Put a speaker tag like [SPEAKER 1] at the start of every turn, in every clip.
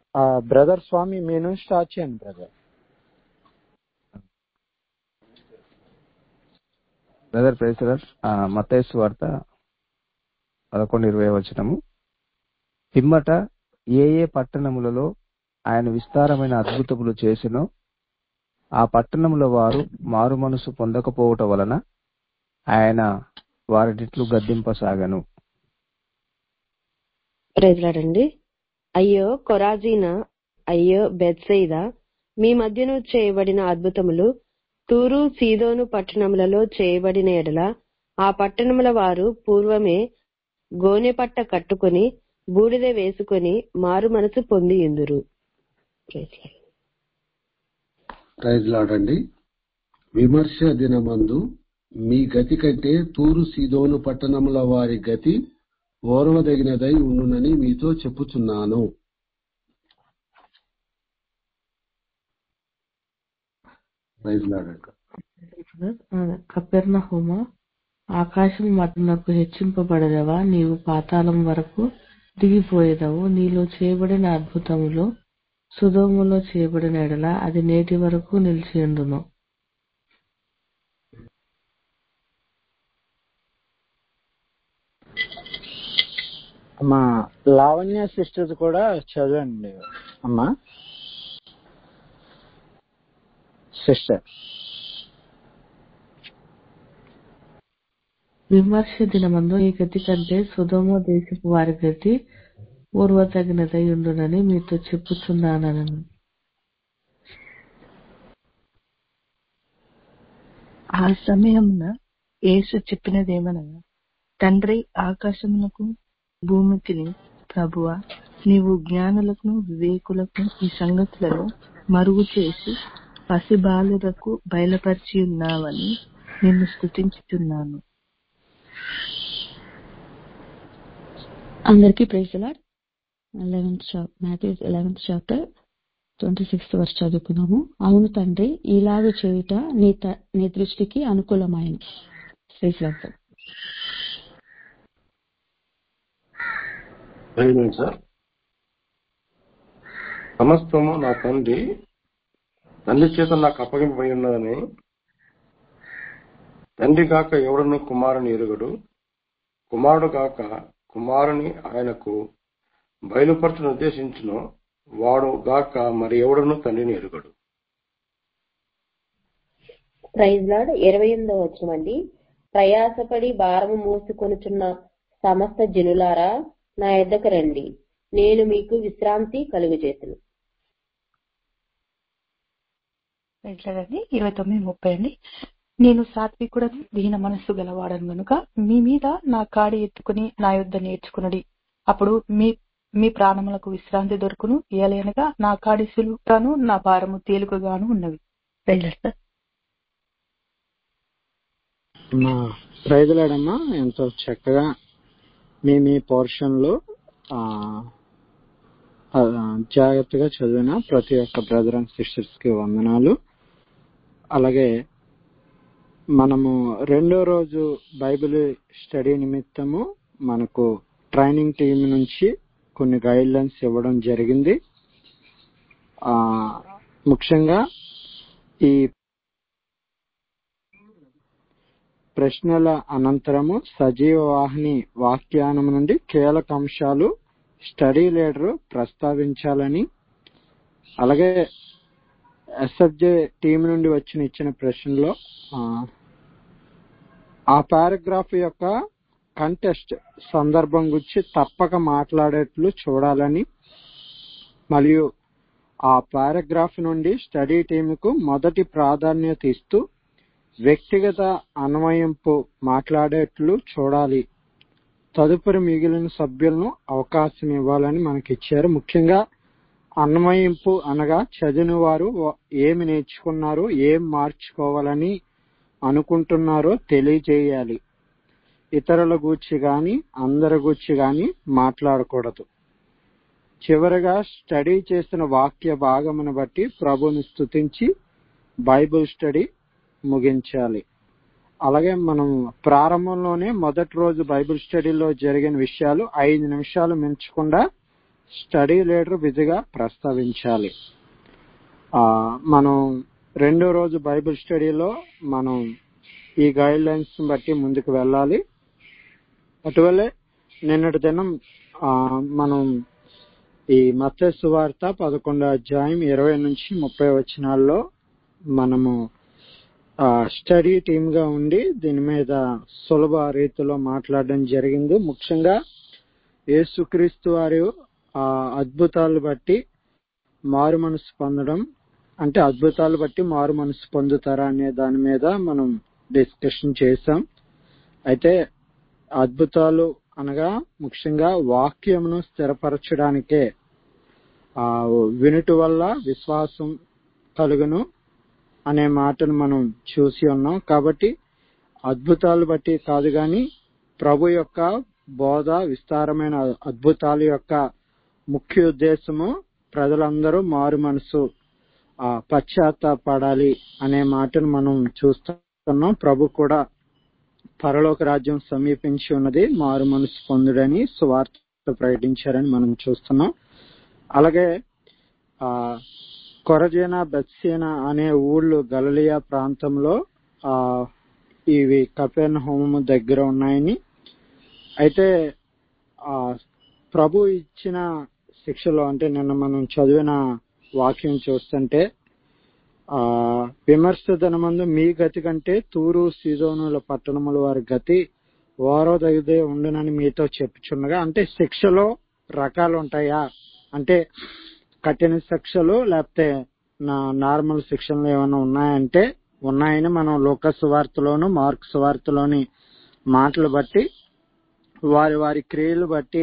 [SPEAKER 1] Brother స్వామి మీ నుంచి start చేయండి brother
[SPEAKER 2] brother ప్రేసరర్ మతేసు వార్త పదకొండు ఇరవై వచనము పిమ్మట ఏ ఏ పట్టణములలో ఆయన విస్తారమైన అద్భుతములు చేసినో ఆ పట్టణముల వారు మారు మనసు పొందకపోవట వలన ఆయన వారిటిట్లు గద్దింపసాగను
[SPEAKER 3] ప్రైజ్లాడండి అయ్యో కొరాజీన అయ్యో బెత్సైదా మీ మధ్యను చేయబడిన అద్భుతములు తూరు సీదోను పట్టణములలో చేయబడిన ఎడల ఆ పట్టణముల వారు పూర్వమే గోనె పట్ట కట్టుకుని బూడిద వేసుకుని మారు మనసు పొంది ఇందురు
[SPEAKER 4] ప్రైజ్లాడండి విమర్శ దినమందు మీ గతి కంటే తూరు సీదోను పట్టణముల వారి గతి ఓర్వదగినదై ఉండునని మీతో చెప్పుచున్నాను ప్రైజ్లాడండి
[SPEAKER 5] కపెర్నహుమ ఆకాశం మటునకు హెచ్చింపబడదవా నీవు పాతాళం వరకు దిగిపోయేదవు నీలో చేయబడిన అద్భుతములు సుధోములో చేయబడిన ఎడల అది నేటి వరకు నిలిచియుండును
[SPEAKER 1] మా లావణ్య సిస్టర్స్ కూడా చదవండి అమ్మా సిస్టర్
[SPEAKER 5] విమర్శ దినమందు ఈ గతి కంటే సుధోమ దేశపు వారి గతి పూర్వతగినదై ఉండునని మీతో చెప్పుచున్నానని
[SPEAKER 6] ఆ సమయమున యేసు చెప్పినదేమనగా తండ్రి ఆకాశమునకు భూమికిని ప్రభువా నీవు జ్ఞానులకు వివేకులకు ఈ సంగతులను మరుగు చేసి పసిబాలురకు బయలుపరిచి ఉన్నావని నిన్ను స్థుతించుచున్నాను
[SPEAKER 7] అందరికీ praise lord eleventh Matthews eleventh chapter twenty sixth verse చదువుకున్నాము అవును తండ్రి ఇలాగ చేయుట నీ త- నీ దృష్టికి అనుకూలమైన ప్రైజ్ లాడ్ సార్
[SPEAKER 8] అయింది సార్ సమస్తము నా తండ్రి తండ్రి చేత నాకు అప్పగింపబడి ఉన్నదని తండ్రి కాక ఎవడను కుమారుని ఎరుగడు కుమారుడు కాక కుమారుని ఆయనకు బయలుపరచను ఉద్దేశించును వాడు గాక మరి ఎవడను తండ్రిని ఎరుగడు
[SPEAKER 3] ప్రైజ్ లాడ్ ఇరవై ఎనిమిదో వచ్చినమండి ప్రయాసపడి భారము మోసుకొనుచున్న సమస్త జనులారా నా ఎద్దకు రండి నేను మీకు విశ్రాంతి కలుగు చేతును
[SPEAKER 6] ఎట్లాగండి ఇరవై తొమ్మిది ముప్పై అండి నేను సాత్వికుడను దీన మనస్సు గలవాడను గనుక మీ మీద నా కాడి ఎత్తుకుని నా యుద్ధ నేర్చుకునడి అప్పుడు మీ మీ ప్రాణములకు విశ్రాంతి దొరుకును ఏలైనగా నా కాడి సులువుగాను నా భారము తేలికగాను ఉన్నవి రైలర్ సార్
[SPEAKER 1] మా రైతులాడమ్మా ఎంతో చక్కగా మీ మీ పోర్షన్ లో ఆ, ఆ, జాగ్రత్తగా చదివిన ప్రతి ఒక్క బ్రదర్ అండ్ సిస్టర్స్ కి వందనాలు అలాగే మనము రెండో రోజు బైబిల్ స్టడీ నిమిత్తము మనకు ట్రైనింగ్ టీం నుంచి కొన్ని గైడ్ లైన్స్ ఇవ్వడం జరిగింది ఆ ముఖ్యంగా ఈ ప్రశ్నల అనంతరము సజీవ వాహిని వాక్యానం నుండి కీలక అంశాలు స్టడీ లీడర్ ప్రస్తావించాలని అలాగే ఎస్ఎఫ్జే టీం నుండి వచ్చిన ఇచ్చిన ప్రశ్నలో ఆ, ఆ పారాగ్రాఫ్ యొక్క కంటెస్ట్ సందర్భం గురించి తప్పక మాట్లాడేట్లు చూడాలని మరియు ఆ పారాగ్రాఫ్ నుండి స్టడీ టీంకు మొదటి ప్రాధాన్యత ఇస్తూ వ్యక్తిగత అన్వయింపు మాట్లాడేట్లు చూడాలి తదుపరి మిగిలిన సభ్యులను అవకాశం ఇవ్వాలని మనకి ఇచ్చారు ముఖ్యంగా అన్వయింపు అనగా చదివిన వారు ఏమి నేర్చుకున్నారు ఏం మార్చుకోవాలని అనుకుంటున్నారో తెలియజేయాలి ఇతరుల గూర్చి గాని అందరి గూర్చి గాని మాట్లాడకూడదు చివరగా స్టడీ చేసిన వాక్య భాగమును బట్టి ప్రభుని స్తుతించి బైబిల్ స్టడీ ముగించాలి అలాగే మనం ప్రారంభంలోనే మొదటి రోజు బైబిల్ స్టడీలో జరిగిన విషయాలు ఐదు నిమిషాలు మించకుండా స్టడీ లీడర్ విధిగా ప్రస్తావించాలి ఆ మనం రెండో రోజు బైబిల్ స్టడీలో మనం ఈ గైడ్ లైన్స్ బట్టి ముందుకు వెళ్ళాలి అటువలే నిన్నటి దినం ఆ, మనం ఈ మత్స్య సువార్త పదకొండో అధ్యాయం ఇరవై నుంచి ముప్పై వచనాల్లో మనము ఆ, స్టడీ టీమ్ గా ఉండి దీని మీద సులభ రీతిలో మాట్లాడడం జరిగింది ముఖ్యంగా యేసుక్రీస్తు వారి ఆ అద్భుతాలు బట్టి మారు మనసు పొందడం అంటే అద్భుతాలు బట్టి మారు మనసు పొందుతారా అనే దాని మీద మనం డిస్కషన్ చేసాం అయితే అద్భుతాలు అనగా ముఖ్యంగా వాక్యమును స్థిరపరచడానికే ఆ వినుట వల్ల విశ్వాసం కలుగును అనే మాటను మనం చూసి ఉన్నాం కాబట్టి అద్భుతాలు బట్టి కాదు గాని ప్రభు యొక్క బోధ విస్తారమైన అద్భుతాల యొక్క ముఖ్య ఉద్దేశము ప్రజలందరూ మారు మనసు ఆ పశ్చాత్తాపడాలి అనే మాటను మనం చూస్తున్నాం ప్రభు కూడా పరలోక రాజ్యం సమీపించి ఉన్నది మారు మనసు పొందుడని సువార్త ప్రకటించారని మనం చూస్తున్నాం అలాగే ఆ కొరజేన బెత్సేన అనే ఊళ్ళు గలలియా ప్రాంతంలో ఆ ఇవి కపెన్ హోమము దగ్గర ఉన్నాయని అయితే ఆ ప్రభు ఇచ్చిన శిక్షలో అంటే నిన్న మనం చదివిన వాక్యం చూస్తుంటే ఆ విమర్శ దినమందు మీ గతి కంటే తూరు సీదోనుల పట్టణముల వారి గతి ఓరదగిదే ఉండునని మీతో చెప్పుచున్నగా అంటే శిక్షలో రకాలు ఉంటాయా అంటే కఠిన శిక్షలు లేకపోతే నా నార్మల్ శిక్షలు ఏమైనా ఉన్నాయంటే ఉన్నాయని మనం లోకస్ వార్తలోను మార్క్స్ వార్తలోని మాటలు బట్టి వారి వారి క్రియలు బట్టి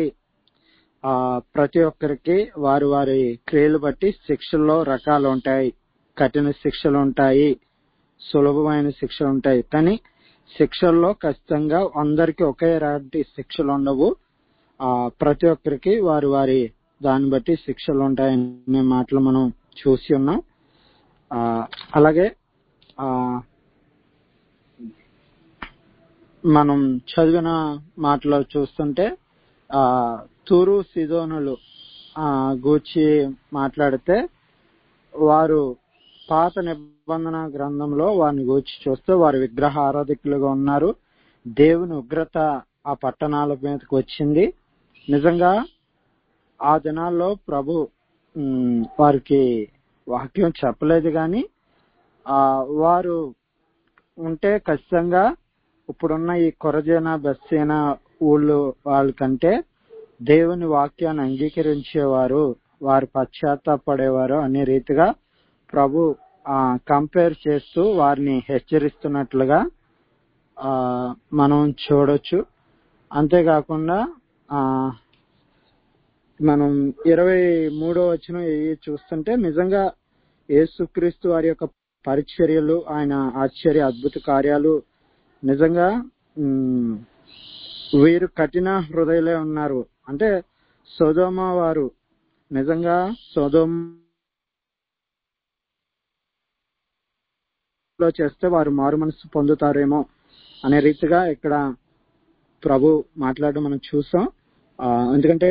[SPEAKER 1] ఆ ప్రతి ఒక్కరికి వారి వారి క్రియలు బట్టి శిక్షల్లో రకాలు ఉంటాయి కఠిన శిక్షలు ఉంటాయి సులభమైన శిక్షలు ఉంటాయి కానీ శిక్షల్లో ఖచ్చితంగా అందరికి ఒకే రాటి శిక్షలు ఉండవు ఆ ప్రతి ఒక్కరికి వారి వారి దాన్ని బట్టి శిక్షలు ఉంటాయనే మాటలు మనం చూసి ఉన్నాం ఆ అలాగే ఆ మనం చదివిన మాటలో చూస్తుంటే ఆ తూరు సిదోనులు ఆ గూర్చి మాట్లాడితే వారు పాత నిబంధన గ్రంథంలో వారిని గూర్చి చూస్తే వారు విగ్రహ ఆరాధకులుగా ఉన్నారు దేవుని ఉగ్రత ఆ పట్టణాల మీదకి వచ్చింది నిజంగా ఆ దినాల్లో ప్రభు ఉమ్, వారికి వాక్యం చెప్పలేదు కానీ ఆ వారు ఉంటే ఖచ్చితంగా ఇప్పుడున్న ఈ కొరజేన బస్సేన ఊళ్ళు వాళ్ళకంటే దేవుని వాక్యాన్ని అంగీకరించేవారు వారు పశ్చాత్తాపడేవారు అనే రీతిగా ప్రభు ఆ కంపేర్ చేస్తూ వారిని హెచ్చరిస్తున్నట్లుగా ఆ మనం చూడొచ్చు అంతేకాకుండా ఆ మనం ఇరవై మూడో వచ్చిన చూస్తుంటే నిజంగా యేసుక్రీస్తు వారి యొక్క పరిచర్యలు ఆయన ఆశ్చర్య అద్భుత కార్యాలు నిజంగా ఉమ్, వీరు కఠిన హృదయలే ఉన్నారు అంటే సోదోమ వారు నిజంగా సోదోమ లో చేస్తే వారు మారు మనసు పొందుతారేమో అనే రీతిగా ఇక్కడ ప్రభు మాట్లాడడం మనం చూసాం ఆ, ఎందుకంటే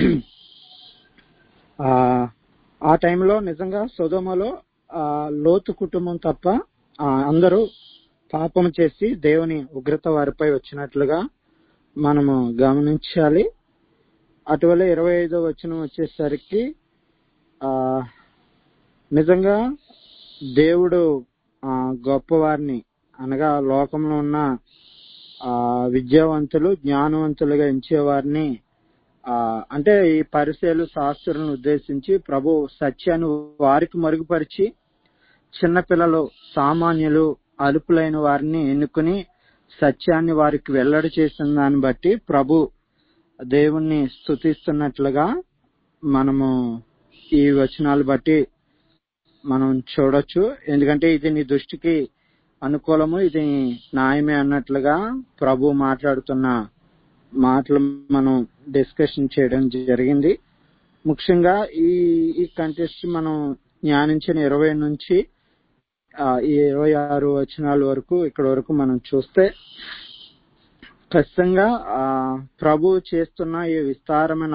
[SPEAKER 1] ఆ ఆ టైంలో నిజంగా సొదోమలో ఆ, లోతు కుటుంబం తప్ప ఆ, అందరూ పాపం చేసి దేవుని ఉగ్రత వారిపై వచ్చినట్లుగా మనము గమనించాలి అటువల్ల ఇరవై ఐదో వచనం వచ్చేసరికి ఆ నిజంగా దేవుడు ఆ, గొప్పవారిని అనగా లోకంలో ఉన్న ఆ విద్యావంతులు జ్ఞానవంతులుగా ఎంచేవారిని ఆ అంటే ఈ పరిచయలు శాస్త్రులను ఉద్దేశించి ప్రభు సత్యాన్ని వారికి మరుగుపరిచి చిన్నపిల్లలు సామాన్యులు అలుపులైన వారిని ఎన్నుకుని సత్యాన్ని వారికి వెల్లడి చేసిన దాన్ని బట్టి ప్రభు దేవుణ్ణి స్తుతిస్తున్నట్లుగా మనము ఈ వచనాలు బట్టి మనం చూడొచ్చు ఎందుకంటే ఇది నీ దృష్టికి అనుకూలము ఇది న్యాయమే అన్నట్లుగా ప్రభు మాట్లాడుతున్న మాటలు మనం డిస్కషన్ చేయడం జరిగింది ముఖ్యంగా ఈ ఈ కంటెస్ట్ మనం జ్ఞానించిన ఇరవై నుంచి ఆ, ఈ ఇరవై ఆరు వచనాల వరకు ఇక్కడ వరకు మనం చూస్తే ఖచ్చితంగా ఆ, ప్రభు చేస్తున్న ఈ విస్తారమైన అద్భుత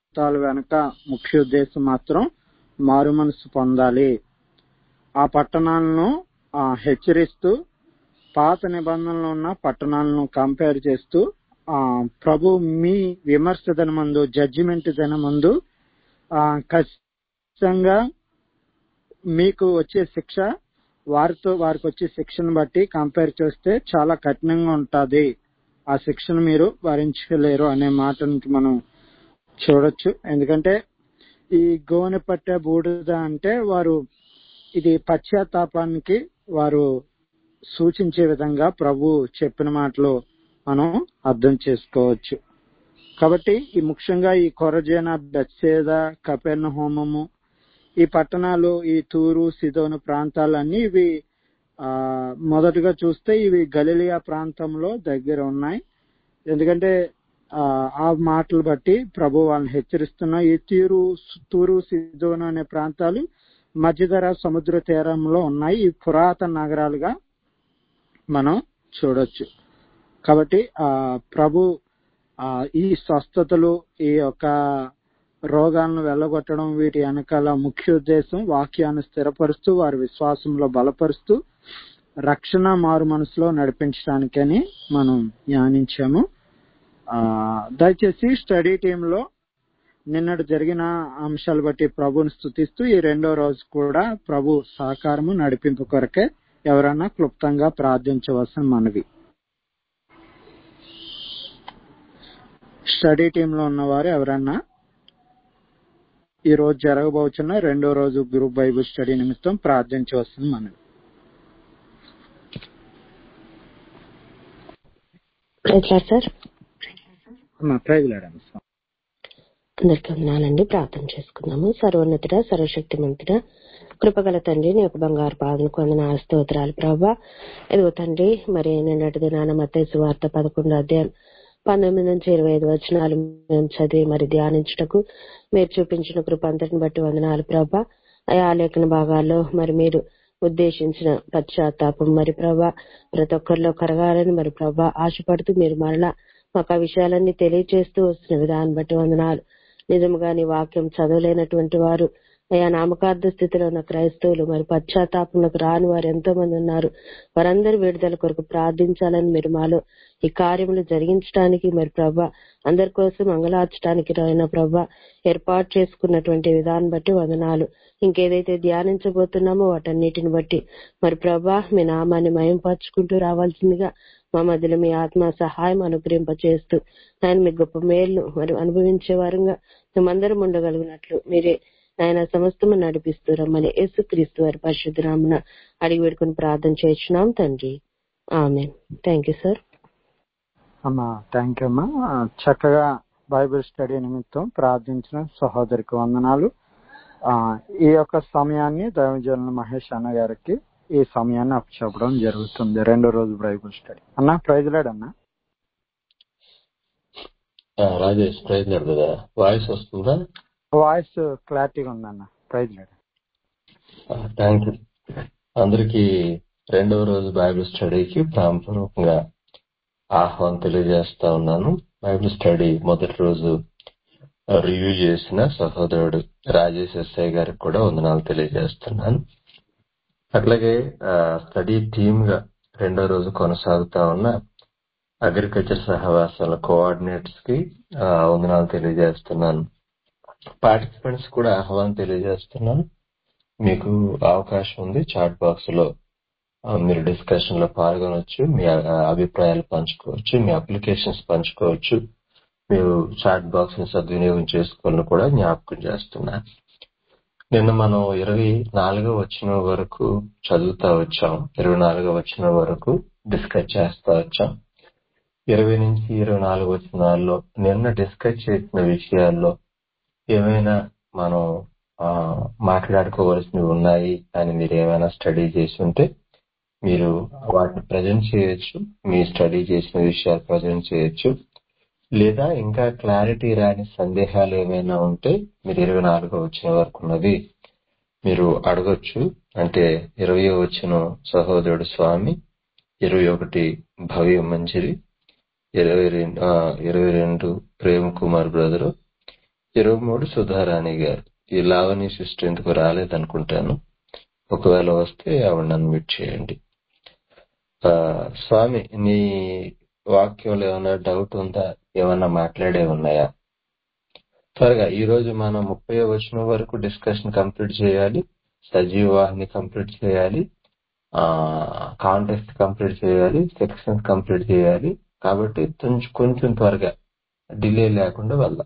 [SPEAKER 1] ప్రాంతాల వెనక ముఖ్య ఉద్దేశం మాత్రం మారు మనసు పొందాలి ఆ పట్టణాలను ఆ, హెచ్చరిస్తూ పాత నిబంధనలో ఉన్న పట్టణాలను కంపేర్ చేస్తూ ఆ, ప్రభు మీ విమర్శ దినమందు జడ్జిమెంట్ దినమందు ఆ, ఖచ్చితంగా మీకు వచ్చే శిక్ష వారితో వారికి వచ్చే శిక్షను బట్టి కంపేర్ చేస్తే చాలా కఠినంగా ఉంటది ఆ శిక్షను మీరు భరించలేరు అనే మాటను మనం చూడొచ్చు ఎందుకంటే ఈ గోనె పట్టే బూడిద అంటే వారు ఇది పశ్చాత్తాపానికి వారు సూచించే విధంగా ప్రభు చెప్పిన మాటలు మనం అర్థం చేసుకోవచ్చు కాబట్టి ఈ ముఖ్యంగా ఈ కొరజేన బెత్సేద కపెర్ణ హోమము ఈ పట్టణాలు ఈ తూరు సిదోను ప్రాంతాలన్నీ ఇవి ఆ మొదటగా చూస్తే ఇవి గలిలియా ప్రాంతంలో దగ్గర ఉన్నాయి ఎందుకంటే ఆ ఆ మాటలు బట్టి ప్రభు వాళ్ళని హెచ్చరిస్తున్న ఈ తీరు తూరు సిదోను అనే ప్రాంతాలు మధ్యధర సముద్ర తీరంలో ఉన్నాయి ఈ పురాతన నగరాలుగా మనం చూడొచ్చు కాబట్టి ఆ ప్రభు ఆ ఈ స్వస్థతలు ఈ యొక్క రోగాలను వెళ్ళగొట్టడం వీటి వెనకాల ముఖ్య ఉద్దేశం వాక్యాన్ని స్థిరపరుస్తూ వారి విశ్వాసంలో బలపరుస్తూ రక్షణ మారు మనసులో నడిపించడానికని మనం ధ్యానించాము ఆ దయచేసి స్టడీ టీంలో నిన్నటి జరిగిన అంశాలు బట్టి ప్రభుని స్థుతిస్తూ ఈ రెండో రోజు కూడా ప్రభు సహకారము నడిపింపు కొరకే ఎవరన్నా క్లుప్తంగా ప్రార్థించవలసిన మనవి స్టడీ టీంలో ఉన్నవారు ఎవరన్నా ఈ రోజు జరగబోతున్న రెండో రోజు గ్రూప్ బైబుల్ స్టడీ నిమిత్తం ప్రార్థించవలసిన మనవి
[SPEAKER 3] ఎట్లా సార్
[SPEAKER 1] అమ్మా, ప్రైజ్ లార్డ్ స్వామి.
[SPEAKER 3] అందరికీ వందనాలండి ప్రార్థన చేసుకుందాము సర్వోన్నతుడ సర్వశక్తిమంతుడ కృపగల తండ్రి నీ యొక్క బంగారు పాదను కొందన స్తోత్రాలు ప్రభా ఇదిగో తండ్రి మరి నిన్నటి దినాన మత్తయి వార్త పదకొండు అధ్యాయం పంతొమ్మిది నుంచి ఇరవై ఐదు వచనాలు మేము చదివి మరి ధ్యానించుటకు మీరు చూపించిన కృప అంతటిని బట్టి వందనాలు ప్రభా అయా లేఖన భాగాల్లో మరి మీరు ఉద్దేశించిన పశ్చాత్తాపం మరి ప్రభా ప్రతి ఒక్కరిలో కరగాలని మరి ప్రభా ఆశపడుతూ మీరు మరలా మాకు ఆ విషయాలన్నీ తెలియజేస్తూ వస్తున్న విధానం బట్టి వందనాలు నిజంగా నీ వాక్యం చదవలేనటువంటి వారు అయా నామకార్థ స్థితిలో ఉన్న క్రైస్తవులు మరి పశ్చాత్తాపంలోకి రాని వారు ఎంతో మంది ఉన్నారు వారందరి విడుదల కొరకు ప్రార్థించాలని మీరు మాలో ఈ కార్యములు జరిగించడానికి మరి ప్రభా అందరి కోసం మంగళార్చడానికి అయిన ప్రభా ఏర్పాటు చేసుకున్నటువంటి విధానం బట్టి వందనాలు ఇంకేదైతే ధ్యానించబోతున్నామో వాటన్నిటిని బట్టి మరి ప్రభా మీ నామాన్ని మయంపరుచుకుంటూ రావాల్సిందిగా మా మధ్యలో మీ ఆత్మ సహాయం అనుగ్రహింపచేస్తూ ఆయన మీ గొప్ప మేలు మరి అనుభవించే వారంగా మేమందరం ఉండగలిగినట్లు మీరే ఆయన సమస్తము నడిపిస్తూ రమ్మని యేసు క్రీస్తు వారి పరిశుద్ధ నామన అడిగి పెట్టుకుని ప్రార్థన చేస్తున్నాం తండ్రి ఆమె థ్యాంక్ యూ సార్
[SPEAKER 1] అమ్మా థ్యాంక్ యూ అమ్మా ఆ, చక్కగా బైబిల్ స్టడీ నిమిత్తం ప్రార్థించిన సహోదరికి వందనాలు ఆ, ఈ యొక్క సమయాన్ని దైవజనుల మహేష్ అన్న గారికి ఈ సమయాన్ని అప్పచెప్పడం జరుగుతుంది రెండో రోజు బైబిల్ స్టడీ అన్న ప్రైజ్ లేడ్ అన్న
[SPEAKER 9] ఆ, రాజేష్ ప్రయత్నాడు కదా వాయిస్ వస్తుందా
[SPEAKER 1] వాయిస్ క్లారిటీగా ఉందన్న ప్రైజ్ లేడ్
[SPEAKER 9] థ్యాంక్ యూ అందరికి రెండవ రోజు బైబిల్ స్టడీకి ప్రాముఖ్యంగా ఆహ్వానం తెలియజేస్తా ఉన్నాను బైబిల్ స్టడీ మొదటి రోజు రివ్యూ చేసిన సహోదరుడు రాజేష్ ఎస్ఐ గారికి కూడా వందనాలు తెలియజేస్తున్నాను అట్లాగే ఆ, స్టడీ టీమ్ గా రెండో రోజు కొనసాగుతా ఉన్న అగ్రికల్చర్ సహవాసాల కోఆర్డినేటర్స్ కి ఆ, వందనాలు తెలియజేస్తున్నాను పార్టిసిపెంట్స్ కూడా ఆహ్వానం తెలియజేస్తున్నాను మీకు అవకాశం ఉంది చాట్ బాక్స్ లో ఆ, మీరు డిస్కషన్ లో పాల్గొనవచ్చు మీ ఆ, అభిప్రాయాలు పంచుకోవచ్చు మీ అప్లికేషన్స్ పంచుకోవచ్చు మీరు చాట్ బాక్స్ ని సద్వినియోగం చేసుకోవాలని కూడా జ్ఞాపకం చేస్తున్నాను నిన్న మనం ఇరవై నాలుగో వచ్చిన వరకు చదువుతా వచ్చాం ఇరవై నాలుగో వచ్చిన వరకు డిస్కస్ చేస్తా వచ్చాం ఇరవై నుంచి ఇరవై నాలుగు వచనాల్లో నిన్న డిస్కస్ చేసిన విషయాల్లో ఏమైనా మనం ఆ, మాట్లాడుకోవాల్సినవి ఉన్నాయి అని మీరు ఏమైనా స్టడీ చేసి ఉంటే మీరు వాటిని ప్రజెంట్ చేయొచ్చు మీ స్టడీ చేసిన విషయాలు ప్రజెంట్ చేయొచ్చు లేదా ఇంకా క్లారిటీ రాని సందేహాలు ఏమైనా ఉంటే మీరు ఇరవై నాలుగో వచ్చిన వరకు ఉన్నది మీరు అడగొచ్చు అంటే ఇరవై వచ్చిన సహోదరుడు స్వామి ఇరవై ఒకటి భవ్య మంజిరి ఇరవై రెండు ఆ, ఇరవై రెండు ప్రేమ్ కుమార్ బ్రదరు ఇరవై మూడు సుధారాణి గారు ఈ లావణి సిస్టర్ ఎందుకు రాలేదనుకుంటాను ఒకవేళ వస్తే ఆవిడ నన్ను మీట్ చేయండి ఆ, స్వామి నీ వాక్యంలో ఏమైనా డౌట్ ఉందా ఏమన్నా మాట్లాడే ఉన్నాయా త్వరగా ఈ రోజు మనం ముప్పై వచ్చిన వరకు డిస్కషన్ కంప్లీట్ చేయాలి సజీవ వాహిని కంప్లీట్ చేయాలి ఆ కాంటెస్ట్ కంప్లీట్ చేయాలి సెక్షన్స్ కంప్లీట్ చేయాలి కాబట్టి కొంచెం కొంచెం త్వరగా డిలే లేకుండా వెళ్దాం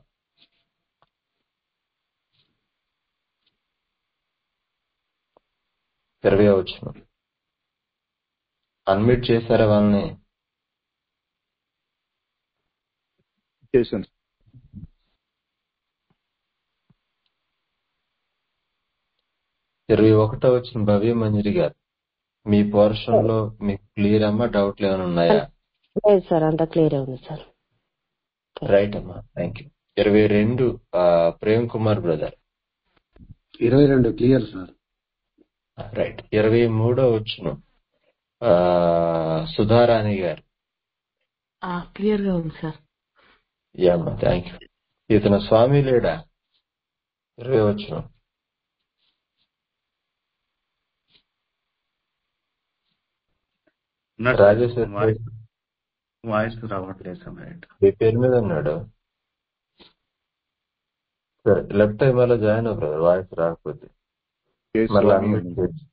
[SPEAKER 9] ఇరవై వచ్చిన అన్మిట్ చేశారా వాళ్ళని
[SPEAKER 2] చేశాను
[SPEAKER 9] ఇరవై ఒకటో వచ్చిన భవ్య మంజరి గారు మీ పోర్షన్ లో మీకు క్లియర్ అమ్మా డౌట్లు ఏమైనా ఉన్నాయా
[SPEAKER 3] లేదు సార్ అంతా క్లియర్ ఉంది సార్
[SPEAKER 9] రైట్ అమ్మా థ్యాంక్ యూ ఇరవై రెండు ఆ, ప్రేమ్ కుమార్ బ్రదర్
[SPEAKER 4] ఇరవై రెండు క్లియర్ సార్
[SPEAKER 9] రైట్ ఇరవై మూడో వచ్చిన సుధారాణి గారు
[SPEAKER 5] క్లియర్ గా ఉంది సార్
[SPEAKER 9] యమ్మా థ్యాంక్ యూ ఇతను స్వామి లేడా ఇరవై వచ్చిన
[SPEAKER 10] ఉన్నాడు
[SPEAKER 9] రాజేష్
[SPEAKER 10] సార్ వాయిస్ వాయిస్ రావట్లేదు సార్ రైట్
[SPEAKER 9] మీ పేరు మీద ఉన్నాడు సరే లెఫ్ట్ టైం అలా జాయిన్ అవ్వరు వాయిస్ రాకపోతే
[SPEAKER 2] కే
[SPEAKER 9] మళ్ళీ
[SPEAKER 2] స్వామి
[SPEAKER 9] అన్మిట్
[SPEAKER 2] అని.
[SPEAKER 9] చేసి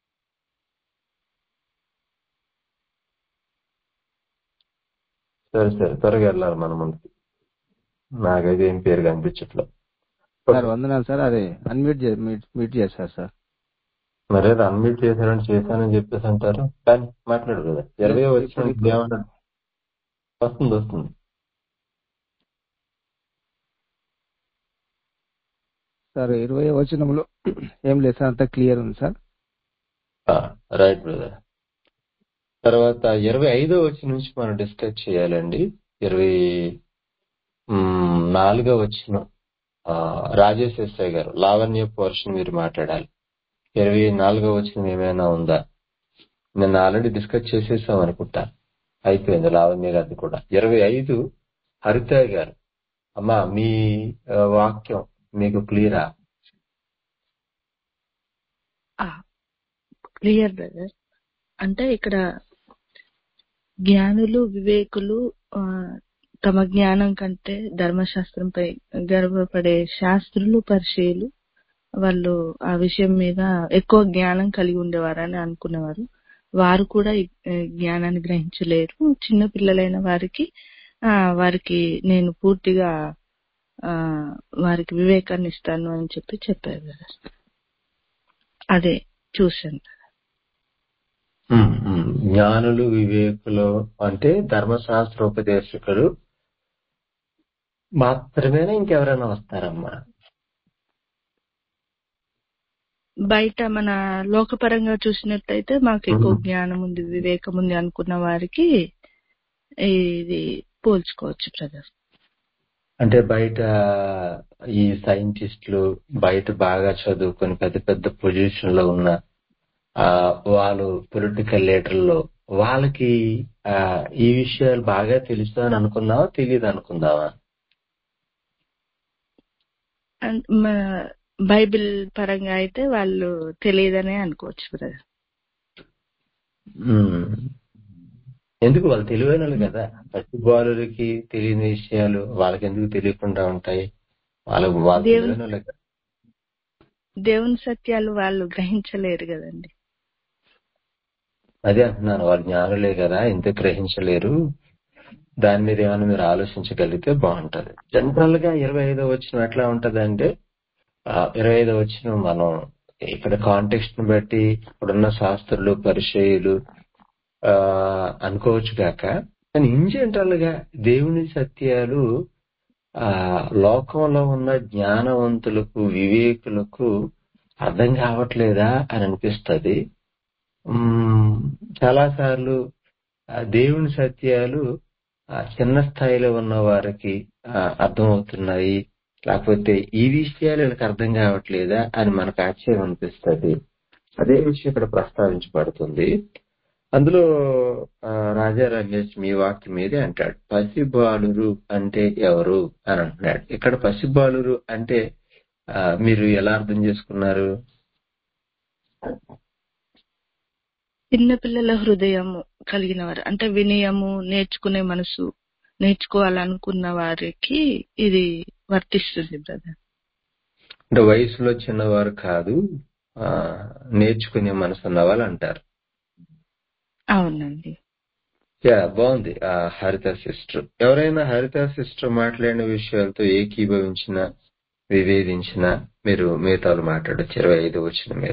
[SPEAKER 9] సరే సరే త్వరగా వెళ్ళాలి మన ముందుకి నాకైతే ఏం పేరు కనిపించట్లేదు
[SPEAKER 2] సార్ వందనాలు సార్ అదే అన్మ్యూట్ చే- మీట్ మీట్ చేశారు సార్
[SPEAKER 9] మరి అది అన్మ్యూట్ చేశారని చేశానని చెప్పేసి అంటారు కానీ మాట్లాడు కదా ఇరవై
[SPEAKER 2] ఇప్పుడు
[SPEAKER 9] వచ్చిన
[SPEAKER 2] ఇప్పుడు
[SPEAKER 9] ఏమన్నా వస్తుంది వస్తుంది
[SPEAKER 2] సార్ ఇరవై వచనంలో ఏం లేదు సార్ అంతా క్లియర్ ఉంది సార్
[SPEAKER 9] రైట్ బ్రదర్ తర్వాత ఇరవై ఐదో వచ్చి నుంచి మనం డిస్కస్ చేయాలండి ఇరవై మ్, నాలుగో వచ్చిన రాజేష్ ఎస్ఐ గారు లావణ్య పోర్షన్ మీరు మాట్లాడాలి ఇరవై నాలుగో వచ్చిన ఏమైనా ఉందా నిన్న ఆల్రెడీ డిస్కస్ చేసేసాం అనుకుంటా అయిపోయింది లావణ్య గారిది కూడా ఇరవై ఐదు హరిత గారు అమ్మా మీ ఆ, వాక్యం మీకు క్లియరా
[SPEAKER 5] క్లియర్ బ్రదర్ అంటే ఇక్కడ జ్ఞానులు వివేకులు ఆ, తమ జ్ఞానం కంటే ధర్మశాస్త్రంపై గర్వపడే శాస్త్రులు పరిచయులు వాళ్ళు ఆ విషయం మీద ఎక్కువ జ్ఞానం కలిగి ఉండేవారని అనుకునేవారు వారు కూడా ఈ ఈ జ్ఞానాన్ని గ్రహించలేరు చిన్న పిల్లలైన వారికి ఆ వారికి నేను పూర్తిగా ఆ వారికి వివేకాన్ని ఇస్తాను అని చెప్పి చెప్పారు బ్రదర్ అదే చూశాను
[SPEAKER 9] ఉమ్, ఉమ్. జ్ఞానులు వివేకులు అంటే ధర్మశాస్త్రోపదేశకులు మాత్రమేనా ఇంకెవరైనా వస్తారమ్మా
[SPEAKER 5] బయట మన లోకపరంగా చూసినట్టయితే మాకు ఎక్కువ జ్ఞానం ఉంది వివేకం ఉంది అనుకున్న వారికి ఇది పోల్చుకోవచ్చు బ్రదర్
[SPEAKER 9] అంటే బయట ఈ సైంటిస్టులు బయట బాగా చదువుకొని పెద్ద పెద్ద పొజిషన్ లో ఉన్న ఆ వాళ్ళు పొలిటికల్ లీడర్లు వాళ్ళకి ఆ ఈ విషయాలు బాగా తెలుసు అని అనుకుందామా తెలియదు అనుకుందామా
[SPEAKER 5] అండ్ మ- బైబిల్ పరంగా అయితే వాళ్ళు తెలియదనే అనుకోవచ్చు బ్రదర్
[SPEAKER 9] ఉమ్. ఎందుకు వాళ్ళు తెలివైన వాళ్ళు కదా పచ్చి బాలులకి తెలియని విషయాలు వాళ్ళకి ఎందుకు తెలియకుండా ఉంటాయి వాళ్ళకు వాళ్ళు
[SPEAKER 5] దేవుని
[SPEAKER 9] తెలివైన వాళ్ళే కదా
[SPEAKER 5] దేవుని సత్యాలు వాళ్ళు గ్రహించలేరు కదండి
[SPEAKER 9] అదే అంటున్నాను వాళ్ళు జ్ఞానులే కదా ఎందుకు గ్రహించలేరు దాని మీద ఏమైనా మీరు ఆలోచించగలిగితే బాగుంటది జనరల్ గా ఇరవై ఐదో వచ్చిన ఎట్లా ఉంటదంటే ఆ, ఇరవై ఐదో వచ్చిన మనం ఇక్కడ కాంటెక్స్ట్ ని బట్టి ఇప్పుడున్న శాస్త్రులు పరిచయులు ఆ అనుకోవచ్చు కాక కానీ ఇన్ జనరల్ గా దేవుని సత్యాలు ఆ లోకంలో ఉన్న జ్ఞానవంతులకు వివేకులకు అర్థం కావట్లేదా అని అనిపిస్తది చాలా సార్లు దేవుని సత్యాలు ఆ, చిన్న స్థాయిలో ఉన్న వారికి ఆ, అర్థమవుతున్నాయి లేకపోతే ఈ విషయాలు వీళ్ళకి అర్థం కావట్లేదా అని మనకు ఆశ్చర్యం అనిపిస్తది అదే విషయం ఇక్కడ ప్రస్తావించబడుతుంది అందులో ఆ, రాజా రమేష్ మీ వాక్యం మీదే అంటాడు పసిబాలురు అంటే ఎవరు అని అంటున్నాడు ఇక్కడ పసిబాలురు అంటే ఆ, మీరు ఎలా అర్థం చేసుకున్నారు
[SPEAKER 5] చిన్న పిల్లల హృదయము కలిగిన వారు అంటే వినయము నేర్చుకునే మనసు నేర్చుకోవాలనుకున్న వారికి ఇది వర్తిస్తుంది బ్రదర్
[SPEAKER 9] అంటే వయసులో చిన్నవారు కాదు ఆ, నేర్చుకునే మనసు ఉన్న వాళ్ళు అంటారు
[SPEAKER 5] అవునండి
[SPEAKER 9] యా బాగుంది ఆ హరిత సిస్టర్ ఎవరైనా హరిత సిస్టర్ మాట్లాడిన విషయాలతో ఏకీభవించిన వివేదించిన మీరు మిగతాలు మాట్లాడొచ్చు ఇరవై ఐదు వచ్చిన మీద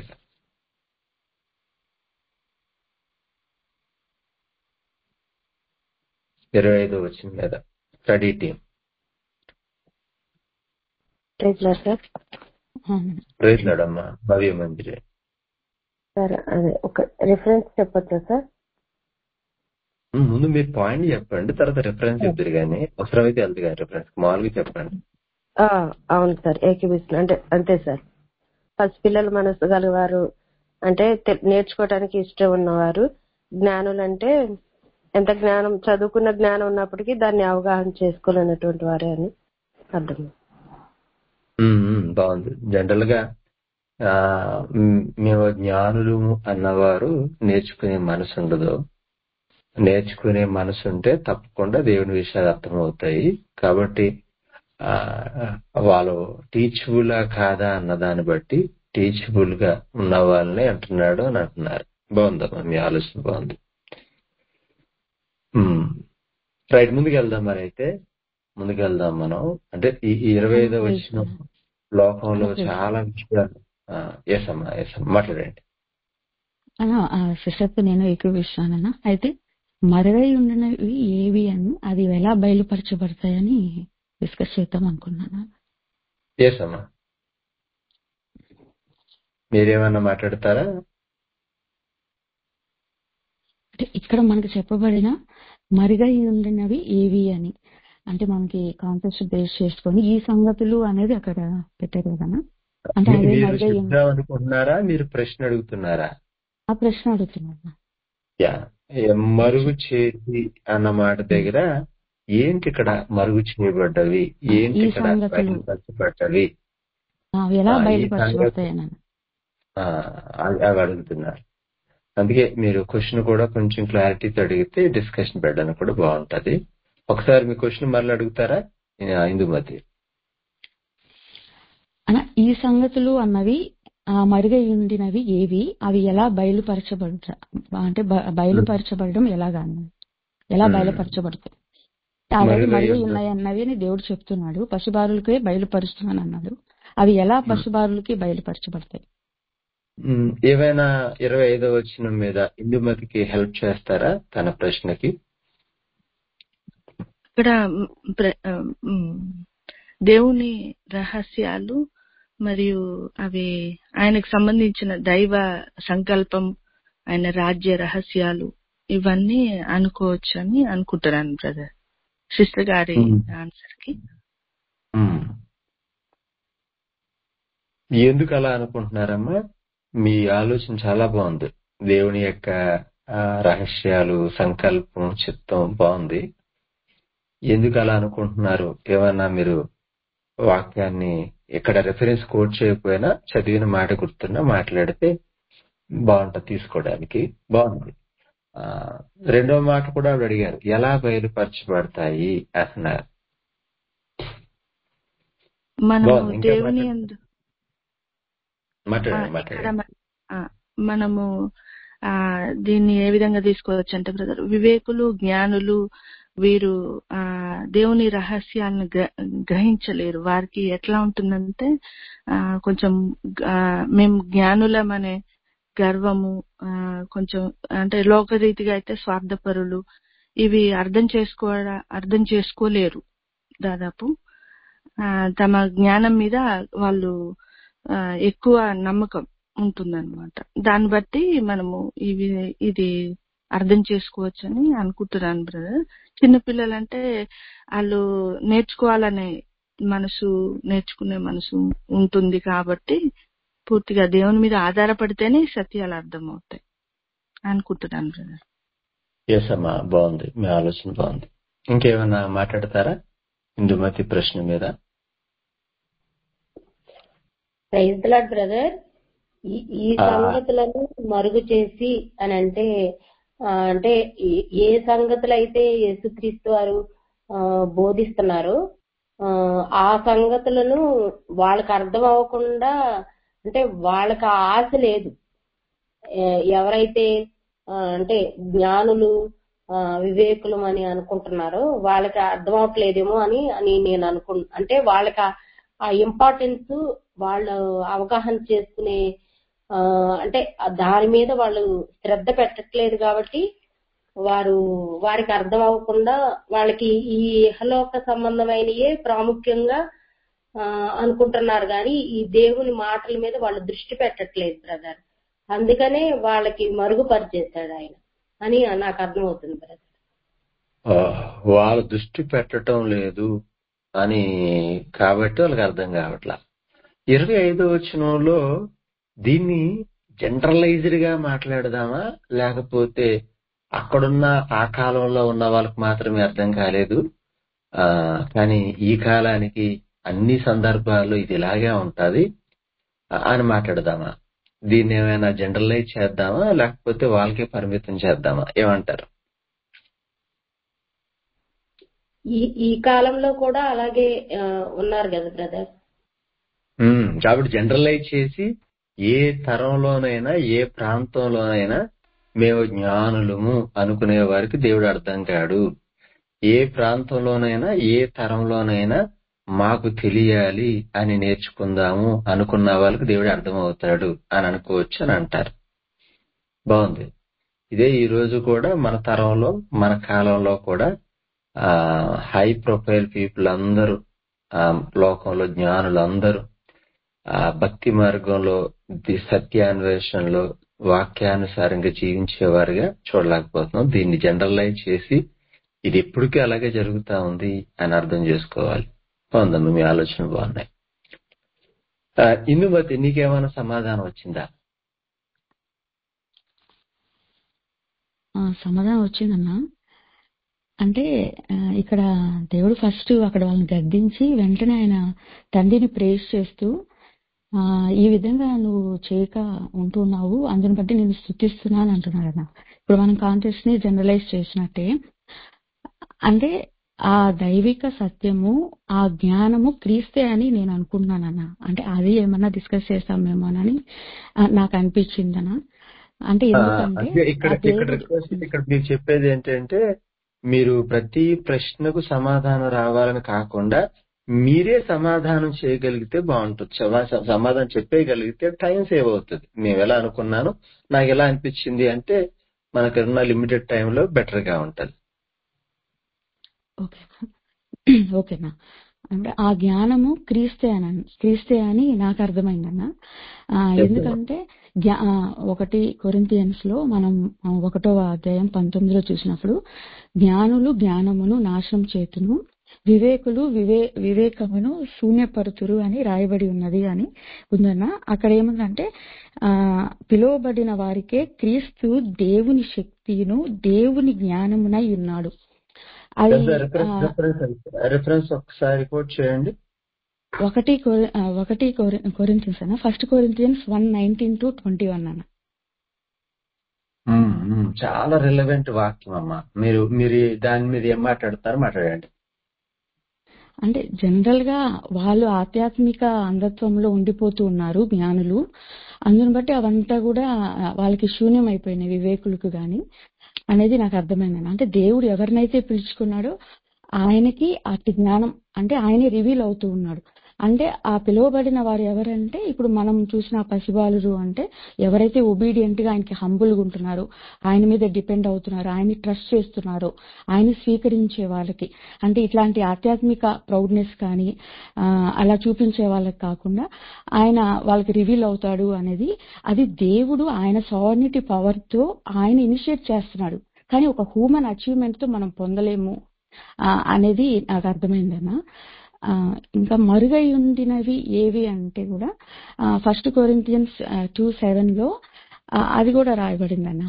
[SPEAKER 9] ఇరవై ఐదు వచ్చిన మీద study team
[SPEAKER 3] praise lord sir
[SPEAKER 9] రైతులాడమ్మా భవ్య మందిరే
[SPEAKER 3] సార్ అదే ఒక రిఫరెన్స్ చెప్పొచ్చా సార్
[SPEAKER 9] ఉమ్, ముందు మీరు పాయింట్ చెప్పండి తర్వాత రిఫరెన్స్ చెప్తారు కానీ అవసరమైతే వెళ్తుంది కానీ రిఫరెన్స్ మామూలుగా చెప్పండి
[SPEAKER 3] ఆ, అవును సార్ ఏకీభిస్తున్నా అంటే అంతే సార్ పసిపిల్లల మనసు గలవారు అంటే తె- నేర్చుకోవడానికి ఇష్టం ఉన్నవారు జ్ఞానులు అంటే ఎంత జ్ఞానం చదువుకున్న జ్ఞానం ఉన్నప్పటికీ దాన్ని అవగాహన చేసుకోలేనటువంటి వారే అని అర్థం
[SPEAKER 9] ఉమ్, ఉమ్, బాగుంది జనరల్ గా ఆ ఉమ్, మేము జ్ఞానులు అన్నవారు నేర్చుకునే మనసు ఉండదు నేర్చుకునే మనసు ఉంటే తప్పకుండా దేవుని విషయాలు అర్థమవుతాయి కాబట్టి ఆ వాళ్ళు టీచబులా కాదా అన్న దాన్ని బట్టి టీచబుల్ గా ఉన్న వాళ్ళని అంటున్నాడు అని అంటున్నారు బాగుందమ్మా మీ ఆలోచన బాగుంది ఉమ్. రైట్ ముందుకు వెళ్దాం మరి అయితే ముందుకు వెళ్దాం మనం అంటే ఈ ఈ ఇరవై ఐదో వచ్చిన లోకంలో చాలా విషయాలు ఎస్ అమ్మా ఎస్ అమ్మా మాట్లాడండి
[SPEAKER 7] సిస్టర్తో నేను ఏకీవిస్తానన్నా అయితే మరుగై ఉండినవి ఏవి అని అది ఎలా బయలుపరచబడతాయని డిస్కస్ చేద్దాం అనుకున్నాను
[SPEAKER 9] ఎస్ అమ్మా మీరేమన్నా మాట్లాడతారా
[SPEAKER 7] అంటే ఇక్కడ మనకు చెప్పబడిన మరుగై ఉండినవి ఏవి అని అంటే మనకి కాన్సెప్ట్ బేస్ చేసుకొని ఈ సంగతులు అనేది అక్కడ పెట్టారు కదనా అంటే
[SPEAKER 9] మీ-
[SPEAKER 7] అదే
[SPEAKER 9] మీరు
[SPEAKER 7] మరుగై ఉంది
[SPEAKER 9] చెప్దాం అనుకుంటున్నారా మీరు ప్రశ్న అడుగుతున్నారా
[SPEAKER 7] ఆ ప్రశ్న అడుగుతున్నాను
[SPEAKER 9] యా ఏ మరుగు చేసి అన్న మాట దగ్గర ఏంటి ఇక్కడ మరుగు చేయబడ్డవి ఏంటి
[SPEAKER 7] ఈ
[SPEAKER 9] ఇక్కడ
[SPEAKER 7] సంగతులు
[SPEAKER 9] బయలుపరచబడ్డవి
[SPEAKER 7] అవి ఎలా
[SPEAKER 9] ఆ, ఈ సంగతి
[SPEAKER 7] బయలుపరచబడతాయని
[SPEAKER 9] ఆ, అవి అవి అడుగుతున్నారు అందుకే మీరు క్వశ్చన్ కూడా కొంచెం క్లారిటీతో అడిగితే డిస్కషన్ పెట్టడానికి కూడా బాగుంటది ఒకసారి మీ క్వశ్చన్ మళ్ళీ అడుగుతారా ఆ, ఇందుమతి
[SPEAKER 7] అన ఈ సంగతులు అన్నవి ఆ మరుగై ఉండినవి ఏవి అవి ఎలా బయలుపరచబడ అంటే బ- బయలుపరచబడడం ఎలాగా అన్నది ఎలా
[SPEAKER 9] మ్మ్.
[SPEAKER 7] బయలుపరచబడతాయి ఆల్రెడీ
[SPEAKER 9] మరుగై
[SPEAKER 7] మరుగై
[SPEAKER 9] ఉన్న
[SPEAKER 7] ఉన్నాయి అన్నవి అని దేవుడు చెప్తున్నాడు పశుబారులకే బయలుపరుస్తున్నాను అన్నాడు అవి ఎలా పశుబారులకి బయలుపరచబడతాయి
[SPEAKER 9] మ్, ఏవైనా ఇరవై ఐదో వచ్చిన మీద ఇందుమతికి హెల్ప్ చేస్తారా తన ప్రశ్నకి
[SPEAKER 5] ఇక్కడ మ్, ప్ర- ఆ, మ్, దేవుని రహస్యాలు మరియు అవి ఆయనకు సంబంధించిన దైవ సంకల్పం ఆయన రాజ్య రహస్యాలు ఇవన్నీ అనుకోవచ్చు అని అనుకుంటున్నాను బ్రదర్ సిస్టర్ గారి
[SPEAKER 9] మ్.
[SPEAKER 5] ఆన్సర్ కి
[SPEAKER 9] మ్. ఎందుకు అలా అనుకుంటున్నారమ్మా మీ ఆలోచన చాలా బాగుంది దేవుని యొక్క ఆ, రహస్యాలు సంకల్పం చిత్తం బాగుంది ఎందుకు అలా అనుకుంటున్నారు ఏమన్నా మీరు వాక్యాన్ని ఇక్కడ రెఫరెన్స్ కోట్ చేయకపోయినా చదివిన మాట గుర్తున్నా మాట్లాడితే బాగుంటుంది తీసుకోవడానికి బాగుంది ఆ, రెండో మాట కూడా ఆవిడ అడిగారు ఎలా బయలుపరచబడతాయి అంటున్నారు
[SPEAKER 5] మనము
[SPEAKER 9] బాగుంది ఇంకా
[SPEAKER 5] దేవుని
[SPEAKER 9] మాట్లాడండి
[SPEAKER 5] యందు ఆ,
[SPEAKER 9] మాట్లాడండి
[SPEAKER 5] ఇక్కడ
[SPEAKER 9] మాట్లాడండి
[SPEAKER 5] మన- ఆ, మనము ఆ దీన్ని ఏ విధంగా తీసుకోవచ్చు అంటే బ్రదర్ వివేకులు జ్ఞానులు వీరు ఆ దేవుని రహస్యాలను గ్ర- గ్రహించలేరు వారికి ఎట్లా ఉంటుందంటే ఆ కొంచెం ఆ, మేము జ్ఞానులమనే గర్వము ఆ కొంచెం అంటే లోకరీతిగా అయితే స్వార్థపరులు ఇవి అర్థం చేసుకోవడ అర్థం చేసుకోలేరు దాదాపు ఆ, తమ జ్ఞానం మీద వాళ్ళు ఆ, ఎక్కువ నమ్మకం ఉంటుందన్నమాట దాన్ని బట్టి మనము ఇవి ఇది అర్థం చేసుకోవచ్చని అనుకుంటున్నాను బ్రదర్ చిన్నపిల్లలంటే వాళ్ళు నేర్చుకోవాలనే మనసు నేర్చుకునే మనసు ఉంటుంది కాబట్టి పూర్తిగా దేవుని మీద ఆధారపడితేనే ఈ సత్యాలు అర్థమవుతాయి అనుకుంటున్నాను బ్రదర్
[SPEAKER 9] ఎస్ అమ్మా బాగుంది మీ ఆలోచన బాగుంది ఇంకేమైనా మాట్లాడతారా ఇందుమతి ప్రశ్న మీద
[SPEAKER 3] ప్రైజ్ లాడ్ బ్రదర్ ఈ ఈ
[SPEAKER 9] ఆ,
[SPEAKER 3] సంగతులను మరుగు చేసి అని అంటే ఆ, అంటే ఏ- ఏ సంగతులు అయితే యేసుక్రీస్తు వారు ఆ, బోధిస్తున్నారో ఆ, ఆ సంగతులను వాళ్ళకి అర్థం అవ్వకుండా అంటే వాళ్ళకి ఆ ఆశ లేదు ఏ- ఎవరైతే ఆ, అంటే జ్ఞానులు ఆ, వివేకులం అని అనుకుంటున్నారో వాళ్ళకి అర్థం అవట్లేదేమో అని అని నేను అనుకు అంటే వాళ్ళకి ఆ- ఆ ఇంపార్టెన్స్ వాళ్ళు అవగాహన చేసుకునే ఆ, అంటే ఆ దాని మీద వాళ్ళు శ్రద్ధ పెట్టట్లేదు కాబట్టి వారు వారికి అర్థం అవ్వకుండా వాళ్ళకి ఈ ఇహలోక సంబంధమైనయే ప్రాముఖ్యంగా ఆ, అనుకుంటున్నారు కానీ ఈ దేవుని మాటల మీద వాళ్ళు దృష్టి పెట్టట్లేదు బ్రదర్ అందుకనే వాళ్ళకి మరుగుపరిచేశాడు ఆయన అని నాకు అర్థమవుతుంది బ్రదర్
[SPEAKER 9] ఆ, వాళ్ళ దృష్టి పెట్టడం లేదు అని కాబట్టి వాళ్ళకి అర్థం కావట్లా ఇరవై ఐదో వచనంలో దీన్ని జనరలైజ్డ్ గా మాట్లాడదామా లేకపోతే అక్కడున్న ఆ కాలంలో ఉన్న వాళ్ళకి మాత్రమే అర్థం కాలేదు ఆ కానీ ఈ కాలానికి అన్ని సందర్భాల్లో ఇది ఇలాగే ఉంటది ఆ, అని మాట్లాడదామా దీన్ని ఏమైనా జనరలైజ్ చేద్దామా లేకపోతే వాళ్ళకే పరిమితం చేద్దామా ఏమంటారు
[SPEAKER 3] ఈ ఈ కాలంలో కూడా అలాగే ఆ, ఉన్నారు కదా బ్రదర్
[SPEAKER 9] ఉమ్, కాబట్టి జనరలైజ్ చేసి ఏ తరంలోనైనా ఏ ప్రాంతంలోనైనా మేము జ్ఞానులము అనుకునే వారికి దేవుడు అర్థం కాడు ఏ ప్రాంతంలోనైనా ఏ తరంలోనైనా మాకు తెలియాలి అని నేర్చుకుందాము అనుకున్న వాళ్ళకి దేవుడు అర్థమవుతాడు అని అనుకోవచ్చు అని అంటారు బాగుంది ఇదే ఈ రోజు కూడా మన తరంలో మన కాలంలో కూడా ఆ హై ప్రొఫైల్ పీపుల్ అందరూ ఆ లోకంలో జ్ఞానులు అందరూ ఆ భక్తి మార్గంలో ది- సత్యాన్వేషణలో వాక్యానుసారంగా జీవించేవారుగా చూడలేకపోతున్నాం దీన్ని జనరలైజ్ చేసి ఇది ఎప్పటికీ అలాగే జరుగుతా ఉంది అని అర్థం చేసుకోవాలి బాగుందమ్మా మీ ఆలోచన బాగున్నాయి ఆ, ఇందుమతి నీకేమైనా సమాధానం వచ్చిందా
[SPEAKER 7] ఆ, సమాధానం వచ్చిందన్నా అంటే ఆ, ఇక్కడ దేవుడు ఫస్ట్ అక్కడ వాళ్ళని గద్దించి వెంటనే ఆయన తండ్రిని ప్రేస్ చేస్తూ ఆ, ఈ విధంగా నువ్వు చేయక ఉంటున్నావు అందుని బట్టి నేను స్థుతిస్తున్నాను అంటున్నాడు అన్న ఇప్పుడు మనం కాంటెక్స్ట్ ని జనరలైజ్ చేసినట్టే అంటే ఆ దైవిక సత్యము ఆ జ్ఞానము క్రీస్తే అని నేను అనుకుంటున్నానన్న అంటే అది ఏమన్నా డిస్కస్ చేస్తామేమోనని ఆ, నాకు అనిపించిందన్న అంటే
[SPEAKER 9] ఆ,
[SPEAKER 7] ఎందుకంటే
[SPEAKER 9] అంటే ఇక్కడ
[SPEAKER 7] ఆ
[SPEAKER 9] ఇక్కడ
[SPEAKER 7] దేవుడు
[SPEAKER 9] రిక్వెస్ట్ ఇక్కడ మీకు చెప్పేది ఏంటంటే మీరు ప్రతి ప్రశ్నకు సమాధానం రావాలని కాకుండా మీరే సమాధానం చేయగలిగితే బాగుంటుంది సమా- సమాధానం చెప్పేయగలిగితే టైం సేవ్ అవుతుంది మేము ఎలా అనుకున్నాను నాకు ఎలా అనిపించింది అంటే మనకున్న లిమిటెడ్ టైంలో బెటర్ గా ఉంటది
[SPEAKER 7] ఓకే ఓకేనా అంటే ఆ జ్ఞానము క్రీస్తే అని క్రీస్తే అని నాకు అర్థమైందన్న ఆ, ఎందుకంటే జ్ఞా- ఆ, ఒకటి కొరింతియన్స్ లో మనం ఆ, ఒకటో అధ్యాయం పంతొమ్మిదిలో చూసినప్పుడు జ్ఞానులు జ్ఞానమును నాశనం చేతును వివేకులు వివే వివేకమును శూన్యపరుతురు అని రాయబడి ఉన్నది అని ఉందన్న అక్కడ ఏముందంటే ఆ పిలువబడిన వారికే క్రీస్తు దేవుని శక్తిను దేవుని జ్ఞానమునై ఉన్నాడు అది
[SPEAKER 9] రిఫరెన్స్
[SPEAKER 7] ఆ,
[SPEAKER 9] రిఫరెన్స్ రిఫరెన్స్ ఒకసారి కోట్ చేయండి
[SPEAKER 7] ఒకటి కొరి- ఆ, ఒకటి కొరింతియన్స్ అన్న first Corinthians one nineteen to twenty one అన్న
[SPEAKER 9] ఉమ్, ఉమ్, చాలా రిలవెంట్ వాక్యం అమ్మా మీరు మీరు దాని మీద ఏం మాట్లాడతారో మాట్లాడండి
[SPEAKER 7] అంటే జనరల్ గా వాళ్ళు ఆధ్యాత్మిక అంధత్వంలో ఉండిపోతూ ఉన్నారు జ్ఞానులు అందుని బట్టి అవంతా కూడా వాళ్ళకి శూన్యం అయిపోయినాయి వివేకులకు గాని అనేది నాకు అర్థమైంది అంటే దేవుడు ఎవరినైతే పిలుచుకున్నాడో ఆయనకి అట్టి జ్ఞానం అంటే ఆయనే రివీల్ అవుతూ ఉన్నాడు అంటే ఆ పిలువబడిన వారు ఎవరంటే ఇప్పుడు మనం చూసిన ఆ పసిబాలురు అంటే ఎవరైతే ఒబీడియంట్ గా ఆయనకి హంబుల్ గా ఉంటున్నారో ఆయన మీద డిపెండ్ అవుతున్నారు ఆయన్ని ట్రస్ట్ చేస్తున్నారు ఆయన స్వీకరించే వాళ్ళకి అంటే ఇట్లాంటి ఆధ్యాత్మిక ప్రౌడ్నెస్ కానీ ఆ, అలా చూపించే వాళ్ళకి కాకుండా ఆయన వాళ్ళకి రివీల్ అవుతాడు అనేది అది దేవుడు ఆయన సావర్నిటీ పవర్ తో ఆయన ఇనిషియేట్ చేస్తున్నాడు కానీ ఒక హ్యూమన్ అచీవ్మెంట్ తో మనం పొందలేము ఆ, అనేది నాకు అర్థమైందన్న ఆ, ఇంకా మరుగై ఉండినవి ఏవి అంటే కూడా ఫస్ట్ కొరింతియన్స్ టూ సెవెన్ లో ఆ, అది కూడా రాయబడిందన్న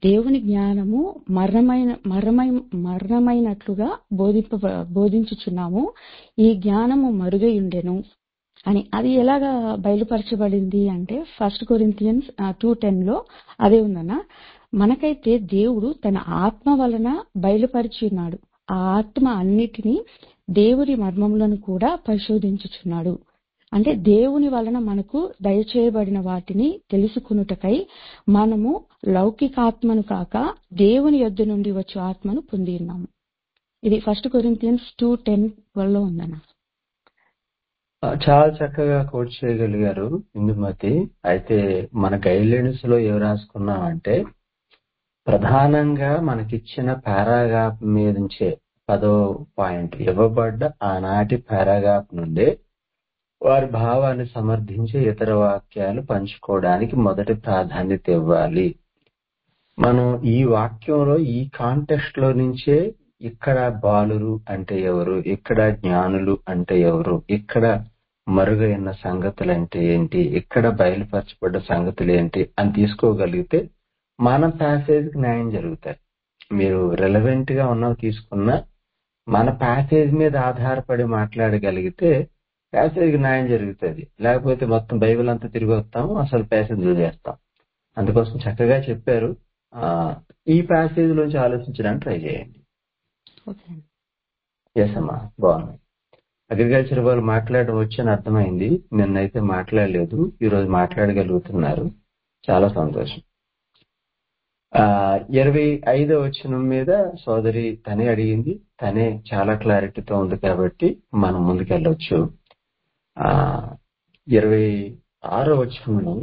[SPEAKER 7] దేవుని జ్ఞానము మరణమైన మరణమై మరణమైనట్లుగా బోధింప బోధించుచున్నాము ఈ జ్ఞానము మరుగై ఉండెను అని అది ఎలాగా బయలుపరచబడింది అంటే ఫస్ట్ కొరింతియన్స్ టూ టెన్ లో అదే ఉందన్న మనకైతే దేవుడు తన ఆత్మ వలన బయలుపరిచి ఉన్నాడు ఆ ఆత్మ అన్నిటినీ దేవుని మర్మములను కూడా పరిశోధించుచున్నాడు అంటే దేవుని వలన మనకు దయచేయబడిన వాటిని తెలుసుకునుటకై మనము లౌకికాత్మను కాక దేవుని యొద్ద నుండి వచ్చే ఆత్మను పొంది ఉన్నాము ఇది ఫస్ట్ కొరింతియన్స్ టూ టెన్ లో ఉందన్న
[SPEAKER 9] ఆ, చాలా చక్కగా కోట్ చేయగలిగారు ఇందుమతి అయితే మన గైడ్లైన్స్ లో ఏం రాసుకున్నామంటే ప్రధానంగా మనకిచ్చిన పారాగ్రాఫ్ మీద నుంచే పదో పాయింట్ ఇవ్వబడ్డ ఆనాటి పారాగ్రాఫ్ నుండే వారి భావాన్ని సమర్థించే ఇతర వాక్యాలు పంచుకోవడానికి మొదటి ప్రాధాన్యత ఇవ్వాలి మనం ఈ వాక్యంలో ఈ కాంటెక్స్ట్ లో నుంచే ఇక్కడ బాలురు అంటే ఎవరు ఇక్కడ జ్ఞానులు అంటే ఎవరు ఇక్కడ మరుగైన సంగతులు అంటే ఏంటి ఇక్కడ బయలుపరచబడ్డ సంగతులు ఏంటి అని తీసుకోగలిగితే మన ప్యాసేజ్ కి న్యాయం జరుగుతాయి మీరు రెలవెంట్ గా ఉన్నవి తీసుకున్నా మన ప్యాసేజ్ మీద ఆధారపడి మాట్లాడగలిగితే ప్యాసేజ్ కి న్యాయం జరుగుతుంది లేకపోతే మొత్తం బైబిల్ అంతా తిరిగి వస్తాము అసలు ప్యాసేజ్ చేస్తాం అందుకోసం చక్కగా చెప్పారు ఆ, ఈ ప్యాసేజ్ నుంచి ఆలోచించడానికి ట్రై చేయండి
[SPEAKER 7] ఓకే అండి.
[SPEAKER 9] ఎస్ అమ్మా బాగుంది అగ్రికల్చర్ వాళ్ళు మాట్లాడడం వచ్చని అర్థమైంది నిన్నైతే మాట్లాడలేదు ఈ రోజు మాట్లాడగలుగుతున్నారు చాలా సంతోషం ఆ ఇరవై ఐదో వచనం మీద సోదరి తనే అడిగింది తనే చాలా క్లారిటీతో ఉంది కాబట్టి మనం ముందుకెళ్ళొచ్చు ఆ ఇరవై ఆరో వచనంలో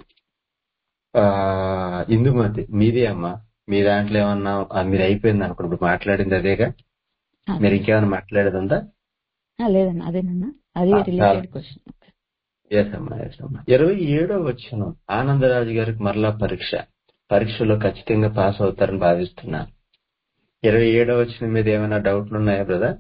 [SPEAKER 9] ఆ ఇందుమతి మీదే అమ్మా మీ దాంట్లో ఏమన్నా ఆ, మీరు అయిపోయింది అనుకోండి ఇప్పుడు మాట్లాడింది అదేగా
[SPEAKER 7] ఆ,
[SPEAKER 9] మీరు ఇంకేమైనా మాట్లాడేది ఉందా
[SPEAKER 7] ఆ, లేదన్న అదేనన్నా అది
[SPEAKER 9] ఆ, చాలా
[SPEAKER 7] రిలేటెడ్ క్వశ్చన్
[SPEAKER 9] ఎస్ అమ్మా ఎస్ అమ్మా ఇరవై ఏడో వచ్చిన ఆనందరాజు గారికి మరలా పరీక్ష పరీక్షలో ఖచ్చితంగా పాస్ అవుతారని భావిస్తున్నాను ఇరవై ఏడో వచ్చిన మీద ఏమైనా డౌట్లు ఉన్నాయా బ్రదర్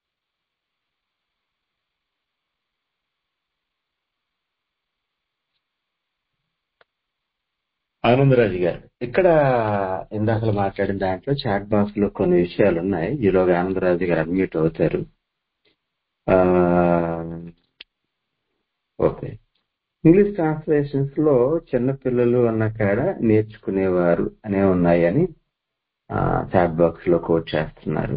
[SPEAKER 9] ఆనందరాజు గారు ఇక్కడ ఇందాక మాట్లాడిన దాంట్లో చాట్ బాక్స్ లో కొన్ని విషయాలు ఉన్నాయి ఈలోగా ఆనందరాజు గారు అడ్మిట్ అవుతారు ఆ, ఓకే ఇంగ్లీష్ ట్రాన్స్లేషన్స్ లో చిన్నపిల్లలు అన్న కాడ నేర్చుకునేవారు అనే ఉన్నాయని చాట్ బాక్స్ లో కోట్ చేస్తున్నారు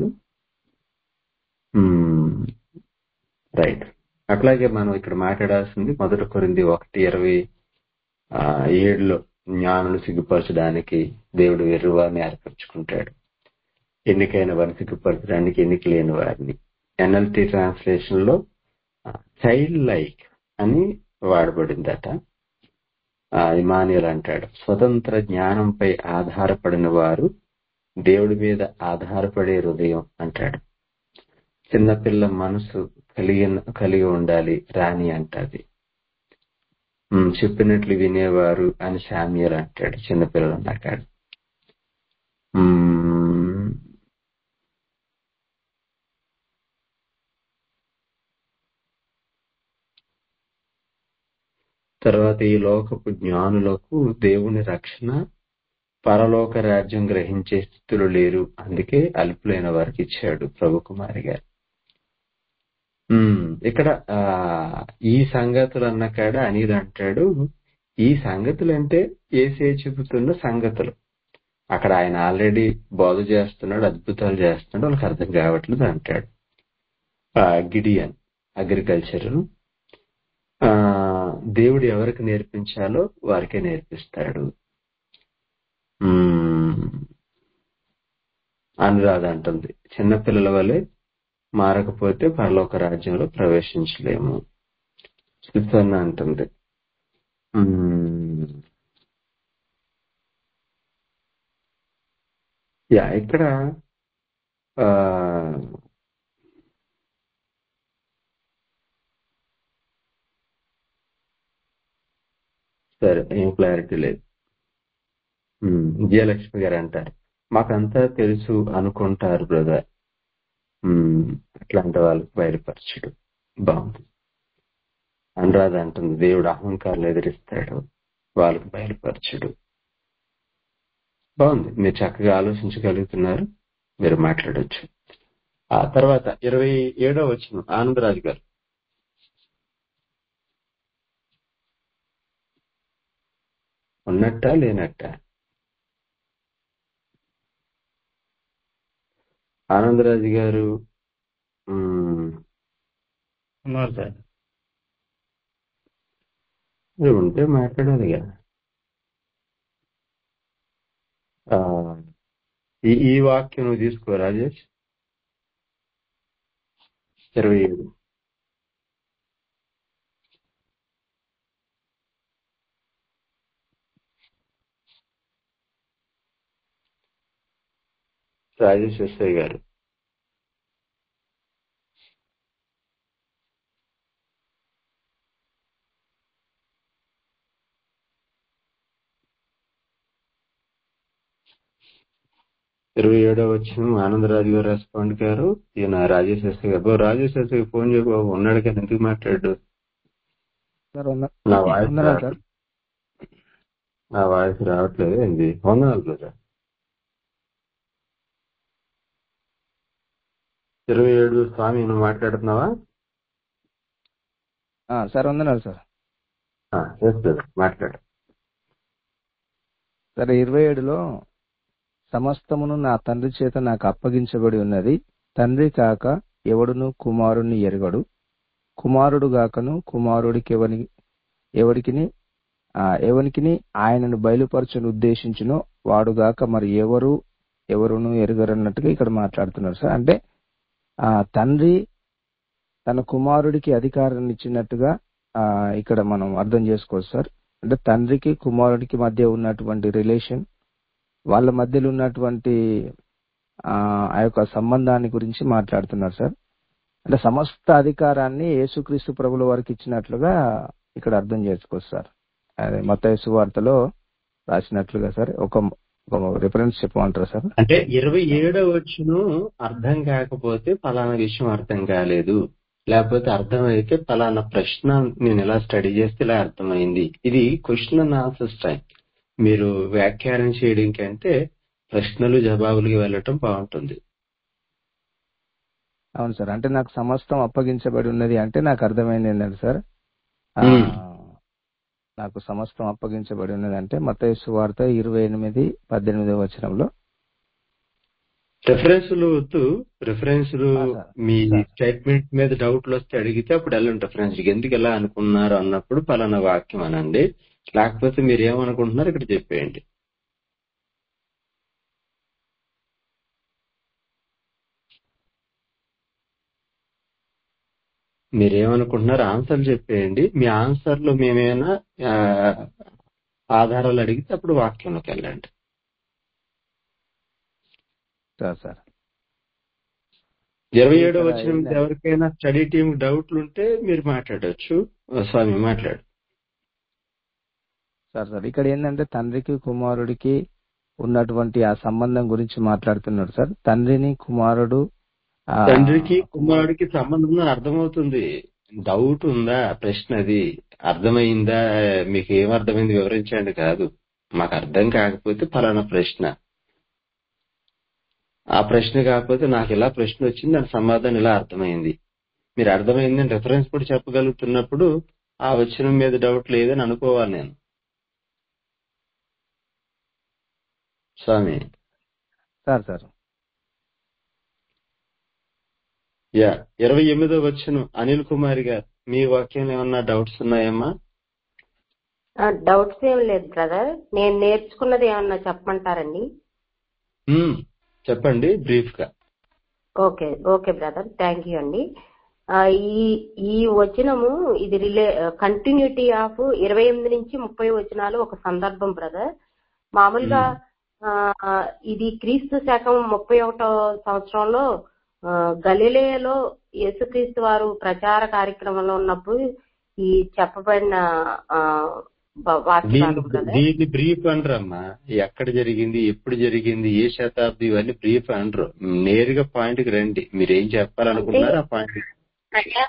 [SPEAKER 9] రైట్ అట్లాగే మనం ఇక్కడ మాట్లాడాల్సింది మొదటి కొరింది ఒకటి ఇరవై ఆ, ఏడులో జ్ఞానులు సిగ్గుపరచడానికి దేవుడు వెర్రివారిని ఏర్పరచుకుంటాడు ఎన్నికైన వారిని సిగ్గుపరచడానికి ఎన్నిక లేని వారిని ఎన్ఎల్టి ట్రాన్స్లేషన్ లో చైల్డ్ లైక్ అని వాడబడిందట ఆ, ఇమానియల్ అంటాడు స్వతంత్ర జ్ఞానంపై ఆధారపడిన వారు దేవుడి మీద ఆధారపడే హృదయం అంటాడు చిన్నపిల్ల మనసు కలిగి కలిగి ఉండాలి రాణి అంటది ఉమ్, చెప్పినట్లు వినేవారు అని శామ్యల్ అంటాడు చిన్నపిల్లలు అన్నాడు ఉమ్, తర్వాత ఈ లోకపు జ్ఞానులకు దేవుని రక్షణ పరలోక రాజ్యం గ్రహించే స్థితులు లేరు అందుకే అల్పులైన వారికి ఇచ్చాడు ప్రభు కుమారి గారు ఉమ్, ఇక్కడ ఆ ఈ సంగతులు అన్న కాడ అనేది అంటాడు ఈ సంగతులు అంటే ఏసే చెబుతున్న సంగతులు అక్కడ ఆయన ఆల్రెడీ బోధ చేస్తున్నాడు అద్భుతాలు చేస్తున్నాడు వాళ్ళకి అర్థం కావట్లేదు అంటాడు ఆ, గిడియన్ అగ్రికల్చర్ ఆ దేవుడు ఎవరికి నేర్పించాలో వారికే నేర్పిస్తాడు ఉమ్, అనురాధ అంటుంది చిన్నపిల్లల వలె మారకపోతే పరలోక రాజ్యంలో ప్రవేశించలేము సుసన్న అంటుంది ఉమ్, యా ఇక్కడ ఆ, సరే ఏం క్లారిటీ లేదు ఉమ్, విజయలక్ష్మి గారు అంటారు మాకంతా తెలుసు అనుకుంటారు బ్రదర్ అట్లాంటి వాళ్ళకి బయలుపరచడు బాగుంది అనురాధ అంటుంది దేవుడు అహంకారాలు ఎదిరిస్తాడు వాళ్ళకి బయలుపరచడు బాగుంది మీరు చక్కగా ఆలోచించగలుగుతున్నారు మీరు మాట్లాడొచ్చు ఆ తర్వాత ఇరవై ఏడో వచ్చిన ఆనందరాజు గారు ఉన్నట్టా లేనట్టా ఆనందరాజు గారు మ్మ్,
[SPEAKER 10] ఉన్నారు సార్
[SPEAKER 9] మీరు ఉంటే మాట్లాడాలి కదా ఆ, ఈ ఈ వాక్యం నువ్వు తీసుకో రాజేష్ ఇరవై ఏడు రాజేష్ ఎస్ఐ గారు ఇరవై ఏడో వచ్చిన ఆనందరాజు గారు రెస్పాండ్ గారు ఈయన రాజేష్ ఎస్ఐ గారు బాబు రాజేష్ ఎస్ఐ ఫోన్ చేయ బాబు ఉన్నాడు కానీ ఎందుకు మాట్లాడు
[SPEAKER 2] సార్ ఉన్న
[SPEAKER 9] నా వాయిస్
[SPEAKER 2] ఉన్నారా సార్
[SPEAKER 9] రావట్లేదు నా వాయిస్ రావట్లేదు ఏంది వందనాలు బ్రదర్ ఇరవై ఏడు స్వామి నువ్వు మాట్లాడుతున్నావా
[SPEAKER 2] ఆ, సార్ వందనాలు సార్
[SPEAKER 9] ఎస్ బ్రదర్ మాట్లాడు
[SPEAKER 2] సరే ఇరవై ఏడులో సమస్తమును నా తండ్రి చేత నాకు అప్పగించబడి ఉన్నది తండ్రి కాక ఎవడును కుమారుని ఎరగడు కుమారుడు గాకను కుమారుడికి ఎవని ఎవడికిని ఆ, ఎవనికిని ఆయనను బయలుపరచను ఉద్దేశించునో వాడుగాక మరి ఎవరు ఎవరును ఎరగరన్నట్టుగా ఇక్కడ మాట్లాడుతున్నారు సార్ అంటే ఆ తండ్రి తన కుమారుడికి అధికారాన్ని ఇచ్చినట్టుగా ఆ, ఇక్కడ మనం అర్థం చేసుకోవచ్చు సార్ అంటే తండ్రికి కుమారుడికి మధ్య ఉన్నటువంటి రిలేషన్ వాళ్ళ మధ్యలో ఉన్నటువంటి ఆ ఆ యొక్క సంబంధాన్ని గురించి మాట్లాడుతున్నారు సార్ అంటే సమస్త అధికారాన్ని యేసుక్రీస్తు ప్రభుల వారికి ఇచ్చినట్లుగా ఇక్కడ అర్థం చేసుకోవచ్చు సార్ అదే మత వార్తలో రాసినట్లుగా సార్ ఒక ఒక రిఫరెన్స్ చెప్పమంటారా సార్
[SPEAKER 9] అంటే ఇరవై ఏడో వచ్చును అర్థం కాకపోతే ఫలానా విషయం అర్థం కాలేదు లేకపోతే అర్థమైతే ఫలానా ప్రశ్న నేను ఇలా స్టడీ చేస్తే ఇలా అర్థమైంది ఇది క్వశ్చన్ అండ్ ఆన్సర్స్ టైం మీరు వ్యాఖ్యానం చేయడం కంటే ప్రశ్నలు జవాబులకి వెళ్ళటం బాగుంటుంది
[SPEAKER 2] అవును సార్ అంటే నాకు సమస్తం అప్పగించబడి ఉన్నది అంటే నాకు అర్థమైంది ఏంటంటే సార్ ఆ,
[SPEAKER 9] మ్మ్.
[SPEAKER 2] నాకు సమస్తం అప్పగించబడి ఉన్నది అంటే మత వార్త ఇరవై ఎనిమిది పద్దెనిమిదవ వచనంలో
[SPEAKER 9] రెఫరెన్స్లు వద్దు రెఫరెన్స్లు
[SPEAKER 2] ఆ, సార్
[SPEAKER 9] మీ
[SPEAKER 2] సార్
[SPEAKER 9] స్టేట్మెంట్ మీద డౌట్లు వస్తే అడిగితే అప్పుడు వెళ్ళండి రెఫరెన్స్ ఎందుకు ఎలా అనుకున్నారు అన్నప్పుడు ఫలానా వాక్యం అనండి లేకపోతే మీరు ఏమనుకుంటున్నారు ఇక్కడ చెప్పేయండి మీరేమనుకుంటున్నారు ఆన్సర్ చెప్పేయండి మీ ఆన్సర్ లో మేమేమైనా ఆ, ఆధారాలు అడిగితే అప్పుడు వాక్యంలోకి వెళ్ళండి
[SPEAKER 2] సార్ సార్
[SPEAKER 9] ఇరవై
[SPEAKER 2] అంటే
[SPEAKER 9] ఏడో
[SPEAKER 2] ఇక్కడ
[SPEAKER 9] వచ్చిన మీద
[SPEAKER 2] ఏంటంటే
[SPEAKER 9] ఎవరికైనా స్టడీ టీం డౌట్లు ఉంటే మీరు మాట్లాడొచ్చు స్వామి మాట్లాడు
[SPEAKER 2] సార్ సార్ ఇక్కడ ఏంటంటే తండ్రికి కుమారుడికి ఉన్నటువంటి ఆ సంబంధం గురించి మాట్లాడుతున్నాడు సార్ తండ్రిని కుమారుడు ఆ
[SPEAKER 9] తండ్రికి
[SPEAKER 2] కుమారుడు
[SPEAKER 9] కుమారుడికి సంబంధం ఉందని అర్థమవుతుంది డౌట్ ఉందా ప్రశ్న అది అర్థమైందా మీకు ఏం అర్థమైంది వివరించండి కాదు మాకు అర్థం కాకపోతే ఫలానా ప్రశ్న ఆ ప్రశ్న కాకపోతే నాకు ఇలా ప్రశ్న వచ్చింది దాని సమాధానం ఇలా అర్థమైంది మీరు అర్థమైందని రెఫరెన్స్ కూడా చెప్పగలుగుతున్నప్పుడు ఆ వచనం మీద డౌట్ లేదని అనుకోవాలి నేను స్వామి
[SPEAKER 2] సార్ సార్
[SPEAKER 9] యా ఇరవై ఎనిమిదో వచ్చును అనిల్ కుమార్ గారు మీ వాక్యం ఏమన్నా డౌట్స్ ఉన్నాయమ్మా
[SPEAKER 3] డౌట్స్ ఏం లేదు బ్రదర్ నేను నేర్చుకున్నది ఏమన్నా చెప్పమంటారండి
[SPEAKER 9] మ్మ్. చెప్పండి బ్రీఫ్ గా
[SPEAKER 3] okay okay brother thank you అండి ఆ, ఈ ఈ వచనము ఇది రిలే కంటిన్యూటీ ఆఫ్ ఇరవై ఎనిమిది నుంచి ముప్పై వచనాలు ఒక సందర్భం బ్రదర్ మామూలుగా ఆ, ఇది క్రీస్తు శకం ముప్పై ఒకటో సంవత్సరంలో ఆ, గలిలేయలో యేసుక్రీస్తు వారు ప్రచార కార్యక్రమంలో ఉన్నప్పుడు ఈ చెప్పబడిన ఆ, వా- వాక్య
[SPEAKER 9] దీన్ని
[SPEAKER 3] భాగం బ్రదర్
[SPEAKER 9] దీన్ని బ్రీఫ్ అనరమ్మా ఎక్కడ జరిగింది ఎప్పుడు జరిగింది ఏ శతాబ్ది ఇవన్నీ బ్రీఫ్ అనరు నేరుగా పాయింట్ కి రండి మీరు ఏం
[SPEAKER 3] అంటే
[SPEAKER 9] చెప్పాలనుకుంటున్నారు ఆ పాయింట్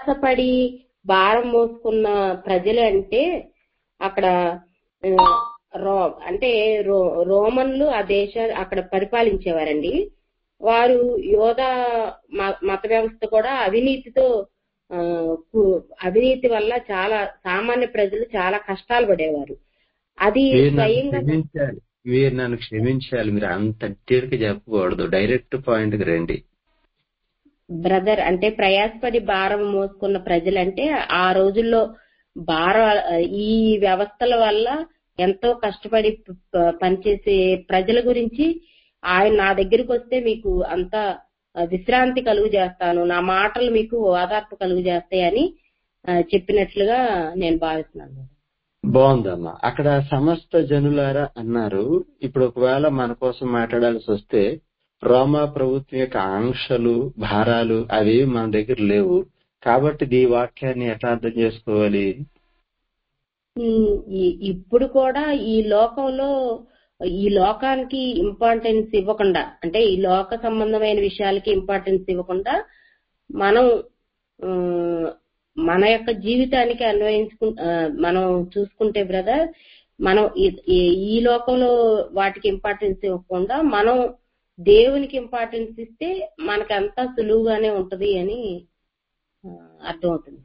[SPEAKER 3] ప్రయాసపడి భారం మోసుకున్న ప్రజలు అంటే అక్కడ ఆ, రో అంటే రో రోమన్లు ఆ దేశ అక్కడ పరిపాలించేవారండి వారు యోధ మ- మత వ్యవస్థ కూడా అవినీతితో ఆ, కు- అవినీతి వల్ల చాలా సామాన్య ప్రజలు చాలా కష్టాలు పడేవారు అది
[SPEAKER 9] మీరు నన్ను
[SPEAKER 3] స్వయంగా
[SPEAKER 9] క్షమించాలి మీరు నన్ను క్షమించాలి మీరు అంత డీటెయిల్ గా చెప్పకూడదు డైరెక్ట్ పాయింట్ కి రండి
[SPEAKER 3] బ్రదర్ అంటే ప్రయాసపడి భారం మోసుకున్న ప్రజలంటే ఆ రోజుల్లో భార ఈ వ్యవస్థల వల్ల ఎంతో కష్టపడి ప- ప- పనిచేసే ప్రజల గురించి ఆయన నా దగ్గరికి వస్తే మీకు అంత విశ్రాంతి కలుగు చేస్తాను నా మాటలు మీకు ఓదార్పు కలుగు చేస్తాయని ఆ, చెప్పినట్లుగా నేను భావిస్తున్నాను
[SPEAKER 9] బాగుందమ్మా అక్కడ సమస్త జనులారా అన్నారు ఇప్పుడు ఒకవేళ మన కోసం మాట్లాడాల్సి వస్తే రోమా ప్రభుత్వం యొక్క ఆంక్షలు భారాలు అవి మన దగ్గర లేవు కాబట్టి ఈ వాక్యాన్ని ఎట్లా అర్థం చేసుకోవాలి
[SPEAKER 3] ఉమ్, ఈ- ఇప్పుడు కూడా ఈ లోకంలో ఈ లోకానికి ఇంపార్టెన్స్ ఇవ్వకుండా అంటే ఈ లోక సంబంధమైన విషయాలకి ఇంపార్టెన్స్ ఇవ్వకుండా మనం ఉమ్, మన యొక్క జీవితానికి అన్వయించుకు ఆ, మనం చూసుకుంటే బ్రదర్ మనం ఈ- ఈ- ఈ లోకంలో వాటికి ఇంపార్టెన్స్ ఇవ్వకుండా మనం దేవునికి ఇంపార్టెన్స్ ఇస్తే మనకంతా సులువుగానే ఉంటది అని ఆ, అర్థమవుతుంది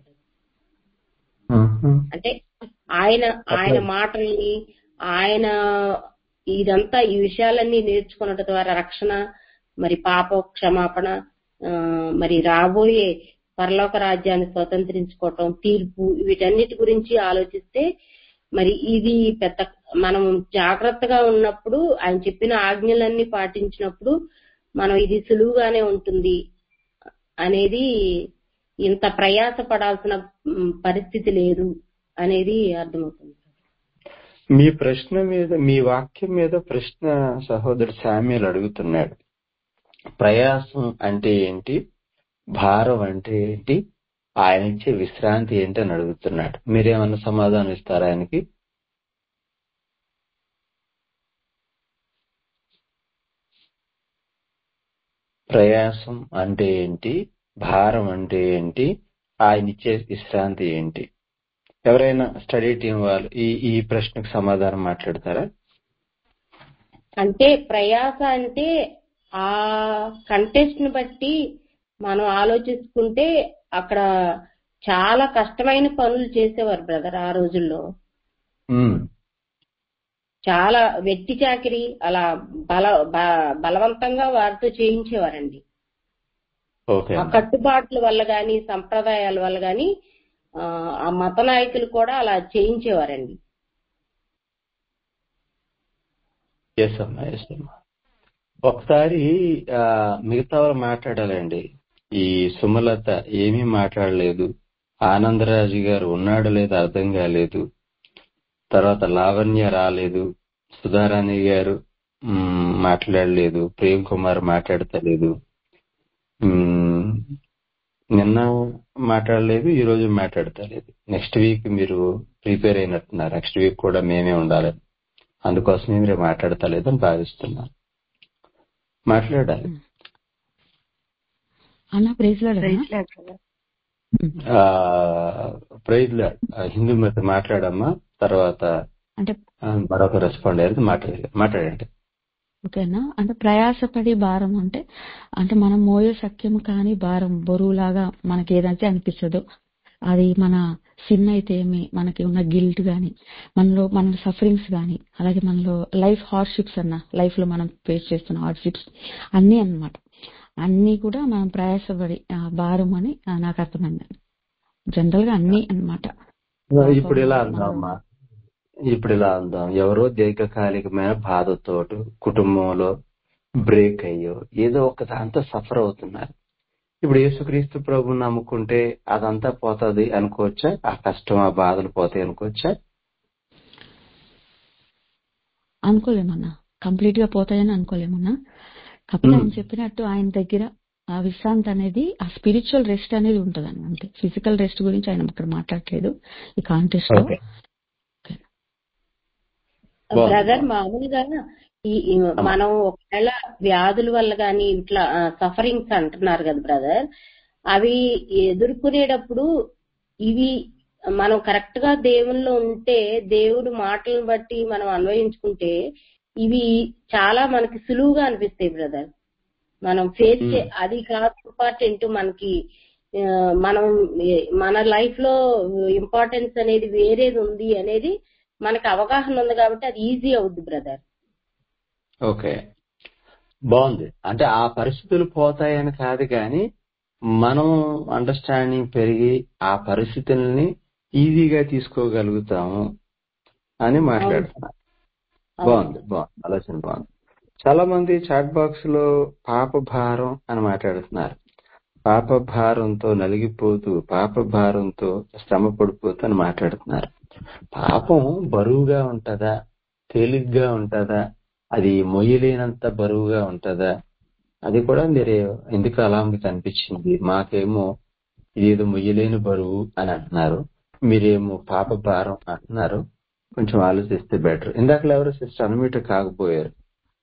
[SPEAKER 3] అంటే ఆయన ఆయన మాటల్ని ఆయన ఇదంతా ఈ విషయాలన్నీ నేర్చుకున్నట ద్వారా రక్షణ మరి పాప క్షమాపణ ఆ, మరి రాబోయే పరలోక రాజ్యాన్ని స్వతంత్రించుకోవటం తీర్పు వీటన్నిటి గురించి ఆలోచిస్తే మరి ఇది పెద్ద మనం జాగ్రత్తగా ఉన్నప్పుడు ఆయన చెప్పిన ఆజ్ఞలన్నీ పాటించినప్పుడు మనం ఇది సులువుగానే ఉంటుంది అనేది ఇంత ప్రయాస పడాల్సిన మ్, పరిస్థితి లేదు అనేది అర్థమవుతుంది
[SPEAKER 9] మీ ప్రశ్న మీద మీ వాక్యం మీద ప్రశ్న సహోదరుడు శామ్యుల్ అడుగుతున్నాడు ప్రయాసం అంటే ఏంటి భారం అంటే ఏంటి ఆయన ఇచ్చే విశ్రాంతి ఏంటి అని అడుగుతున్నాడు మీరేమన్నా సమాధానం ఇస్తారా ఆయనకి ప్రయాసం అంటే ఏంటి భారం అంటే ఏంటి ఆయన ఇచ్చే విశ్రాంతి ఏంటి ఎవరైనా స్టడీ టీం వాళ్ళు ఈ ఈ ప్రశ్నకు సమాధానం మాట్లాడతారా
[SPEAKER 3] అంటే ప్రయాస అంటే ఆ కంటెస్ట్ ని బట్టి మనం ఆలోచించుకుంటే అక్కడ చాలా కష్టమైన పనులు చేసేవారు బ్రదర్ ఆ రోజుల్లో
[SPEAKER 9] ఉమ్,
[SPEAKER 3] చాలా వెట్టి చాకిరి అలా బల బ- బలవంతంగా వారితో చేయించేవారండి
[SPEAKER 9] ఓకే
[SPEAKER 3] ఆ కట్టుబాట్ల వల్ల గాని సంప్రదాయాల వల్ల గాని ఆ ఆ మత నాయకులు కూడా అలా చేయించేవారండి
[SPEAKER 9] ఎస్ అమ్మా ఎస్ అమ్మా ఒకసారి ఆ, మిగతా వాళ్ళు మాట్లాడాలండి ఈ సుమలత ఏమీ మాట్లాడలేదు ఆనందరాజు గారు ఉన్నాడు లేదు అర్థం కాలేదు తర్వాత లావణ్య రాలేదు సుధారాణి గారు మ్, మాట్లాడలేదు ప్రేమ్ కుమార్ మాట్లాడతలేదు మ్, నిన్న మాట్లాడలేదు ఈ రోజు మాట్లాడతలేదు నెక్స్ట్ వీక్ మీరు ప్రిపేర్ అయినట్టున్నారు నెక్స్ట్ వీక్ కూడా మేమే ఉండాలి అందుకోసమే మీరు మాట్లాడతలేదు అని భావిస్తున్నాను మాట్లాడాలి
[SPEAKER 7] అన్న ప్రైజ్ లార్డ్ అన్న?
[SPEAKER 5] Praise lord brother.
[SPEAKER 9] ఆ ప్రైజ్ లార్డ్. ఆ, హిందూ మత మాట్లాడమ్మా తర్వాత
[SPEAKER 7] అంటే
[SPEAKER 9] ఆ, మరొక రెస్పాండ్ అయ్యేది మాట్లాడండి మాట్లాడండి
[SPEAKER 7] ఓకేనా అంటే ప్రయాసపడి భారం అంటే అంటే మనం మోయే సఖ్యం కాని భారం బరువులాగా మనకి ఏదైతే అనిపిస్తుందో అది మన సిన్ అయితే ఏమి మనకి ఉన్న గిల్ట్ గాని మనలో మన సఫరింగ్స్ గాని అలాగే మనలో లైఫ్ హార్డ్షిప్స్ అన్న లైఫ్ లో మనం ఫేస్ చేస్తున్న హార్డ్షిప్స్ అన్ని అన్నమాట అన్ని కూడా మనం ప్రయాసపడి ఆ, భారం అని ఆ, నాకు అర్థమైంది జనరల్ గా అన్ని అన్నమాట
[SPEAKER 9] ఇప్పుడు ఇలా
[SPEAKER 7] పాపము
[SPEAKER 9] అందాం
[SPEAKER 7] మనలో
[SPEAKER 9] అమ్మా ఇప్పుడు ఇలా అందాం ఎవరో దీర్ఘకాలికమైన బాధతోటి కుటుంబంలో బ్రేక్ అయ్యో ఏదో ఒక దాంతో సఫర్ అవుతున్నారు ఇప్పుడు యేసుక్రీస్తు ప్రభు నమ్ముకుంటే అదంతా పోతుంది అనుకోవచ్చా ఆ కష్టం ఆ బాధలు పోతాయి అనుకోవచ్చా
[SPEAKER 7] అనుకోలేమన్నా కంప్లీట్ గా పోతాయని అనుకోలేమన్నా కాకపోతే
[SPEAKER 9] ఉమ్.
[SPEAKER 7] ఆయన చెప్పినట్టు ఆయన దగ్గర ఆ విశ్రాంతి అనేది ఆ స్పిరిచువల్ రెస్ట్ అనేది ఉంటది అంతే ఫిజికల్ రెస్ట్ గురించి ఆయన ఇక్కడ మాట్లాడట్లేదు ఈ కాంటెస్ట్ లో
[SPEAKER 9] ఓకే బాగుంది
[SPEAKER 3] బ్రదర్
[SPEAKER 9] బాగుంది
[SPEAKER 3] మామూలుగా ఈ ఈ
[SPEAKER 9] అమ్మా
[SPEAKER 3] మనం ఒకవేళ వ్యాధుల వల్ల గాని ఇట్లా సఫరింగ్స్ అంటున్నారు కదా బ్రదర్ అవి ఎదుర్కొనేటప్పుడు ఇవి
[SPEAKER 11] మనం కరెక్ట్ గా దేవునిలో ఉంటే దేవుడు మాటలను బట్టి మనం అన్వయించుకుంటే ఇవి చాలా మనకి సులువుగా అనిపిస్తాయి బ్రదర్ మనం ఫేస్ చే అది కాదు ఇంపార్టెంట్ మనకి ఆ, మనం ఏ- మన లైఫ్ లో ఇంపార్టెన్స్ అనేది వేరేది ఉంది అనేది మనకి అవగాహన ఉంది కాబట్టి అది ఈజీ అవుద్ది బ్రదర్
[SPEAKER 12] ఓకే బాగుంది అంటే ఆ పరిస్థితులు పోతాయని కాదు కానీ మనం అండర్స్టాండింగ్ పెరిగి ఆ పరిస్థితుల్ని ఈజీగా తీసుకోగలుగుతాము అని
[SPEAKER 11] అవును
[SPEAKER 12] మాట్లాడుతున్నారు
[SPEAKER 11] అవును
[SPEAKER 12] బాగుంది బాగుంది ఆలోచన బాగుంది చాలా మంది చాట్ బాక్స్ లో పాప భారం అని మాట్లాడుతున్నారు పాప భారంతో నలిగిపోతూ పాప భారంతో శ్రమ పడిపోతూ అని మాట్లాడుతున్నారు పాపం బరువుగా ఉంటదా తేలిగ్గా ఉంటదా అది మొయ్యలేనంత బరువుగా ఉంటదా అది కూడా మీరు ఎందుకు అలా మీకు అనిపించింది మాకేమో ఇదేదో మొయ్యలేని బరువు అని అంటున్నారు మీరేమో పాప భారం అంటున్నారు కొంచెం ఆలోచిస్తే బెటర్ ఇందాక ఎవరు సిస్టర్ అన్మ్యూట్ కాకపోయారు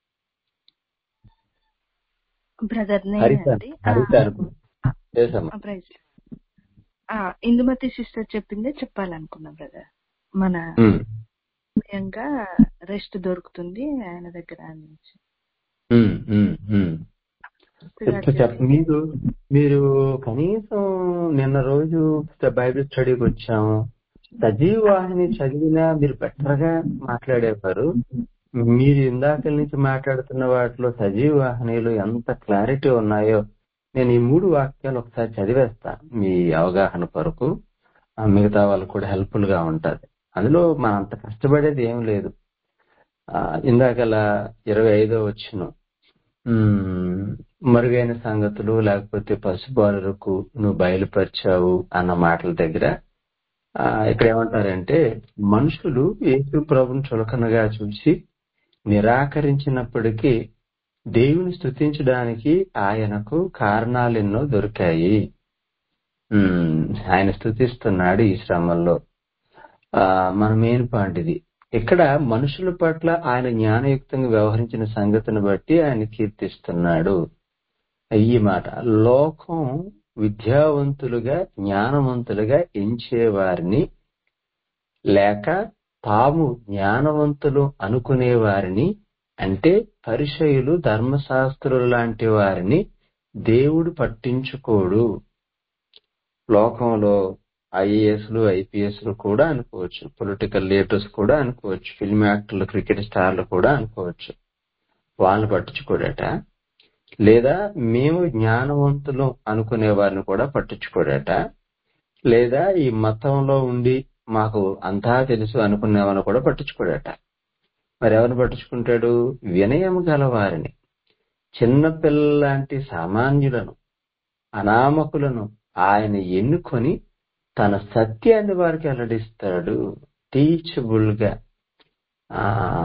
[SPEAKER 5] బ్రదర్
[SPEAKER 12] హరిత
[SPEAKER 5] నేనండి ఆ,
[SPEAKER 12] హరిత అనుకుంటా చేసమ్మా
[SPEAKER 5] ఆ, ప్రైజ్ ఆ, ఇందుమతి సిస్టర్ చెప్పిందే చెప్పాలనుకున్నా బ్రదర్ మన
[SPEAKER 12] ఉమ్,
[SPEAKER 5] సమయంగా రెస్ట్ దొరుకుతుంది ఆయన దగ్గర నుంచి
[SPEAKER 12] ఉమ్, ఉమ్, ఉమ్.
[SPEAKER 5] గారు
[SPEAKER 12] చెప్తా చెప్
[SPEAKER 5] చెప్పింది
[SPEAKER 12] మీరు మీరు కనీసం నిన్న రోజు బైబిల్ స్టడీకి వచ్చాము సజీవ వాహిని చదివినా మీరు బెటర్ గా మాట్లాడేవారు మీరు ఇందాక నుంచి మాట్లాడుతున్న వాటిలో సజీవ వాహినిలో ఎంత క్లారిటీ ఉన్నాయో నేను ఈ మూడు వాక్యాలు ఒకసారి చదివేస్తా మీ అవగాహన కొరకు ఆ మిగతా వాళ్ళకు కూడా హెల్ప్ఫుల్ గా ఉంటది అందులో మనం అంత కష్టపడేది ఏం లేదు ఆ, ఇందాకలా ఇరవై ఐదో వచ్చిన మరుగైన సంగతులు లేకపోతే పశుబాలులకు నువ్వు బయలుపరిచావు అన్న మాటల దగ్గర ఆ, ఇక్కడ ఏమంటారంటే మనుషులు యేసు ప్రభుని చులకనగా చూసి నిరాకరించినప్పటికీ దేవుని స్తుతించడానికి ఆయనకు కారణాలెన్నో దొరికాయి ఉమ్, ఆయన స్తుతిస్తున్నాడు ఈ శ్రమల్లో ఆ, మన మెయిన్ పాయింట్ ఇది ఇక్కడ మనుషుల పట్ల ఆయన జ్ఞానయుక్తంగా వ్యవహరించిన సంగతిని బట్టి ఆయన కీర్తిస్తున్నాడు ఈ మాట లోకం విద్యావంతులుగా జ్ఞానవంతులుగా ఎంచే వారిని లేక తాము జ్ఞానవంతులు అనుకునే వారిని అంటే పరిచయులు ధర్మశాస్త్రులు లాంటి వారిని దేవుడు పట్టించుకోడు లోకంలో ఐఏఎస్లు ఐపీఎస్లు కూడా అనుకోవచ్చు పొలిటికల్ లీడర్స్ కూడా అనుకోవచ్చు ఫిల్మ్ యాక్టర్లు క్రికెట్ స్టార్లు కూడా అనుకోవచ్చు వాళ్ళని పట్టించుకోడట లేదా మేము జ్ఞానవంతులు అనుకునే వారిని కూడా పట్టించుకోడట లేదా ఈ మతంలో ఉండి మాకు అంతా తెలుసు అనుకునే వాళ్ళని కూడా పట్టించుకోడట మరి ఎవరిని పట్టించుకుంటాడు వినయం గల వారిని చిన్నపిల్ల లాంటి సామాన్యులను అనామకులను ఆయన ఎన్నుకొని తన సత్యాన్ని వారికి వెల్లడిస్తాడు టీచబుల్ గా ఆ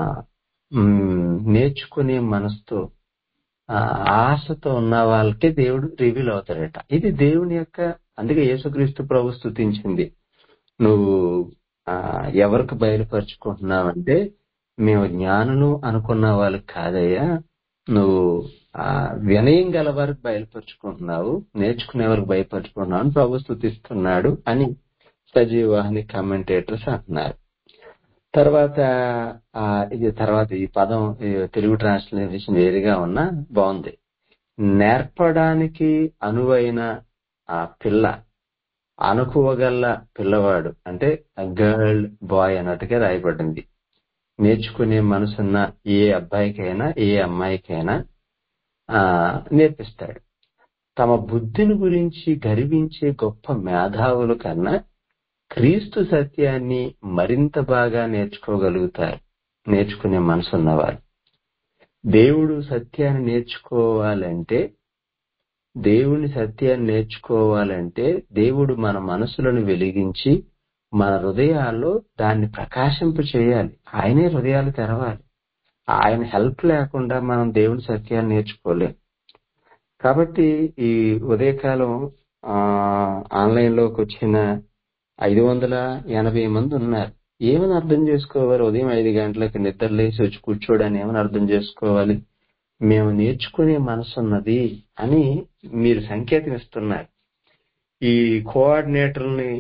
[SPEAKER 12] మ్, నేర్చుకునే మనసుతో ఆ, ఆశతో ఉన్న వాళ్ళకి దేవుడు రివీల్ అవుతాడట ఇది దేవుని యొక్క అందుకే యేసుక్రీస్తు ప్రభు స్తుతించింది నువ్వు ఆ, ఎవరికి బయలుపరుచుకుంటున్నావంటే మేము జ్ఞానులు అనుకున్న వాళ్ళకి కాదయ్యా నువ్వు ఆ వినయం గల వారికి బయలుపరుచుకుంటున్నావు నేర్చుకునే వారికి బయలుపరుచుకుంటున్నావు అని ప్రభు స్తుతిస్తున్నాడు అని సజీవాహిని కమెంటేటర్స్ అంటున్నారు తర్వాత ఆ, ఇది తర్వాత ఈ పదం ఈ తెలుగు ట్రాన్స్లేషన్ వేరుగా ఉన్నా బాగుంది నేర్పడానికి అనువైన ఆ పిల్ల అనుకువగల పిల్లవాడు అంటే గర్ల్ బాయ్ అన్నట్టుగా రాయబడింది నేర్చుకునే మనసున్న ఏ అబ్బాయికైనా ఏ అమ్మాయికైనా ఆ నేర్పిస్తాడు తమ బుద్ధిని గురించి గర్వించే గొప్ప మేధావుల కన్నా క్రీస్తు సత్యాన్ని మరింత బాగా నేర్చుకోగలుగుతారు నేర్చుకునే మనసున్నవారు దేవుడు సత్యాన్ని నేర్చుకోవాలంటే దేవుని సత్యాన్ని నేర్చుకోవాలంటే దేవుడు మన మనసులను వెలిగించి మన హృదయాల్లో దాన్ని ప్రకాశింప చేయాలి ఆయనే హృదయాలు తెరవాలి ఆయన హెల్ప్ లేకుండా మనం దేవుని సత్యాన్ని నేర్చుకోలేం కాబట్టి ఈ ఉదయకాలం ఆ ఆన్లైన్ లోకి వచ్చిన ఐదు వందల ఎనభై మంది ఉన్నారు ఏమని అర్థం చేసుకోవాలి ఉదయం ఐదు గంటలకు నిద్ర లేచి వచ్చి కూర్చోడని ఏమని అర్థం చేసుకోవాలి మేము నేర్చుకునే మనసున్నది అని మీరు సంకేతం ఇస్తున్నారు ఈ కోఆర్డినేటర్ని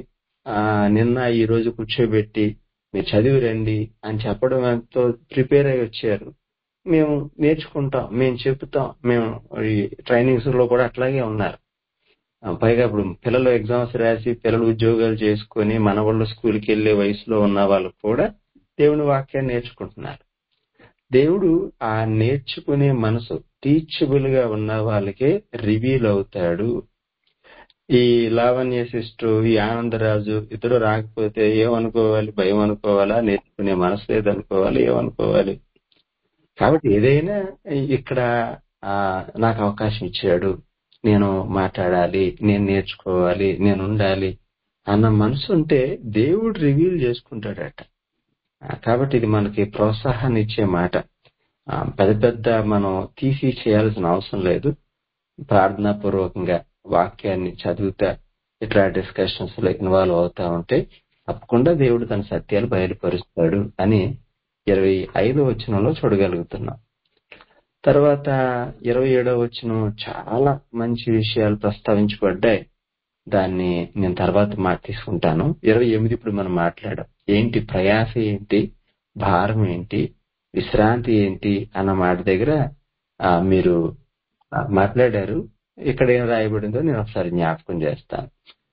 [SPEAKER 12] ఆ, నిన్న ఈ రోజు కూర్చోబెట్టి మీరు చదివి రండి అని చెప్పడం ఎంతో ప్రిపేర్ అయి వచ్చారు మేము నేర్చుకుంటాం మేము చెప్తాం మేము ఈ ట్రైనింగ్స్ లో కూడా అట్లాగే ఉన్నారు ఆ, పైగా ఇప్పుడు పిల్లలు ఎగ్జామ్స్ రాసి పిల్లలు ఉద్యోగాలు చేసుకొని మన వాళ్ళు స్కూల్కి వెళ్లే వయసులో ఉన్న వాళ్ళు కూడా దేవుని వాక్యాన్ని నేర్చుకుంటున్నారు దేవుడు ఆ నేర్చుకునే మనసు టీచబుల్ గా ఉన్న వాళ్ళకే రివీల్ అవుతాడు ఈ లావణ్య సిస్టర్ ఈ ఆనందరాజు ఇద్దరు రాకపోతే ఏమనుకోవాలి భయం అనుకోవాలా నేర్చుకునే మనసు లేదనుకోవాలి ఏమనుకోవాలి కాబట్టి ఏదైనా ఇక్కడ ఆ, నాకు అవకాశం ఇచ్చాడు నేను మాట్లాడాలి నేను నేర్చుకోవాలి నేను ఉండాలి అన్న మనసు ఉంటే దేవుడు రివీల్ చేసుకుంటాడట ఆ, కాబట్టి ఇది మనకి ప్రోత్సాహాన్ని ఇచ్చే మాట ఆ, పెద్ద పెద్ద మనం తీసి చేయాల్సిన అవసరం లేదు ప్రార్థనా పూర్వకంగా వాక్యాన్ని చదువుతా ఇట్లా డిస్కషన్స్ లో ఇన్వాల్వ్ అవుతా ఉంటే తప్పకుండా దేవుడు తన సత్యాలు బయలుపరుస్తాడు అని ఇరవై ఐదో వచనంలో చూడగలుగుతున్నాం తర్వాత ఇరవై ఏడో వచనం చాలా మంచి విషయాలు ప్రస్తావించబడ్డాయి దాన్ని నేను తర్వాత మాట తీసుకుంటాను ఇరవై ఎనిమిది ఇప్పుడు మనం మాట్లాడాం ఏంటి ప్రయాస ఏంటి భారం ఏంటి విశ్రాంతి ఏంటి అన్న మాట దగ్గర ఆ, మీరు ఆ, మాట్లాడారు ఇక్కడ ఏం రాయబడిందో నేను ఒకసారి జ్ఞాపకం చేస్తాను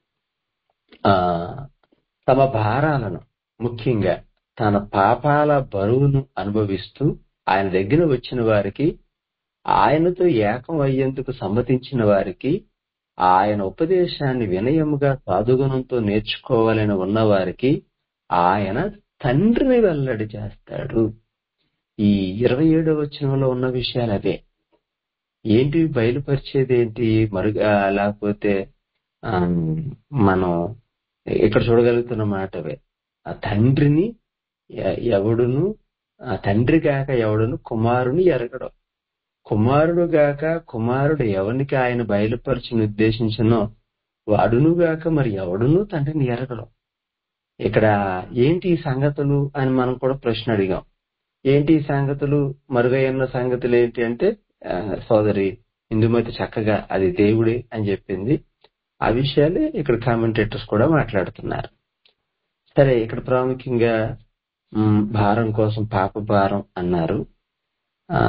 [SPEAKER 12] ఆ తమ భారాలను ముఖ్యంగా తన పాపాల బరువును అనుభవిస్తూ ఆయన దగ్గర వచ్చిన వారికి ఆయనతో ఏకం అయ్యేందుకు సమ్మతించిన వారికి ఆయన ఉపదేశాన్ని వినయముగా సాధుగుణంతో నేర్చుకోవాలని ఉన్నవారికి ఆయన తండ్రిని వెల్లడి చేస్తాడు ఈ ఇరవై ఏడవ వచనంలో ఉన్న విషయాలు అదే ఏంటి బయలుపరిచేది ఏంటి మరుగా లేకపోతే ఆమ్, మనం ఇక్కడ చూడగలుగుతున్న మాటవే ఆ తండ్రిని ఎ- ఎవడును ఆ తండ్రి గాక ఎవడును కుమారుని ఎరగడం కుమారుడు గాక కుమారుడు ఎవరికి ఆయన బయలుపరిచిన ఉద్దేశించినో వాడును గాక మరి ఎవడును తండ్రిని ఎరగడం ఇక్కడ ఏంటి ఈ సంగతులు అని మనం కూడా ప్రశ్న అడిగాం ఏంటి ఈ సంగతులు మరుగైన సంగతులు ఏంటి అంటే ఆ, సోదరి ఇందుమతి చక్కగా అది దేవుడే అని చెప్పింది ఆ విషయాలే ఇక్కడ కామెంటేటర్స్ కూడా మాట్లాడుతున్నారు సరే ఇక్కడ ప్రాముఖ్యంగా మ్, భారం కోసం పాప భారం అన్నారు ఆ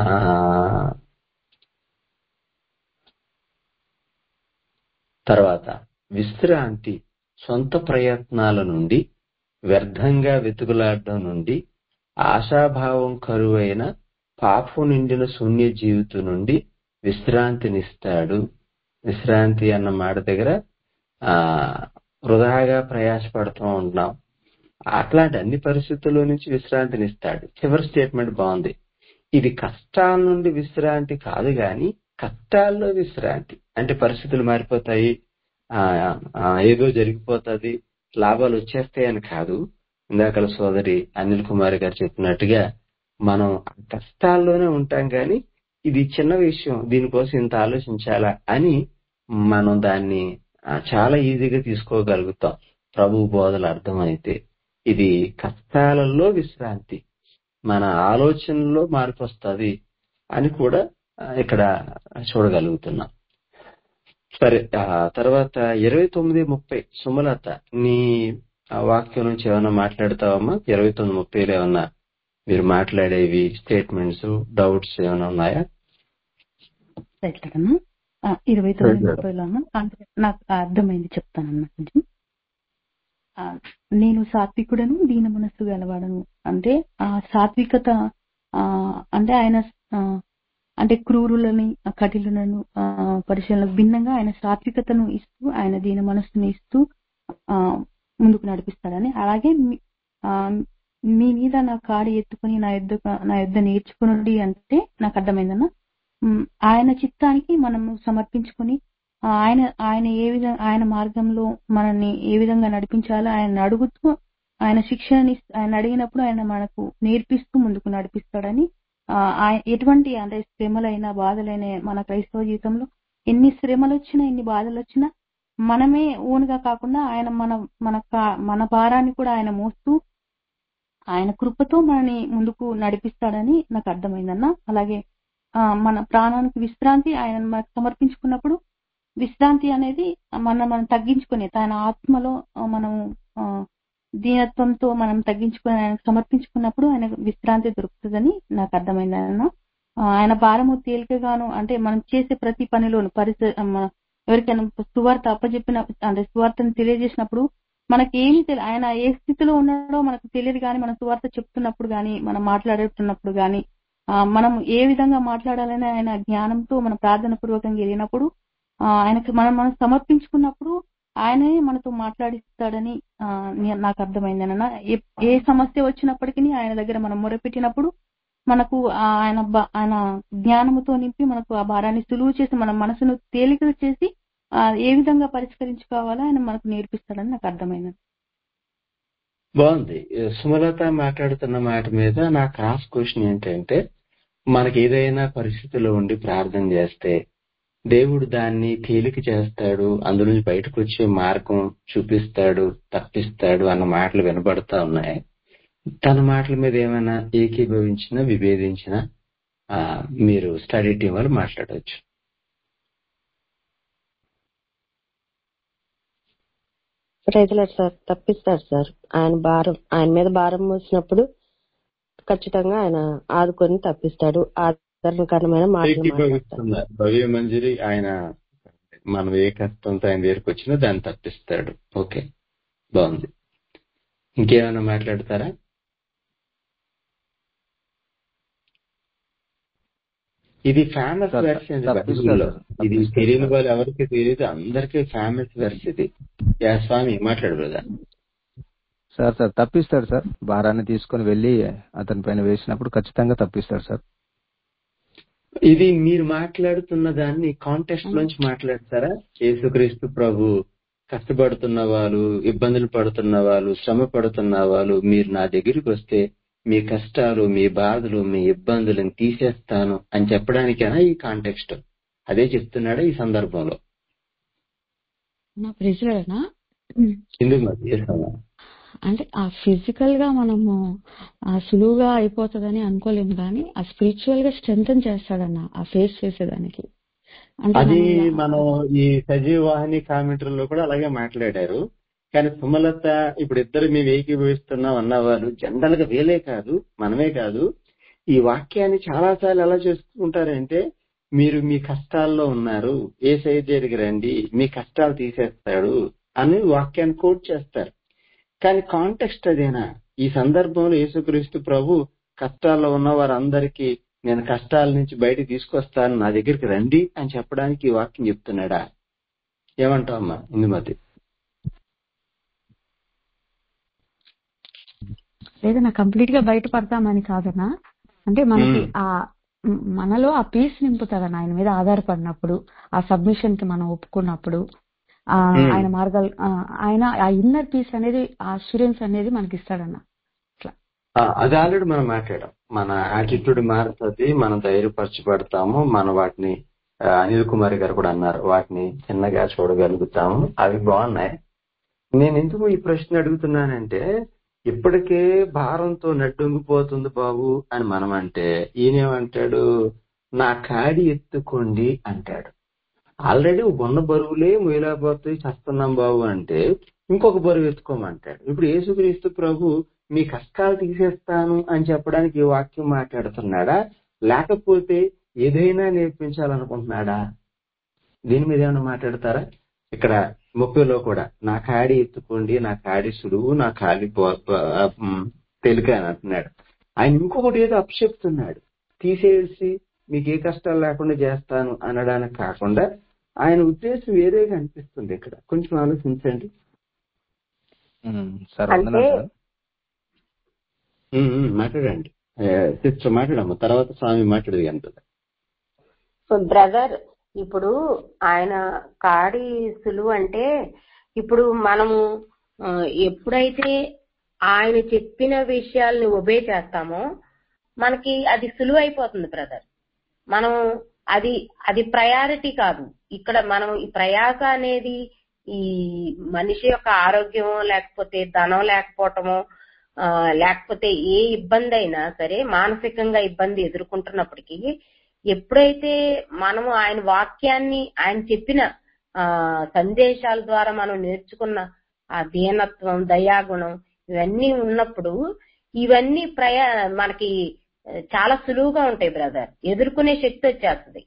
[SPEAKER 12] తర్వాత విశ్రాంతి సొంత ప్రయత్నాల నుండి వ్యర్థంగా వెతుకులాడడం నుండి ఆశాభావం కరువైన పాపం నిండిన శూన్య జీవితం నుండి విశ్రాంతినిస్తాడు విశ్రాంతి అన్న మాట దగ్గర ఆ వృధాగా ప్రయాసపడుతూ ఉంటున్నాం అట్లాంటి అన్ని పరిస్థితుల్లో నుంచి విశ్రాంతినిస్తాడు చివరి స్టేట్మెంట్ బాగుంది ఇది కష్టాల నుండి విశ్రాంతి కాదు గాని కష్టాల్లో విశ్రాంతి అంటే పరిస్థితులు మారిపోతాయి ఆ ఆ, ఏదో జరిగిపోతుంది లాభాలు వచ్చేస్తాయని కాదు ఇందాకల సోదరి అనిల్ కుమార్ గారు చెప్పినట్టుగా మనం ఆ కష్టాల్లోనే ఉంటాం కానీ ఇది చిన్న విషయం దీనికోసం ఇంత ఆలోచించాలా అని మనం దాన్ని ఆ, చాలా ఈజీగా తీసుకోగలుగుతాం ప్రభు బోధలు అర్థమైతే ఇది కష్టాలలో విశ్రాంతి మన ఆలోచనలో మార్పు వస్తుంది అని కూడా ఆ, ఇక్కడ చూడగలుగుతున్నాం సరే ఆ తర్వాత ఇరవై తొమ్మిది ముప్పై సుమలత నీ ఆ వాక్యం నుంచి ఏమైనా మాట్లాడతావమ్మా ఇరవై తొమ్మిది ముప్పైలో ఏమన్నా మీరు మాట్లాడేవి స్టేట్మెంట్స్ డౌట్స్ ఏమైనా ఉన్నాయా
[SPEAKER 6] ఎట్లాగన్నా ఆ, ఇరవై తొమ్మిది
[SPEAKER 12] Right, madam.
[SPEAKER 6] ముప్పైలో అన్న అంటే నాకు అర్థమైంది చెప్తానన్నా కొంచెం ఆ, నేను సాత్వికుడను దీన మనస్సు గలవాడను అంటే ఆ సాత్వికత ఆ, అంటే ఆయన ఆ, అంటే క్రూరులని ఆ, కఠినులను ఆ, పరిశీలనకు భిన్నంగా ఆయన సాత్వికతను ఇస్తూ ఆయన దీన మనస్సును ఇస్తూ ఆ, ముందుకు నడిపిస్తాడని అలాగే మీ- ఆ, మీ మీద నా కాడి ఎత్తుకుని నా యుద్ధ నా యుద్ధ నేర్చుకునండి అంటే నాకు అర్థమైందన్న ఉమ్, ఆయన చిత్తానికి మనం సమర్పించుకొని ఆ, ఆయన ఆయన ఏ విధంగా ఆయన మార్గంలో మనల్ని ఏ విధంగా నడిపించాలో ఆయన అడుగుతూ ఆయన శిక్షణని ఆయన అడిగినప్పుడు ఆయన మనకు నేర్పిస్తూ ముందుకు నడిపిస్తాడని ఆ, ఆయ- ఎటువంటి అంటే శ్రమలైనా బాధలైనా మన క్రైస్తవ జీవితంలో ఎన్ని శ్రమలు వచ్చినా ఎన్ని బాధలు వచ్చినా మనమే ఓన్గా కాకుండా ఆయన మన మన కా- మన భారాన్ని కూడా ఆయన మోస్తూ ఆయన కృపతో మనని ముందుకు నడిపిస్తాడని నాకు అర్థమైందన్న అలాగే ఆ, మన ప్రాణానికి విశ్రాంతి ఆయన మనకు సమర్పించుకున్నప్పుడు విశ్రాంతి అనేది మన మనం తగ్గించుకునే తన ఆత్మలో ఆ, మనం ఆ, దీనత్వంతో మనం తగ్గించుకుని ఆయన సమర్పించుకున్నప్పుడు ఆయన విశ్రాంతి దొరుకుతుందని నాకు అర్థమైంది ఆయన ఆ, ఆయన భారము తేలికగాను అంటే మనం చేసే ప్రతి పనిలోను పరిస మన ఎవరికైనా సువార్త అప్పచెప్పిన అంటే సువార్తను తెలియజేసినప్పుడు మనకి ఏమి తెలియదు ఆయన ఏ స్థితిలో ఉన్నాడో మనకు తెలియదు కానీ మన సువార్త చెప్తున్నప్పుడు కానీ మనం మాట్లాడుతున్నప్పుడు కానీ ఆ, మనం ఏ విధంగా మాట్లాడాలని ఆయన జ్ఞానంతో మన ప్రార్థన పూర్వకంగా వెళ్ళినప్పుడు ఆ, ఆయనకి మనం మనం సమర్పించుకున్నప్పుడు ఆయనే మనతో మాట్లాడిస్తాడని ఆ, నే- నాకు అర్థమైంది అన్న ఏ ఏ సమస్య వచ్చినప్పటికీ ఆయన దగ్గర మనం మొరపెట్టినప్పుడు మనకు ఆ ఆయన బ- ఆయన జ్ఞానముతో నింపి మనకు ఆ భారాన్ని సులువు చేసి మన మనసును తేలిక చేసి ఆ, ఏ విధంగా పరిష్కరించుకోవాలో ఆయన మనకు నేర్పిస్తాడని నాకు అర్థమైంది
[SPEAKER 12] బాగుంది సుమలత మాట్లాడుతున్న మాట మీద నా క్రాస్ క్వశ్చన్ ఏంటంటే మనకి ఏదైనా పరిస్థితిలో ఉండి ప్రార్థన చేస్తే దేవుడు దాన్ని తేలిక చేస్తాడు అందులో నుంచి బయటకు వచ్చే మార్గం చూపిస్తాడు తప్పిస్తాడు అన్న మాటలు వినబడతా ఉన్నాయి తన మాటల మీద ఏమైనా ఏకీభవించినా విభేదించినా ఆ, మీరు స్టడీ టీం వాళ్ళు మాట్లాడవచ్చు
[SPEAKER 3] రైతులారు సార్ తప్పిస్తారు సార్ ఆయన భారం ఆయన మీద భారం మోసినప్పుడు ఖచ్చితంగా ఆయన ఆదుకొని తప్పిస్తాడు ఆదరణకరమైన మాటలు మాట్లాడతాడు
[SPEAKER 12] ఏకీభవిస్తున్నారు భవ్య మంజరి ఆయన మనం ఏ కష్టంతో ఆయన దగ్గరికి వచ్చినా దాన్ని తప్పిస్తాడు ఓకే బాగుంది ఇంకేమైనా మాట్లాడతారా ఇది ఫేమస్
[SPEAKER 2] సార్
[SPEAKER 12] వెర్స్ అండి
[SPEAKER 2] తప్పిస్తారు
[SPEAKER 12] బైబిల్లో
[SPEAKER 2] సార్
[SPEAKER 12] ఇది
[SPEAKER 2] తప్పిస్తారు
[SPEAKER 12] తెలియని
[SPEAKER 2] సార్
[SPEAKER 12] వాళ్ళు ఎవరికి తెలియదు అందరికీ ఫేమస్ వెర్స్ ఇది యా స్వామి మాట్లాడు బ్రదర్
[SPEAKER 2] సార్ సార్ తప్పిస్తాడు సార్ భారాన్ని తీసుకొని వెళ్ళి అతని పైన వేసినప్పుడు ఖచ్చితంగా తప్పిస్తాడు సార్
[SPEAKER 12] ఇది మీరు మాట్లాడుతున్న దాన్ని కాంటెక్స్ట్ లోంచి మాట్లాడతారా యేసుక్రీస్తు ప్రభు కష్టపడుతున్న వాళ్ళు ఇబ్బందులు పడుతున్న వాళ్ళు శ్రమ పడుతున్న వాళ్ళు మీరు నా దగ్గరికి వస్తే మీ కష్టాలు మీ బాధలు మీ ఇబ్బందులను తీసేస్తాను అని చెప్పడానికేనా ఈ కాంటెక్స్ట్ అదే చెప్తున్నాడా ఈ సందర్భంలో
[SPEAKER 7] నా ప్రిజులనా
[SPEAKER 12] ఎందుకు మరి చేస్తామా
[SPEAKER 7] అంటే ఆ ఫిజికల్ గా మనము ఆ సులువుగా అయిపోతుందని అనుకోలేము కానీ ఆ స్పిరిచువల్ గా స్ట్రెంగ్ చేస్తాడన్న ఆ ఫేస్ చేసేదానికి అంటే
[SPEAKER 12] అది
[SPEAKER 7] మనం
[SPEAKER 12] మనం ఈ సజీవ వాహిని కామెంటరీలో కూడా అలాగే మాట్లాడారు కానీ సుమలత ఇప్పుడు ఇద్దరు మేము ఏకీభవిస్తున్నాం అన్నవారు జనరల్ గా వేలే కాదు మనమే కాదు ఈ వాక్యాన్ని చాలా సార్లు ఎలా చేసుకుంటారంటే మీరు మీ కష్టాల్లో ఉన్నారు ఏ సైజ్ దగ్గరికి రండి మీ కష్టాలు తీసేస్తాడు అని వాక్యాన్ని కోట్ చేస్తారు కానీ కాంటెక్స్ట్ అదేనా ఈ సందర్భంలో యేసుక్రీస్తు ప్రభు కష్టాల్లో ఉన్న వారందరికీ నేను కష్టాల నుంచి బయటికి తీసుకొస్తాను నా దగ్గరికి రండి అని చెప్పడానికి ఈ వాక్యం చెప్తున్నాడా ఏమంటావు అమ్మా ఇందుమతి
[SPEAKER 7] లేదన్నా కంప్లీట్ గా బయటపడతామని కాదన్నా అంటే మనకి
[SPEAKER 12] ఉమ్,
[SPEAKER 7] ఆ మ్, మనలో ఆ పీస్ నింపుతాడన్న ఆయన మీద ఆధారపడినప్పుడు ఆ సబ్మిషన్ కి మనం ఒప్పుకున్నప్పుడు ఆ
[SPEAKER 12] ఉమ్.
[SPEAKER 7] ఆయన మార్గాలు ఆ, ఆయన ఆ ఇన్నర్ పీస్ అనేది ఆ అష్యూరెన్స్ అనేది మనకి ఇస్తాడన్న అట్లా
[SPEAKER 12] ఆ, అది ఆల్రెడీ మనం మాట్లాడాం మన యాటిట్యూడ్ మారుతుంది మనం ధైర్యపరచబడతాము మనం వాటిని ఆ, అనిల్ కుమార్ గారు కూడా అన్నారు వాటిని చిన్నగా చూడగలుగుతాము అవి బాగున్నాయి నేను ఎందుకు ఈ ప్రశ్న అడుగుతున్నానంటే ఇప్పటికే భారంతో నడ్డొంగిపోతుంది బాబు అని మనం అంటే ఈయనేమంటాడు నా కాడి ఎత్తుకోండి అంటాడు ఆల్రెడీ ఉన్న బరువులే మొయలేకపోతే చస్తున్నాం బాబు అంటే ఇంకొక బరువు ఎత్తుకోమంటాడు ఇప్పుడు యేసుక్రీస్తు ప్రభు మీ కష్టాలు తీసేస్తాను అని చెప్పడానికి ఈ వాక్యం మాట్లాడుతున్నాడా లేకపోతే ఏదైనా నేర్పించాలనుకుంటున్నాడా దీని మీద ఏమైనా మాట్లాడతారా ఇక్కడ ముప్పైలో కూడా నా కాడి ఎత్తుకోండి నా కాడి సులువు నా కాడి పో- ప- ఉమ్, తేలిక అని అంటున్నాడు ఆయన ఇంకొకటి ఏదో అప్చెప్తున్నాడు తీసేసి మీకు ఏ కష్టాలు లేకుండా చేస్తాను అనడానికి కాకుండా ఆయన ఉద్దేశం వేరేగా అనిపిస్తుంది ఇక్కడ కొంచెం ఆలోచించండి
[SPEAKER 2] ఉమ్, సార్
[SPEAKER 11] అంటే
[SPEAKER 2] వందనాలు సార్
[SPEAKER 12] ఉమ్, ఉమ్, మాట్లాడండి సిస్టర్ మాట్లాడమ్మ తర్వాత స్వామి మాట్లాడేది అంటుంది
[SPEAKER 11] బ్రదర్ ఇప్పుడు ఆయన కాడి సులువు అంటే ఇప్పుడు మనము ఆ, ఎప్పుడైతే ఆయన చెప్పిన విషయాల్ని ఒబే చేస్తామో మనకి అది సులువు అయిపోతుంది బ్రదర్ మనం అది అది ప్రయారిటీ కాదు ఇక్కడ మనం ఈ ప్రయాస అనేది ఈ మనిషి యొక్క ఆరోగ్యమో లేకపోతే ధనం లేకపోవటమో ఆ, లేకపోతే ఏ ఇబ్బంది అయినా సరే మానసికంగా ఇబ్బంది ఎదుర్కొంటున్నప్పటికీ ఎప్పుడైతే మనము ఆయన వాక్యాన్ని ఆయన చెప్పిన ఆ సందేశాల ద్వారా మనం నేర్చుకున్న ఆ దీనత్వం దయాగుణం ఇవన్నీ ఉన్నప్పుడు ఇవన్నీ ప్రయా మనకి ఆ, చాలా సులువుగా ఉంటాయి బ్రదర్ ఎదుర్కొనే శక్తి వచ్చేస్తుంది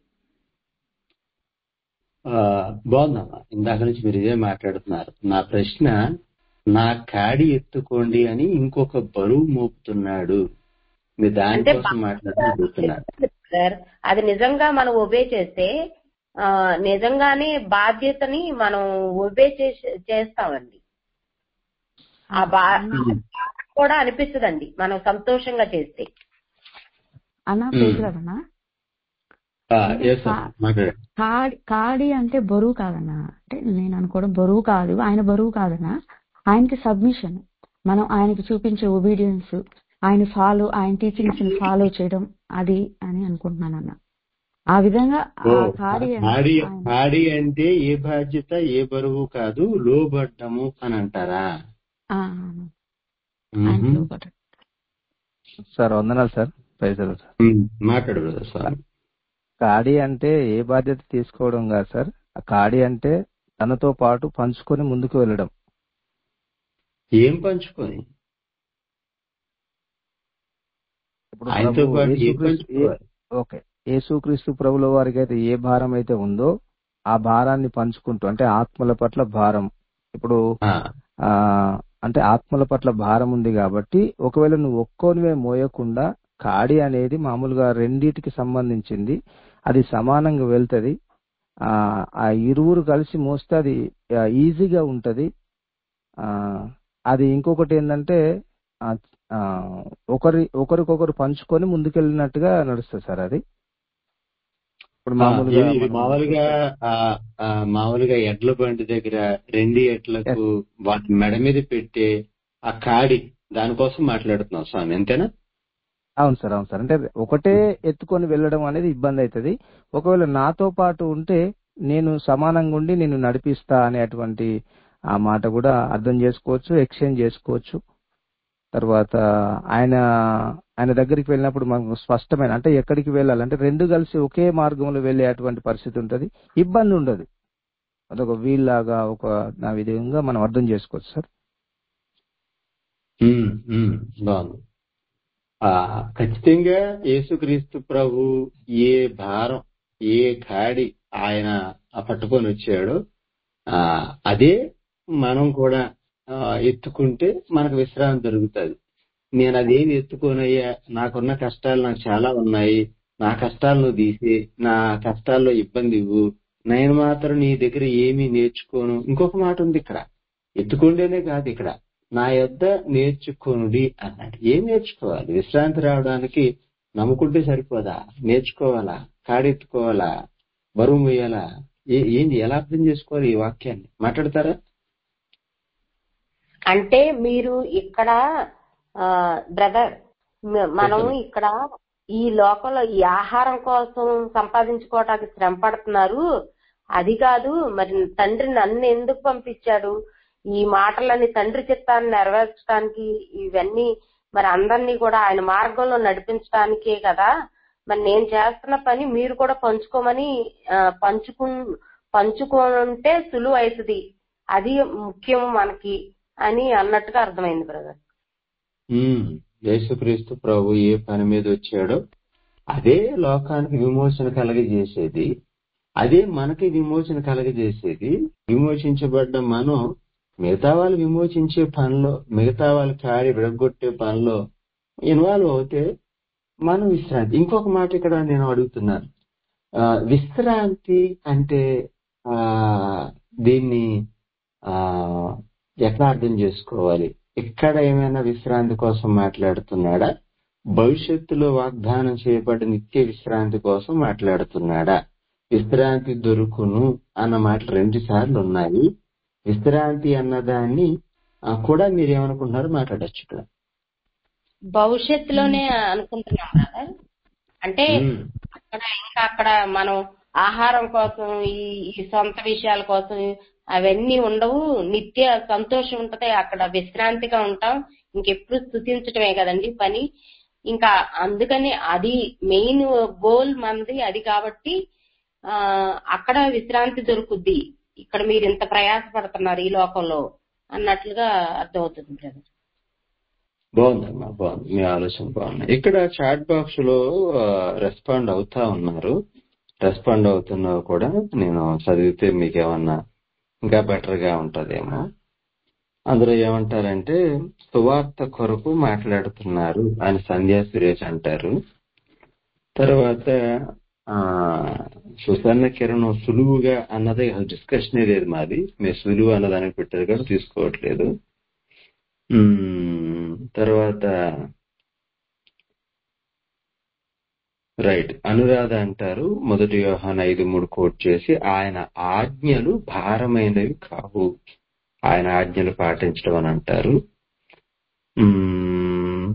[SPEAKER 12] ఆ, బాగుందమ్మా ఇందాక నుంచి మీరు ఇదే మాట్లాడుతున్నారు నా ప్రశ్న నా కాడి ఎత్తుకోండి అని ఇంకొక బరువు మోపుతున్నాడు మీరు
[SPEAKER 11] అంటే
[SPEAKER 12] దానికోసం మాట్లాడని అడుగుతున్నారు
[SPEAKER 11] బ్రదర్ అది నిజంగా మనం ఒబే చేస్తే ఆ నిజంగానే బాధ్యతని మనం ఒబే చేసి చేస్తామండి ఆ బా
[SPEAKER 12] ఉమ్,
[SPEAKER 11] కూడా అనిపిస్తుందండి మనం సంతోషంగా చేస్తే
[SPEAKER 7] అన్నా
[SPEAKER 12] ఉమ్.
[SPEAKER 7] ప్రైజ్ కదన్నా
[SPEAKER 12] ఆ,
[SPEAKER 7] అంటే
[SPEAKER 12] yes
[SPEAKER 7] కా-
[SPEAKER 12] అమ్మా, మాట్లాడండి
[SPEAKER 7] కాడి కాడి అంటే బరువు కాదన్నా అంటే నేను అనుకోవడం బరువు కాదు ఆయన బరువు కాదన్నా ఆయనకి సబ్మిషన్ మనం ఆయనకి చూపించే ఒబీడియన్స్ ఆయన ఫాలో ఆయన టీచింగ్స్ ని ఫాలో చేయడం అది అని అనుకుంటున్నాను అన్న ఆ విధంగా
[SPEAKER 12] ఓ
[SPEAKER 7] ఆ కాడి అని
[SPEAKER 12] కాడి
[SPEAKER 7] ఆయన
[SPEAKER 12] కాడి అంటే ఏ బాధ్యత ఏ బరువు కాదు లోబడ్డము అని అంటారా
[SPEAKER 7] ఆ, ఆయనకి
[SPEAKER 12] మ్మ్హ.
[SPEAKER 7] లోబడ్డాడు
[SPEAKER 2] సార్ వందనాలు సార్ ప్రైజ్ సార్
[SPEAKER 12] ఉమ్, మాట్లాడు బ్రదర్ స్వామి
[SPEAKER 2] కాడి అంటే ఏ బాధ్యత తీసుకోవడం కాదు సార్ ఆ కాడి అంటే తనతో పాటు పంచుకొని ముందుకు వెళ్ళడం
[SPEAKER 12] ఏం పంచుకొని
[SPEAKER 2] ఇప్పుడు
[SPEAKER 12] ఆయనతో
[SPEAKER 2] ప్రభు
[SPEAKER 12] పాటు ఏం
[SPEAKER 2] యేసుక్రీస్తు ఏ-
[SPEAKER 12] పంచుకోవాలి
[SPEAKER 2] ఓకే యేసుక్రీస్తు ప్రభుల వారికి అయితే ఏ భారం అయితే ఉందో ఆ భారాన్ని పంచుకుంటూ అంటే ఆత్మల పట్ల భారం ఇప్పుడు
[SPEAKER 12] ఆ,
[SPEAKER 2] ఆ అంటే ఆత్మల పట్ల భారం ఉంది కాబట్టి ఒకవేళ నువ్వు ఒక్కోనివే మోయకుండా కాడి అనేది మామూలుగా రెండిటికి సంబంధించింది అది సమానంగా వెళ్తది ఆ ఆ ఇరువురు కలిసి మోస్తే అది ఆ, ఈజీగా ఉంటది ఆ అది ఇంకొకటి ఏంటంటే ఆ, ఆ, ఒకరి ఒకరికొకరు పంచుకొని ముందుకెళ్ళినట్టుగా నడుస్తుంది సార్ అది ఇప్పుడు
[SPEAKER 12] ఆ,
[SPEAKER 2] మామూలుగా
[SPEAKER 12] ఇది ఇది
[SPEAKER 2] మనం
[SPEAKER 12] మామూలుగా
[SPEAKER 2] చూస్తే
[SPEAKER 12] ఆ, ఆ, మామూలుగా ఎడ్ల బండి దగ్గర రెండు ఎడ్లకు
[SPEAKER 2] ఎస్
[SPEAKER 12] వాటి మెడ మీద పెట్టే ఆ కాడి దానికోసం మాట్లాడుతున్నాం స్వామి అంతేనా
[SPEAKER 2] అవును సార్ అవును సార్ అంటే ఒకటే ఎత్తుకొని వెళ్ళడం అనేది ఇబ్బంది అవుతుంది ఒకవేళ నాతో పాటు ఉంటే నేను సమానంగా ఉండి నేను నడిపిస్తా అనేటువంటి ఆ మాట కూడా అర్థం చేసుకోవచ్చు ఎక్స్చేంజ్ చేసుకోవచ్చు తర్వాత ఆయన ఆయన దగ్గరికి వెళ్ళినప్పుడు మనకు స్పష్టమైన అంటే ఎక్కడికి వెళ్ళాలి అంటే రెండు కలిసి ఒకే మార్గంలో వెళ్ళే అటువంటి పరిస్థితి ఉంటది ఇబ్బంది ఉండదు అదొక వీల్లాగా ఒక నా విధంగా మనం అర్థం చేసుకోవచ్చు సార్
[SPEAKER 12] ఉమ్, ఉమ్, బాగుంది ఆ ఖచ్చితంగా యేసుక్రీస్తు ప్రభు ఏ భారం ఏ కాడి ఆయన ఆ పట్టుకొని వచ్చాడో ఆ అదే మనం కూడా ఆ, ఎత్తుకుంటే మనకు విశ్రాంతి దొరుకుతుంది నేను అదేమి ఎత్తుకోనయ్యా నాకున్న కష్టాలు నాకు చాలా ఉన్నాయి నా కష్టాలు నువ్వు తీసి నా కష్టాల్లో ఇబ్బంది ఇవ్వు నేను మాత్రం నీ దగ్గర ఏమీ నేర్చుకోను ఇంకొక మాట ఉంది ఇక్కడ ఎత్తుకుంటేనే కాదు ఇక్కడ నా యొద్ద నేర్చుకోనుడి అన్నాడు ఏం నేర్చుకోవాలి విశ్రాంతి రావడానికి నమ్ముకుంటే సరిపోదా నేర్చుకోవాలా కాడెత్తుకోవాలా బరువు మొయ్యాలా ఏ- ఏంది ఎలా అర్థం చేసుకోవాలి ఈ వాక్యాన్ని మాట్లాడతారా
[SPEAKER 11] అంటే మీరు ఇక్కడ బ్రదర్ మనం
[SPEAKER 12] చెప్పండి
[SPEAKER 11] ఇక్కడ ఈ లోకంలో ఈ ఆహారం కోసం సంపాదించుకోవటానికి శ్రమ పడుతున్నారు అది కాదు మరి తండ్రి నన్ను ఎందుకు పంపించాడు ఈ మాటలని తండ్రి చిత్తాన్ని నెరవేర్చడానికి ఇవన్నీ మరి అందరినీ కూడా ఆయన మార్గంలో నడిపించడానికే కదా మరి నేను చేస్తున్న పని మీరు కూడా పంచుకోమని ఆ, పంచుకు పంచుకుంటే సులువు అవుతుంది అది ముఖ్యం మనకి అని అన్నట్టుగా అర్థమైంది బ్రదర్
[SPEAKER 12] ఉమ్, యేసుక్రీస్తు ప్రభు ఏ పని మీద వచ్చాడో అదే లోకానికి విమోచన కలగజేసేది అదే మనకి విమోచన కలగజేసేది విమోచించబడ్డ మనం మిగతా వాళ్ళు విమోచించే పనిలో మిగతా వాళ్ళ కాడి విడగొట్టే పనిలో ఇన్వాల్వ్ అవుతే మనం విశ్రాంతి ఇంకొక మాట ఇక్కడ నేను అడుగుతున్నాను ఆ, విశ్రాంతి అంటే ఆ దీన్ని ఆ ఎట్లా అర్థం చేసుకోవాలి ఇక్కడ ఏమైనా విశ్రాంతి కోసం మాట్లాడుతున్నాడా భవిష్యత్తులో వాగ్దానం చేయబడ్డ నిత్య విశ్రాంతి కోసం మాట్లాడుతున్నాడా విశ్రాంతి దొరుకును అన్న మాటలు రెండు సార్లు ఉన్నాయి విశ్రాంతి అన్నదాన్ని ఆ, కూడా మీరు ఏమనుకుంటున్నారో మాట్లాడచ్చు ఇక్కడ
[SPEAKER 11] భవిష్యత్తులోనే అనుకుంటున్నాం బ్రదర్ అంటే
[SPEAKER 12] ఉమ్,
[SPEAKER 11] అక్కడ ఇంకా అక్కడ మనం ఆహారం కోసం ఈ ఈ సొంత విషయాల కోసం అవన్నీ ఉండవు నిత్య సంతోషం ఉంటది అక్కడ విశ్రాంతిగా ఉంటాం ఇంకెప్పుడు స్థుతించటమే కదండి పని ఇంకా అందుకని అది మెయిన్ గోల్ మనది అది కాబట్టి ఆ అక్కడ విశ్రాంతి దొరుకుద్ది ఇక్కడ మీరు ఇంత ప్రయాసపడుతున్నారు ఈ లోకంలో అన్నట్లుగా అర్థమవుతుంది బ్రదర్
[SPEAKER 12] బాగుందమ్మా బాగుంది మీ ఆలోచన బాగుంది ఇక్కడ చాట్ బాక్స్ లో రెస్పాండ్ అవుతా ఉన్నారు రెస్పాండ్ అవుతున్నా కూడా నేను చదివితే మీకేమన్నా ఇంకా బెటర్ గా ఉంటదేమో అందులో ఏమంటారంటే సువార్త కొరకు మాట్లాడుతున్నారు అని సంధ్యా సురేష్ అంటారు తర్వాత ఆ సుసన్న కిరణం సులువుగా అన్నది డిస్కషన్ లేదు మాది మీరు సులువు అన్నదానికి పెట్టారు కూడా తీసుకోవట్లేదు ఉమ్, తర్వాత రైట్ అనురాధ అంటారు మొదటి వ్యవహాన్ ఐదు మూడు కోట్ చేసి ఆయన ఆజ్ఞలు భారమైనవి కావు ఆయన ఆజ్ఞలు పాటించడం అని అంటారు ఉమ్,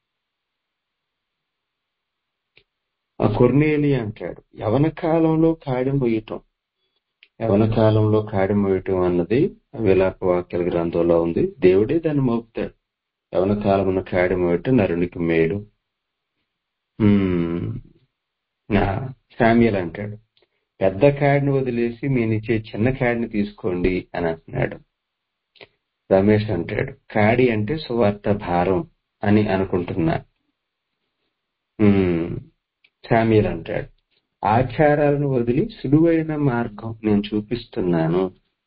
[SPEAKER 12] ఆ కొర్నేలి అంటాడు యవన కాలంలో కాడి మొయ్యటం యవన కాలంలో కాడి మోయటం అన్నది విలాప వాక్యాల గ్రంథంలో ఉంది దేవుడే దాన్ని మోపుతాడు యవన కాలమున కాడి మోయటం నరునికి మేలు ఉమ్, నా శామ్యుల్ అంటాడు పెద్ద కాడిని వదిలేసి నేనిచ్చే చిన్న కాడిని తీసుకోండి అని అంటున్నాడు రమేష్ అంటాడు కాడి అంటే సువార్త భారం అని అనుకుంటున్నా ఉమ్, శామ్యుల్ అంటాడు ఆచారాలను వదిలి సులువైన మార్గం నేను చూపిస్తున్నాను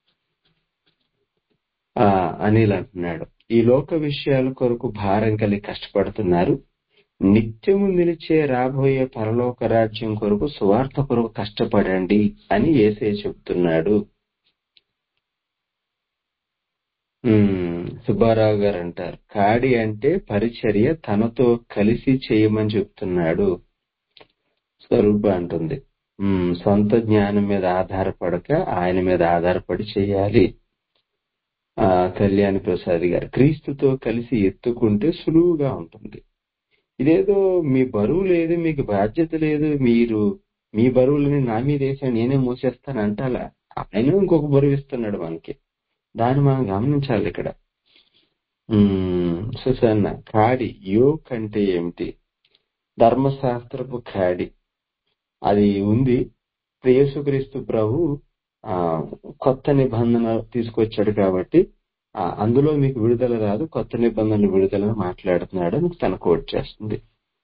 [SPEAKER 12] ఆ అనిల్ అంటున్నాడు ఈ లోక విషయాల కొరకు భారం కలిగి కష్టపడుతున్నారు నిత్యము నిలిచే రాబోయే పరలోక రాజ్యం కొరకు సువార్త కొరకు కష్టపడండి అని ఏసే చెప్తున్నాడు ఉమ్, సుబ్బారావు గారు అంటారు కాడి అంటే పరిచర్య తనతో కలిసి చేయమని చెప్తున్నాడు స్వరూప అంటుంది ఉమ్, సొంత జ్ఞానం మీద ఆధారపడక ఆయన మీద ఆధారపడి చేయాలి ఆ కళ్యాణి ప్రసాద్ గారు క్రీస్తుతో కలిసి ఎత్తుకుంటే సులువుగా ఉంటుంది ఇదేదో మీ బరువు లేదు మీకు బాధ్యత లేదు మీరు మీ బరువులని నా మీద వేసా నేనే మోసేస్తాను అంటాలా ఆయన ఇంకొక బరువు ఇస్తున్నాడు మనకి దాన్ని మనం గమనించాలి ఇక్కడ ఉమ్, సుసన్న కాడి యోక్ అంటే ఏమిటి ధర్మశాస్త్రపు కాడి అది ఉంది యేసుక్రీస్తు ప్రభు ఆ కొత్త నిబంధన తీసుకొచ్చాడు కాబట్టి ఆ, అందులో మీకు విడుదల రాదు కొత్త నిబంధనలు విడుదల మాట్లాడుతున్నాడు అని తన కోట్ చేస్తుంది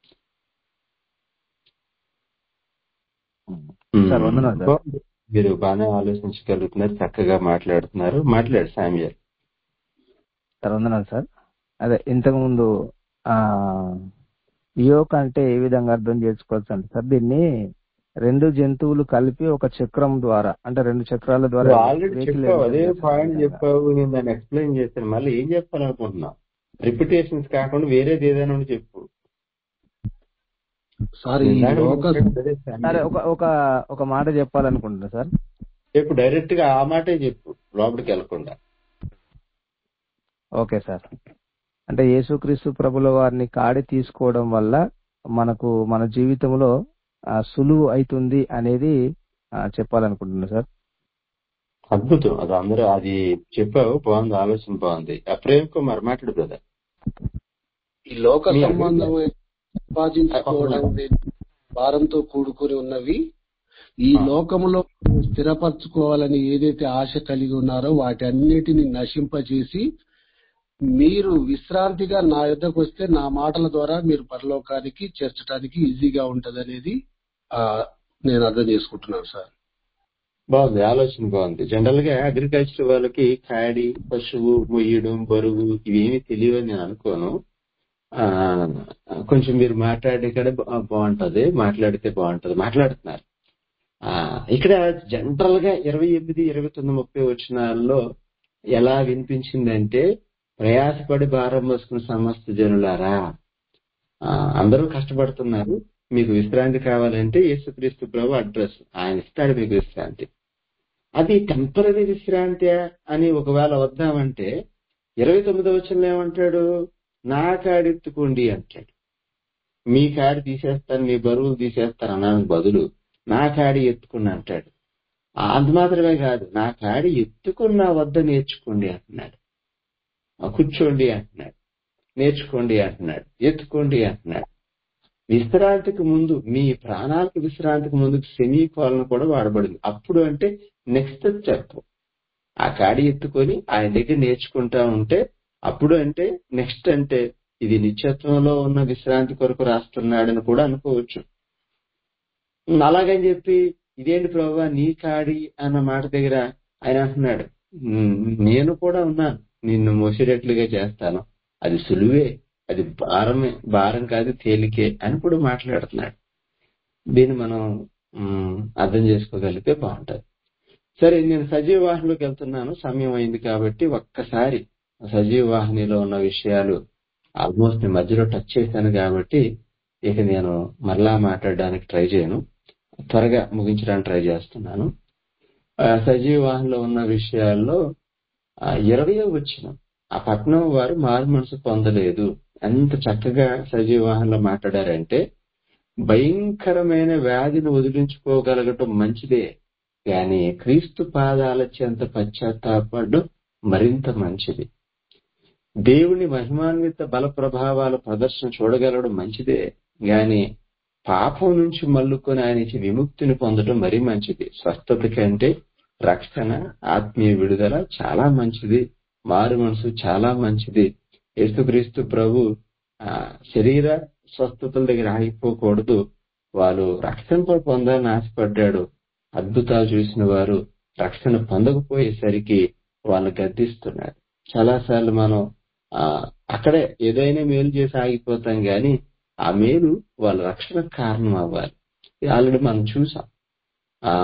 [SPEAKER 2] సార్ వందనాలు సార్
[SPEAKER 12] బాగుంది. మీరు బాగానే ఆలోచించగలుగుతున్నారు చక్కగా మాట్లాడుతున్నారు మాట్లాడు సామ్యల్
[SPEAKER 2] సార్ వందనాలు సార్ అదే ఇంతకు ముందు ఆ యోక్ అంటే ఏ విధంగా అర్థం చేసుకోవచ్చు అంటే సార్ దీన్ని రెండు జంతువులు కలిపి ఒక చక్రం ద్వారా అంటే రెండు చక్రాల ద్వారా
[SPEAKER 12] నువ్వు ఆల్రెడీ
[SPEAKER 2] వెహికల్
[SPEAKER 12] చెప్పావు
[SPEAKER 2] ఏ
[SPEAKER 12] అదే
[SPEAKER 2] విధంగా చేస్తారు ఆ
[SPEAKER 12] పాయింట్
[SPEAKER 2] విధంగా
[SPEAKER 12] చెప్పావు నేను దాన్ని ఎక్స్ప్లెయిన్ చేశాను మళ్ళీ ఏం చెప్పాలనుకుంటున్నావు రిపిటేషన్స్ కాకుండా వేరేది ఏదైనా ఉంటే చెప్పు
[SPEAKER 4] సార్ ఈ
[SPEAKER 12] ఇందాక
[SPEAKER 4] లోక
[SPEAKER 12] మాట్లాడింది అదే
[SPEAKER 2] సరే
[SPEAKER 12] సామ్యల్
[SPEAKER 2] ఒక ఒక ఒక మాట చెప్పాలనుకుంటున్నా సార్
[SPEAKER 12] చెప్పు డైరెక్ట్ గా ఆ మాటే చెప్పు లోపలికి వెళ్లకుండా
[SPEAKER 2] ఓకే సార్ అంటే యేసుక్రీస్తు ప్రభుల వారిని కాడి తీసుకోవడం వల్ల మనకు మన జీవితంలో ఆ, సులువు అవుతుంది అనేది ఆ, చెప్పాలనుకుంటున్నా సార్
[SPEAKER 12] అద్భుతం అది అందరూ అది చెప్పావు బాగుంది ఆలోచన బాగుంది ఆ ప్రేమ్ కుమార్ మాట్లాడు బ్రదర్
[SPEAKER 4] ఈ లోక
[SPEAKER 12] మీ
[SPEAKER 4] సంబంధమైన
[SPEAKER 12] అభిప్రాయం
[SPEAKER 4] సంపాదించుకోవడం అనేది భారంతో కూడుకొని ఉన్నవి ఈ
[SPEAKER 12] ఆ,
[SPEAKER 4] లోకములో స్థిరపరచుకోవాలని ఏదైతే ఆశ కలిగి ఉన్నారో వాటి అన్నిటిని నశింపజేసి మీరు విశ్రాంతిగా నా యుద్ధకు వస్తే నా మాటల ద్వారా మీరు పరలోకానికి చేర్చడానికి ఈజీగా ఉంటదనేది ఆ, నేను అర్థం చేసుకుంటున్నాను సార్
[SPEAKER 12] బాగుంది ఆలోచన బాగుంది జనరల్ గా అగ్రికల్చర్ వాళ్ళకి కాడి పశువు మొయ్యడం బరువు ఇవేమి తెలియవని నేను అనుకోను ఆ కొంచెం మీరు మాట్లాడే కూడా బా- బాగుంటది మాట్లాడితే బాగుంటది మాట్లాడుతున్నారు ఆ ఇక్కడ జనరల్ గా ఇరవై ఎనిమిది ఇరవై తొమ్మిది ముప్పై వచ్చినాల్లో ఎలా వినిపించిందంటే ప్రయాసపడి భారం మోసుకున్న సమస్త జనులారా ఆ, అందరూ కష్టపడుతున్నారు మీకు విశ్రాంతి కావాలంటే యేసుక్రీస్తు ప్రభు అడ్రస్ ఆయన ఇస్తాడు మీకు విశ్రాంతి అది టెంపరీ విశ్రాంతి అని ఒకవేళ వద్దామంటే ఇరవై తొమ్మిదో వచ్చిన ఏమంటాడు నా కాడెత్తుకోండి అంటాడు మీ కాడి తీసేస్తాను మీ బరువులు తీసేస్తాను అనడానికి బదులు నా కాడి ఎత్తుకుని అంటాడు ఆ, అంత మాత్రమే కాదు నా కాడి ఎత్తుకుని నా వద్ద నేర్చుకోండి అంటున్నాడు ఆ, కూర్చోండి అంటున్నాడు నేర్చుకోండి అంటున్నాడు ఎత్తుకోండి అంటున్నాడు విశ్రాంతికి ముందు మీ ప్రాణాలకు విశ్రాంతికి ముందు సెమీ కోలన్ కూడా వాడబడింది అప్పుడు అంటే నెక్స్ట్ స్టెప్ ఆ కాడి ఎత్తుకొని ఆయన దగ్గర నేర్చుకుంటా ఉంటే అప్పుడు అంటే నెక్స్ట్ అంటే ఇది నిత్యత్వంలో ఉన్న విశ్రాంతి కొరకు రాస్తున్నాడని కూడా అనుకోవచ్చు అలాగని చెప్పి ఇదేంటి ప్రభావ నీ కాడి అన్న మాట దగ్గర ఆయన అంటున్నాడు "ఉమ్, నేను కూడా ఉన్నాను నిన్ను మోసేటట్లుగా చేస్తాను అది సులువే అది భారమే భారం కాదు తేలికే అని కూడా మాట్లాడుతున్నాడు దీన్ని మనం ఉమ్, అర్థం చేసుకోగలిగితే బాగుంటది సరే నేను సజీవ వాహినిలోకి వెళ్తున్నాను సమయం అయింది కాబట్టి ఒక్కసారి సజీవ వాహినిలో ఉన్న విషయాలు ఆల్మోస్ట్ నేను మధ్యలో టచ్ చేశాను కాబట్టి ఇక నేను మరలా మాట్లాడడానికి ట్రై చేయను త్వరగా ముగించడానికి ట్రై చేస్తున్నాను ఆ, సజీవ వాహనంలో ఉన్న విషయాల్లో ఇరవయో వచ్చిన ఆ పట్నం వారు మారు మనసు పొందలేదు ఎంత చక్కగా సజీవ వాహనంలో మాట్లాడారంటే భయంకరమైన వ్యాధిని వదిలించుకోగలగటం మంచిదే కానీ క్రీస్తు పాదాల చెంత పశ్చాత్తాపడడం మరింత మంచిది దేవుని మహిమాన్విత బల ప్రభావాల ప్రదర్శన చూడగలడం మంచిదే గాని పాపం నుంచి మల్లుకొని ఆయన ఇచ్చి విముక్తిని పొందడం మరీ మంచిది స్వస్థత కంటే రక్షణ ఆత్మీయ విడుదల చాలా మంచిది మారు మనసు చాలా మంచిది యేసుక్రీస్తు ప్రభు ఆ, శరీర స్వస్థతల దగ్గర ఆగిపోకూడదు వాళ్ళు రక్షణ పొందాలని ఆశపడ్డాడు అద్భుతాలు చూసిన వారు రక్షణ పొందకపోయేసరికి వాళ్ళు గద్దిస్తున్నారు చాలాసార్లు మనం ఆ అక్కడే ఏదైనా మేలు చేసి ఆగిపోతాం గాని ఆ మేలు వాళ్ళ రక్షణకు కారణం అవ్వాలి ఆల్రెడీ మనం చూసాం ఆ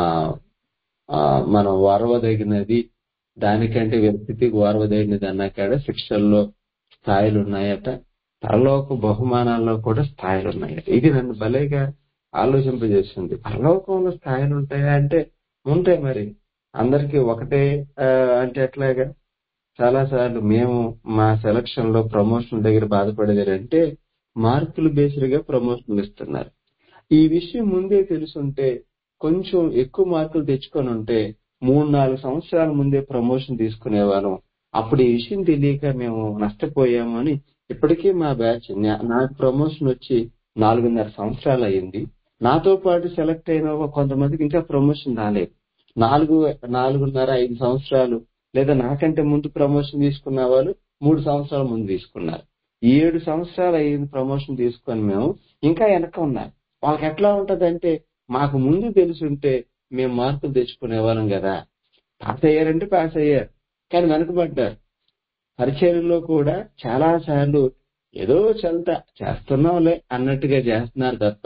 [SPEAKER 12] ఆ, మనం ఓర్వదగినది దానికంటే వ్యక్తికి ఓర్వదగినది అన్నాకాడ శిక్షల్లో స్థాయిలు ఉన్నాయట పరలోక బహుమానాల్లో కూడా స్థాయిలు ఉన్నాయట ఇది నన్ను భలేగా ఆలోచింపజేస్తుంది పరలోకంలో స్థాయిలు ఉంటాయా అంటే ఉంటాయి మరి అందరికీ ఒకటే ఆ, అంటే ఎట్లాగా చాలా సార్లు మేము మా సెలక్షన్ లో ప్రమోషన్ దగ్గర బాధపడేది అంటే మార్కులు బేస్డ్ గా ప్రమోషన్లు ఇస్తున్నారు ఈ విషయం ముందే తెలుసుంటే కొంచెం ఎక్కువ మార్కులు తెచ్చుకొని ఉంటే మూడు నాలుగు సంవత్సరాల ముందే ప్రమోషన్ తీసుకునేవాళ్ళం అప్పుడు ఈ విషయం తెలియక మేము నష్టపోయాము అని ఇప్పటికీ మా బ్యాచ్ నా- నాకు ప్రమోషన్ వచ్చి నాలుగున్నర సంవత్సరాలు అయింది నాతో పాటు సెలెక్ట్ అయిన కొంతమందికి ఇంకా ప్రమోషన్ రాలేదు నాలుగు నాలుగున్నర ఐదు సంవత్సరాలు లేదా నాకంటే ముందు ప్రమోషన్ తీసుకున్న వాళ్ళు మూడు సంవత్సరాల ముందు తీసుకున్నారు ఈ ఏడు సంవత్సరాలు అయింది ప్రమోషన్ తీసుకొని మేము ఇంకా వెనక ఉన్నారు వాళ్ళకి ఎట్లా ఉంటదంటే మాకు ముందు తెలుసుంటే మేము మార్కులు తెచ్చుకునే వాళ్ళం కదా పాస్ అయ్యారంటే పాస్ అయ్యారు కానీ వెనకబడ్డారు పరిచర్యలో కూడా చాలా సార్లు ఏదో చల్త చేస్తున్నాంలే అన్నట్టుగా చేస్తున్నారు తప్ప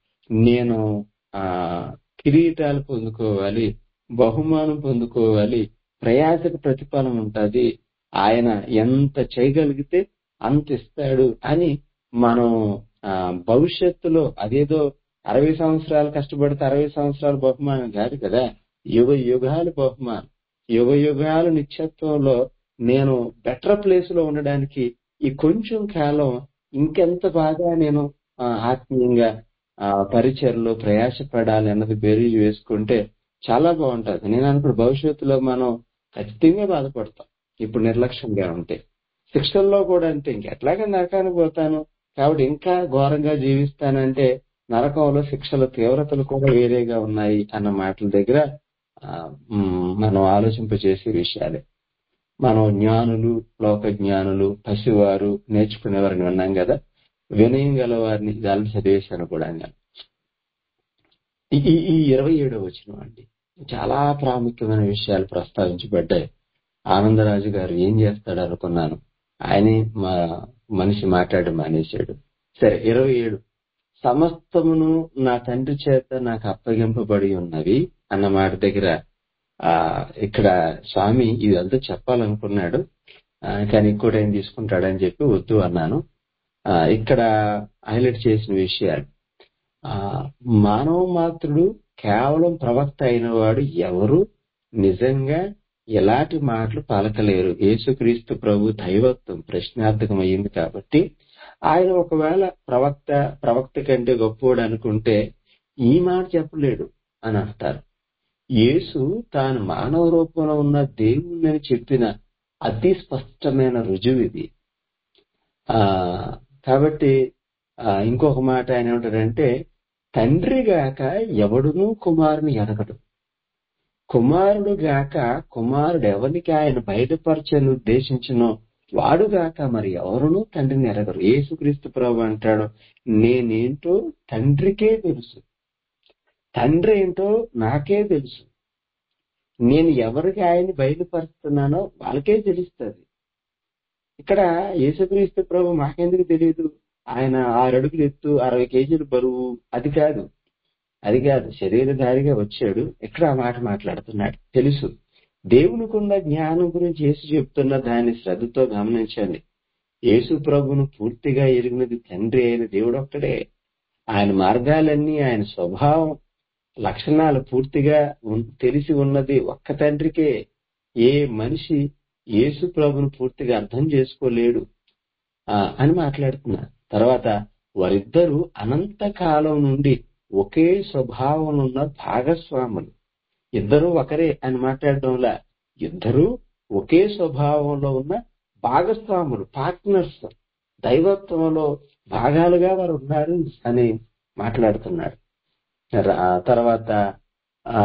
[SPEAKER 12] నేను ఆ కిరీటాలు పొందుకోవాలి బహుమానం పొందుకోవాలి ప్రయాసకు ప్రతిఫలం ఉంటది ఆయన ఎంత చేయగలిగితే అంత ఇస్తాడు అని మనం ఆ భవిష్యత్తులో అదేదో అరవై సంవత్సరాలు కష్టపడితే అరవై సంవత్సరాల బహుమానం కాదు కదా యుగ యుగాలు బహుమానం యుగ యుగాలు నిత్యత్వంలో నేను బెటర్ ప్లేస్ లో ఉండడానికి ఈ కొంచెం కాలం ఇంకెంత బాగా నేను ఆ, ఆత్మీయంగా ఆ పరిచయలో ప్రయాసపడాలి అన్నది బేరీజు వేసుకుంటే చాలా బాగుంటది నేను అనుకున్న భవిష్యత్తులో మనం ఖచ్చితంగా బాధపడతాం ఇప్పుడు నిర్లక్ష్యంగా ఉంటే శిక్షల్లో కూడా అంతే ఇంకెట్లాగా నరకానికి పోతాను కాబట్టి ఇంకా ఘోరంగా జీవిస్తానంటే నరకంలో శిక్షల తీవ్రతలు కూడా వేరేగా ఉన్నాయి అన్న మాటల దగ్గర ఆ, మ్, మనం ఆలోచింపచేసే విషయాలే మనం జ్ఞానులు లోక జ్ఞానులు పసివారు నేర్చుకునేవారిని విన్నాం కదా వినయం గల వారిని దాన్ని చదివేశాను కూడా నేను ఈ ఈ- ఈ ఇరవై ఏడో వచ్చిన అండి చాలా ప్రాముఖ్యమైన విషయాలు ప్రస్తావించబడ్డాయి ఆనందరాజు గారు ఏం చేస్తాడు అనుకున్నాను ఆయనే మా మనిషి మాట్లాడి మానేశాడు సరే ఇరవై ఏడు సమస్తమును నా తండ్రి చేత నాకు అప్పగింపబడి ఉన్నవి అన్న మాట దగ్గర ఆ ఇక్కడ స్వామి ఇదంతా చెప్పాలనుకున్నాడు ఆ, కానీ ఎక్కువ టైం తీసుకుంటాడని చెప్పి వద్దు అన్నాను ఆ, ఇక్కడ హైలైట్ చేసిన విషయాలు ఆ మానవ మాత్రుడు కేవలం ప్రవక్త అయిన వాడు ఎవరు నిజంగా ఎలాంటి మాటలు పలకలేరు యేసుక్రీస్తు ప్రభు దైవత్వం ప్రశ్నార్థకం అయ్యింది కాబట్టి ఆయన ఒకవేళ ప్రవక్త ప్రవక్త కంటే గొప్పోడు అనుకుంటే ఈ మాట చెప్పలేడు అని అంటారు యేసు తాను మానవ రూపంలో ఉన్న దేవుణ్ణి చెప్పిన అతి స్పష్టమైన రుజువు ఇది ఆ కాబట్టి ఆ, ఇంకొక మాట ఆయన ఏమంటాడంటే తండ్రి గాక ఎవడునూ కుమారుని ఎరగడు కుమారుడు గాక కుమారుడు ఎవరికి ఆయన బయలుపరచని ఉద్దేశించినో వాడుగాక మరి ఎవరునూ తండ్రిని ఎరగరు యేసుక్రీస్తు ప్రభు అంటాడు నేనేంటో తండ్రికే తెలుసు తండ్రి ఏంటో నాకే తెలుసు నేను ఎవరికి ఆయన బయలుపరుస్తున్నానో వాళ్ళకే తెలుస్తుంది ఇక్కడ యేసుక్రీస్తు ప్రభు మాకెందుకు తెలియదు ఆయన ఆరు అడుగులు ఎత్తు అరవై కేజీలు బరువు అది కాదు అది కాదు శరీరధారిగా వచ్చాడు ఇక్కడ ఆ మాట మాట్లాడుతున్నాడు తెలుసు దేవునికున్న జ్ఞానం గురించి యేసు చెప్తున్న దాన్ని శ్రద్ధతో గమనించండి యేసు ప్రభును పూర్తిగా ఎరిగినది తండ్రి అయిన దేవుడు ఒక్కడే ఆయన మార్గాలన్నీ ఆయన స్వభావం లక్షణాలు పూర్తిగా ఉన్- తెలిసి ఉన్నది ఒక్క తండ్రికే ఏ మనిషి యేసు ప్రభును పూర్తిగా అర్థం చేసుకోలేడు ఆ, అని మాట్లాడుతున్నారు తర్వాత వారిద్దరూ అనంత కాలం నుండి ఒకే స్వభావం ఉన్న భాగస్వాములు ఇద్దరూ ఒకరే అని మాట్లాడడంలా ఇద్దరూ ఒకే స్వభావంలో ఉన్న భాగస్వాములు పార్ట్నర్స్ దైవత్వంలో భాగాలుగా వారు ఉన్నారు అని మాట్లాడుతున్నాడు ర- తర్వాత ఆ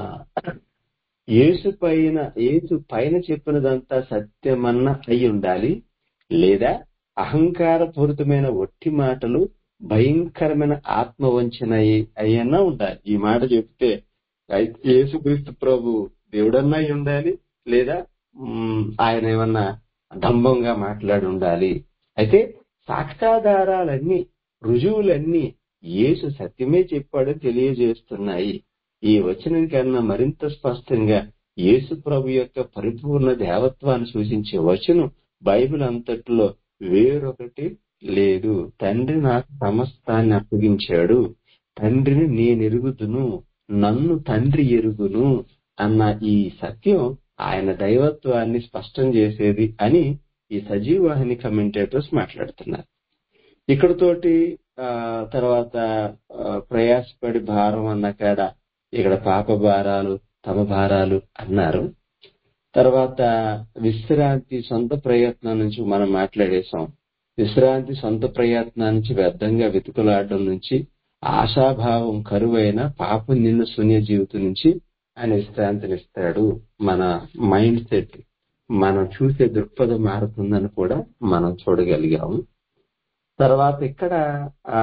[SPEAKER 12] యేసు పైన యేసు పైన చెప్పినదంతా సత్యమన్న అయి ఉండాలి లేదా అహంకారపూరితమైన ఒట్టి మాటలు భయంకరమైన ఆత్మ వంచన అయ్యన్నా ఉండాలి ఈ మాట చెప్తే అయితే యేసుక్రీస్తు ప్రభు దేవుడన్నా అయి ఉండాలి లేదా మ్, ఆయన ఏమన్నా డంబంగా మాట్లాడి ఉండాలి అయితే సాక్ష్యాధారాలన్నీ రుజువులన్నీ యేసు సత్యమే చెప్పాడని తెలియజేస్తున్నాయి ఈ వచనం కన్నా మరింత స్పష్టంగా యేసు ప్రభు యొక్క పరిపూర్ణ దేవత్వాన్ని సూచించే వచనం బైబిల్ అంతట్లో వేరొకటి లేదు తండ్రి నాకు సమస్తాన్ని అప్పగించాడు తండ్రిని నేను ఎరుగుదును నన్ను తండ్రి ఎరుగును అన్న ఈ సత్యం ఆయన దైవత్వాన్ని స్పష్టం చేసేది అని ఈ సజీవాహిని కమెంటేటర్స్ మాట్లాడుతున్నారు ఇక్కడతోటి ఆ, తర్వాత ఆ, ప్రయాసపడి భారం అన్న కాడ ఇక్కడ పాప భారాలు తమ భారాలు అన్నారు తర్వాత విశ్రాంతి సొంత ప్రయత్నం నుంచి మనం మాట్లాడేశాం విశ్రాంతి సొంత ప్రయత్నం నుంచి వ్యర్థంగా వెతుకులాడడం నుంచి ఆశాభావం కరువైన పాపం నిన్ను శూన్య జీవితం నుంచి ఆయన విశ్రాంతినిస్తాడు మన మైండ్ సెట్ మనం చూసే దృక్పథం మారుతుందని కూడా మనం చూడగలిగాము తర్వాత ఇక్కడ ఆ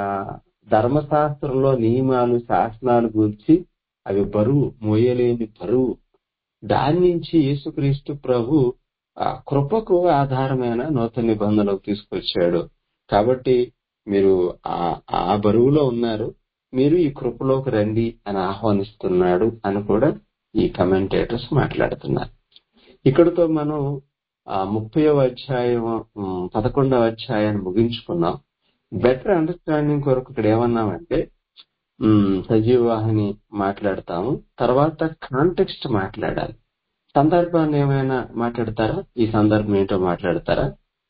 [SPEAKER 12] ధర్మశాస్త్రంలో నియమాలు శాసనాలు గురించి అవి బరువు మోయలేని బరువు దాని నుంచి యేసుక్రీస్తు ప్రభు ఆ కృపకు ఆధారమైన నూతన నిబంధనలకు తీసుకొచ్చాడు కాబట్టి మీరు ఆ ఆ బరువులో ఉన్నారు మీరు ఈ కృపలోకి రండి అని ఆహ్వానిస్తున్నాడు అని కూడా ఈ కమెంటేటర్స్ మాట్లాడుతున్నారు ఇక్కడతో మనం ఆ ముప్పైవ అధ్యాయం ఉమ్, పదకొండవ అధ్యాయాన్ని ముగించుకున్నాం బెటర్ అండర్స్టాండింగ్ కొరకు ఇక్కడ ఏమన్నామంటే ఉమ్, సజీవవాహిని మాట్లాడతాము తర్వాత కాంటెక్స్ట్ మాట్లాడాలి సందర్భాన్ని ఏమైనా మాట్లాడతారా ఈ సందర్భం ఏంటో మాట్లాడతారా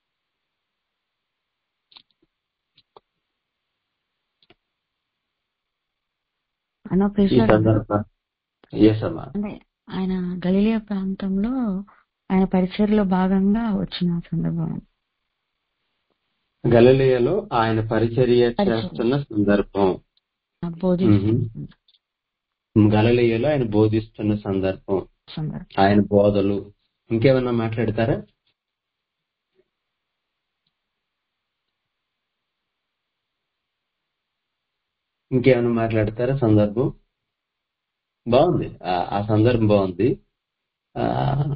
[SPEAKER 7] అన్న
[SPEAKER 12] ఈ
[SPEAKER 7] ప్రెసిడెంట్
[SPEAKER 12] సందర్భం ఎస్ అమ్మా
[SPEAKER 7] అంటే ఆయన గలీలియా ప్రాంతంలో ఆయన పరిచయలో భాగంగా వచ్చిన సందర్భం
[SPEAKER 12] గలిలయలో ఆయన పరిచర్య
[SPEAKER 7] పరిచర్య
[SPEAKER 12] చేస్తున్న సందర్భం
[SPEAKER 7] బోధిస్తున్న
[SPEAKER 12] గలలియలో ఆయన బోధిస్తున్న సందర్భం
[SPEAKER 7] సందర్భం
[SPEAKER 12] ఆయన బోధలు ఇంకేమన్నా మాట్లాడతారా ఇంకేమైనా మాట్లాడతారా సందర్భం బాగుంది ఆ ఆ సందర్భం బాగుంది ఆ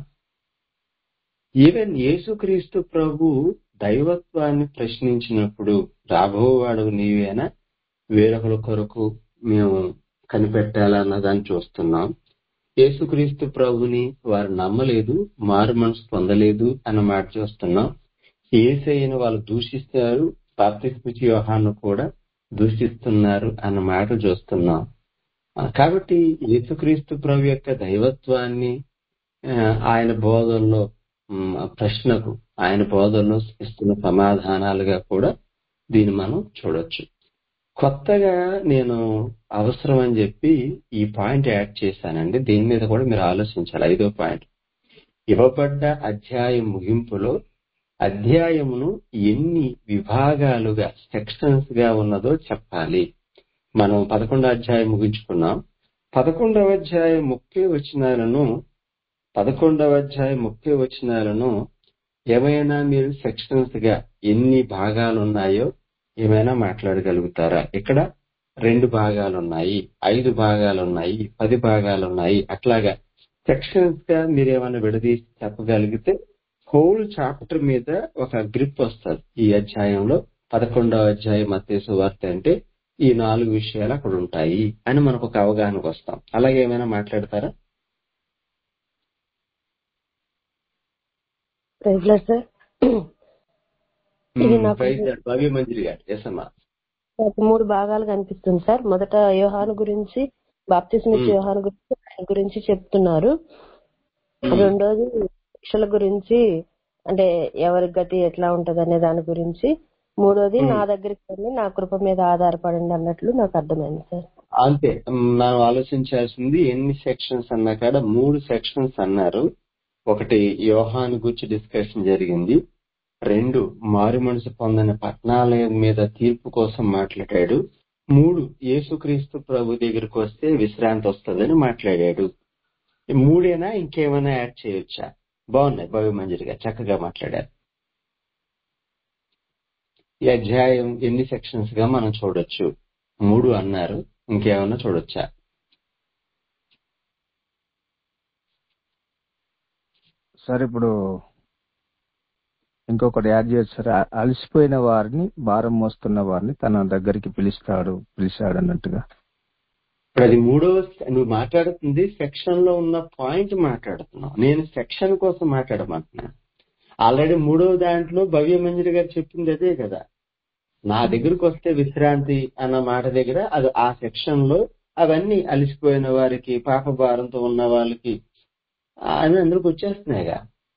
[SPEAKER 12] ఈవెన్ యేసుక్రీస్తు ప్రభు దైవత్వాన్ని ప్రశ్నించినప్పుడు రాబోవాడు నీవేనా వేరొకరి కొరకు మేము కనిపెట్టాలన్న దాన్ని చూస్తున్నాం యేసుక్రీస్తు ప్రభుని వారు నమ్మలేదు మారు మనసు పొందలేదు అన్న మాట చూస్తున్నాం ఏసైని వాళ్ళు దూషిస్తారు బాప్తిస్మిచి యోహాను కూడా దూషిస్తున్నారు అన్న మాట చూస్తున్నాం ఆ, కాబట్టి యేసుక్రీస్తు ప్రభు యొక్క దైవత్వాన్ని ఆ, ఆయన బోధనలో ఉమ్, ఆ ప్రశ్నకు ఆయన బోధనలో ఇస్తున్న సమాధానాలుగా కూడా దీన్ని మనం చూడొచ్చు కొత్తగా నేను అవసరం అని చెప్పి ఈ పాయింట్ యాడ్ చేశానండి దీని మీద కూడా మీరు ఆలోచించాలి ఐదో పాయింట్ ఇవ్వబడ్డ అధ్యాయం ముగింపులో అధ్యాయమును ఎన్ని విభాగాలుగా సెక్షన్స్ గా ఉన్నదో చెప్పాలి మనం పదకొండో అధ్యాయం ముగించుకున్నాం పదకొండవ అధ్యాయం ముప్పై వచనాలను పదకొండవ అధ్యాయం ముప్పై వచనాలను ఏమైనా మీరు సెక్షన్స్ గా ఎన్ని భాగాలు ఉన్నాయో ఏమైనా మాట్లాడగలుగుతారా ఇక్కడ రెండు భాగాలు ఉన్నాయి ఐదు భాగాలు ఉన్నాయి పది భాగాలు ఉన్నాయి అట్లాగా సెక్షన్స్ గా మీరు ఏమైనా విడదీసి చెప్పగలిగితే హోల్ చాప్టర్ మీద ఒక గ్రిప్ వస్తుంది ఈ అధ్యాయంలో పదకొండవ అధ్యాయం మత్తేసు వార్త అంటే ఈ నాలుగు విషయాలు అక్కడ ఉంటాయి అని మనకు ఒక అవగాహనకు వస్తాం అలాగే ఏమైనా మాట్లాడతారా
[SPEAKER 3] ప్రైజ్ లార్డ్ సార్ ఇది నాకు
[SPEAKER 12] ప్రైజ్ లార్డ్. భవ్య మంజరి గారు ఎస్ అమ్మా
[SPEAKER 3] నాకు మూడు భాగాలు కనిపిస్తుంది సార్ మొదట యోహాను గురించి బాప్తిస్మిచ్
[SPEAKER 12] మ్మ్.
[SPEAKER 3] యోహాను గురించి ఆయన గురించి చెప్తున్నారు
[SPEAKER 12] మ్మ్.
[SPEAKER 3] రెండోది శిక్షల గురించి అంటే ఎవరి గతి ఎట్లా ఉంటది అనే దాని గురించి మూడోది
[SPEAKER 12] మ్మ్.
[SPEAKER 3] నా దగ్గరికి రండి నా కృప మీద ఆధారపడండి అన్నట్లు నాకు అర్థమైంది సార్
[SPEAKER 12] అంతే మ్, మనం ఆలోచించాల్సింది ఎన్ని సెక్షన్స్ అన్నా కాడ మూడు సెక్షన్స్ అన్నారు ఒకటి యోహాను గురించి డిస్కషన్ జరిగింది రెండు మారు మనసు పొందని పట్టణాల మీద తీర్పు కోసం మాట్లాడాడు మూడు యేసుక్రీస్తు ప్రభు దగ్గరికి వస్తే విశ్రాంతి వస్తుందని మాట్లాడాడు ఈ మూడేనా ఇంకేమైనా యాడ్ చేయొచ్చా బాగున్నాయి భవ్య మంజరిగా చక్కగా మాట్లాడారు ఈ అధ్యాయం ఎన్ని సెక్షన్స్ గా మనం చూడొచ్చు మూడు అన్నారు ఇంకేమన్నా చూడొచ్చా
[SPEAKER 2] సార్ ఇప్పుడు ఇంకొకటి యాడ్ చేయొచ్చు సార్ అ- అలసిపోయిన వారిని భారం మోస్తున్న వారిని తన దగ్గరికి పిలుస్తాడు పిలిచాడు అన్నట్టుగా
[SPEAKER 12] ఇప్పుడు అది మూడవ నువ్వు మాట్లాడుతుంది సెక్షన్ లో ఉన్న పాయింట్ మాట్లాడుతున్నావు నేను సెక్షన్ కోసం మాట్లాడమంటున్నాను ఆల్రెడీ మూడవ దాంట్లో భవ్య మంజరి గారు చెప్పింది అదే కదా నా దగ్గరకు వస్తే విశ్రాంతి అన్న మాట దగ్గర అది ఆ సెక్షన్ లో అవన్నీ అలసిపోయిన వారికి పాప భారంతో ఉన్న వాళ్ళకి అని అందరికి వచ్చేస్తున్నాయిగా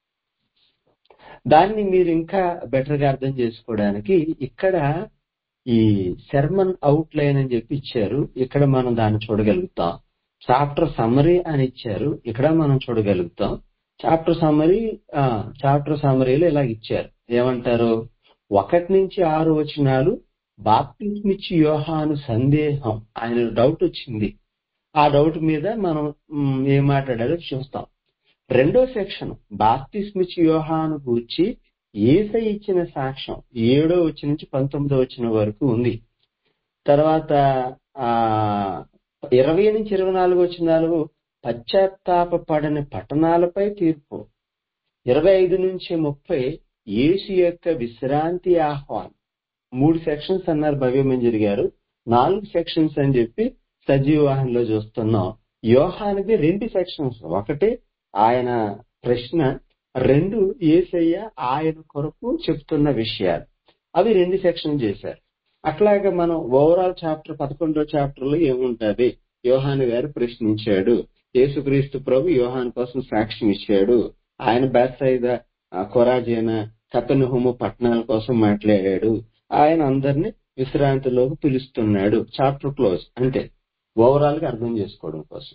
[SPEAKER 12] దాన్ని మీరు ఇంకా బెటర్ గా అర్థం చేసుకోవడానికి ఇక్కడ ఈ శర్మన్ అవుట్ లైన్ అని చెప్పి ఇచ్చారు ఇక్కడ మనం దాన్ని చూడగలుగుతాం చాప్టర్ సమ్మరీ అని ఇచ్చారు ఇక్కడ మనం చూడగలుగుతాం చాప్టర్ సమ్మరీ చాప్టర్ సమ్మరీలో ఇలా ఇచ్చారు ఏమంటారు ఒకటి నుంచి ఆరు వచనాలు బాప్తిస్మిచ్చి యోహాను సందేహం ఆయన డౌట్ వచ్చింది ఆ డౌట్ మీద మనం మ్, ఏం మాట్లాడాలో చూస్తాం రెండో సెక్షన్ బాప్తిస్మిచ్చి యోహాను గూర్చి ఏసై ఇచ్చిన సాక్ష్యం ఏడో వచ్చి నుంచి పంతొమ్మిదో వచ్చిన వరకు ఉంది తర్వాత ఆ ఇరవై నుంచి ఇరవై నాలుగు వచ్చినాలు పశ్చాత్తాప పడని పట్టణాలపై తీర్పు ఇరవై ఐదు నుంచి ముప్పై యేసు యొక్క విశ్రాంతి ఆహ్వానం మూడు సెక్షన్స్ అన్నారు భవ్యమంజరి గారు నాలుగు సెక్షన్స్ అని చెప్పి సజీవాహంలో చూస్తున్నాం యోహానికి రెండు సెక్షన్స్ ఒకటి ఆయన ప్రశ్న రెండు ఏసయ్య ఆయన కొరకు చెప్తున్న విషయాలు అవి రెండు సెక్షన్ చేశారు అట్లాగే మనం ఓవరాల్ చాప్టర్ పదకొండో చాప్టర్ లో ఏముంటది యోహాను గారు ప్రశ్నించాడు యేసుక్రీస్తు ప్రభు యోహాను కోసం సాక్ష్యం ఇచ్చాడు ఆయన బేసైద కొరాజైన కపెనహుము పట్టణాల కోసం మాట్లాడాడు ఆయన అందరిని విశ్రాంతిలోకి పిలుస్తున్నాడు చాప్టర్ క్లోజ్ అంటే ఓవరాల్ గా అర్థం చేసుకోవడం కోసం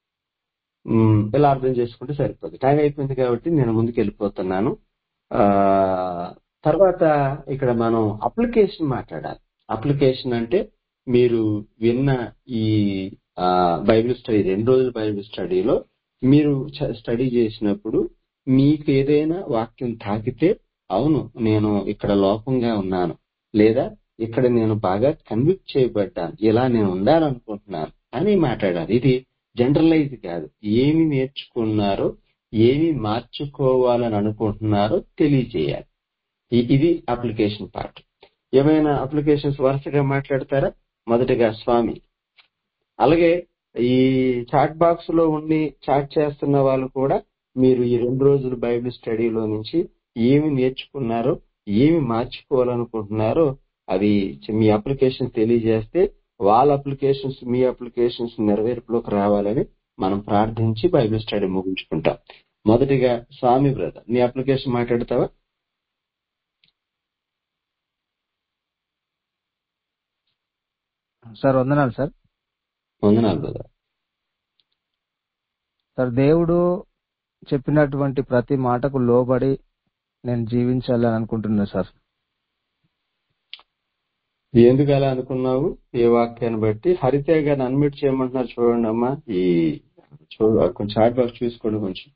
[SPEAKER 12] ఉమ్, ఇలా అర్థం చేసుకుంటే సరిపోదు టైం అయిపోయింది కాబట్టి నేను ముందుకు వెళ్ళిపోతున్నాను ఆ తర్వాత ఇక్కడ మనం అప్లికేషన్ మాట్లాడాలి అప్లికేషన్ అంటే మీరు విన్న ఈ ఆ, బైబిల్ స్టడీ రెండు రోజుల బైబిల్ స్టడీలో మీరు చ- స్టడీ చేసినప్పుడు మీకు ఏదైనా వాక్యం తాకితే అవును నేను ఇక్కడ లోపంగా ఉన్నాను లేదా ఇక్కడ నేను బాగా కన్విక్ట్ చేయబడ్డాను ఇలా నేను ఉండాలనుకుంటున్నాను అని మాట్లాడాలి ఇది జనరలైజ్ కాదు ఏమి నేర్చుకున్నారో ఏమి మార్చుకోవాలని అనుకుంటున్నారో తెలియజేయాలి ఇ- ఇది అప్లికేషన్ పార్ట్ ఏమైనా అప్లికేషన్స్ వరుసగా మాట్లాడతారా మొదటిగా స్వామి అలాగే ఈ చాట్ బాక్స్ లో ఉండి చాట్ చేస్తున్న వాళ్ళు కూడా మీరు ఈ రెండు రోజుల బైబిల్ స్టడీలో నుంచి ఏమి నేర్చుకున్నారో ఏమి మార్చుకోవాలనుకుంటున్నారో అవి మీ అప్లికేషన్ తెలియజేస్తే వాళ్ళ అప్లికేషన్స్ మీ అప్లికేషన్స్ నెరవేర్పులోకి రావాలని మనం ప్రార్థించి బైబిల్ స్టడీ ముగించుకుంటాం మొదటిగా స్వామి బ్రదర్ నీ అప్లికేషన్ మాట్లాడతావా
[SPEAKER 2] సార్ వందనాలు సార్
[SPEAKER 12] వందనాలు బ్రదర్
[SPEAKER 2] సార్ దేవుడు చెప్పినటువంటి ప్రతి మాటకు లోబడి నేను జీవించాలని అనుకుంటున్నా సార్
[SPEAKER 12] ఎందుకు అలా అనుకున్నావు ఏ వాక్యాన్ని బట్టి హరిత గారిని అన్మిట్ చేయమంటున్నారు చూడండి అమ్మా ఈ చూడు కొంచెం చాట్ బాక్స్ చూసుకోండి కొంచెం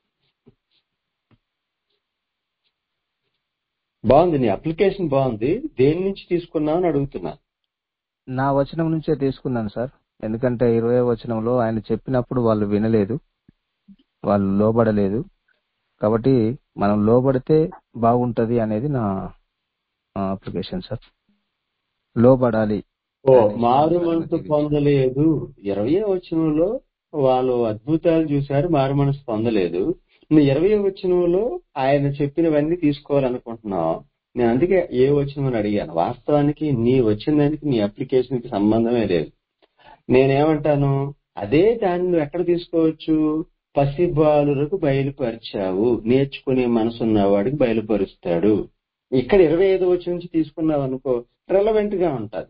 [SPEAKER 12] బాగుంది నీ అప్లికేషన్ బాగుంది దేని నుంచి తీసుకున్నావు అని అడుగుతున్నా
[SPEAKER 2] నా వచనం నుంచే తీసుకున్నాను సార్ ఎందుకంటే ఇరవై వచనంలో ఆయన చెప్పినప్పుడు వాళ్ళు వినలేదు వాళ్ళు లోబడలేదు కాబట్టి మనం లోబడితే బాగుంటది అనేది నా అప్లికేషన్ సార్ లోబడాలి
[SPEAKER 12] ఓ
[SPEAKER 2] అనే
[SPEAKER 12] మారు
[SPEAKER 2] విషయాన్ని
[SPEAKER 12] మనసు
[SPEAKER 2] ప్రతిగించాను
[SPEAKER 12] పొందలేదు ఇరవై వచనంలో వాళ్ళు అద్భుతాలు చూశారు మారు మనసు పొందలేదు నువ్వు ఇరవై వచనంలో ఆయన చెప్పినవన్నీ తీసుకోవాలనుకుంటున్నావు నేను అందుకే ఏ వచనం అని అడిగాను వాస్తవానికి నీ వచ్చిన దానికి నీ అప్లికేషన్ కి సంబంధమే లేదు నేనేమంటాను అదే దాన్ని నువ్వు ఎక్కడ తీసుకోవచ్చు పసిబాలులకు బయలుపరిచావు నేర్చుకునే మనసు ఉన్నవాడికి బయలుపరుస్తాడు ఇక్కడ ఇరవై ఐదు వచ్చి నుంచి తీసుకున్నావు అనుకో రెలవెంట్ గా ఉంటది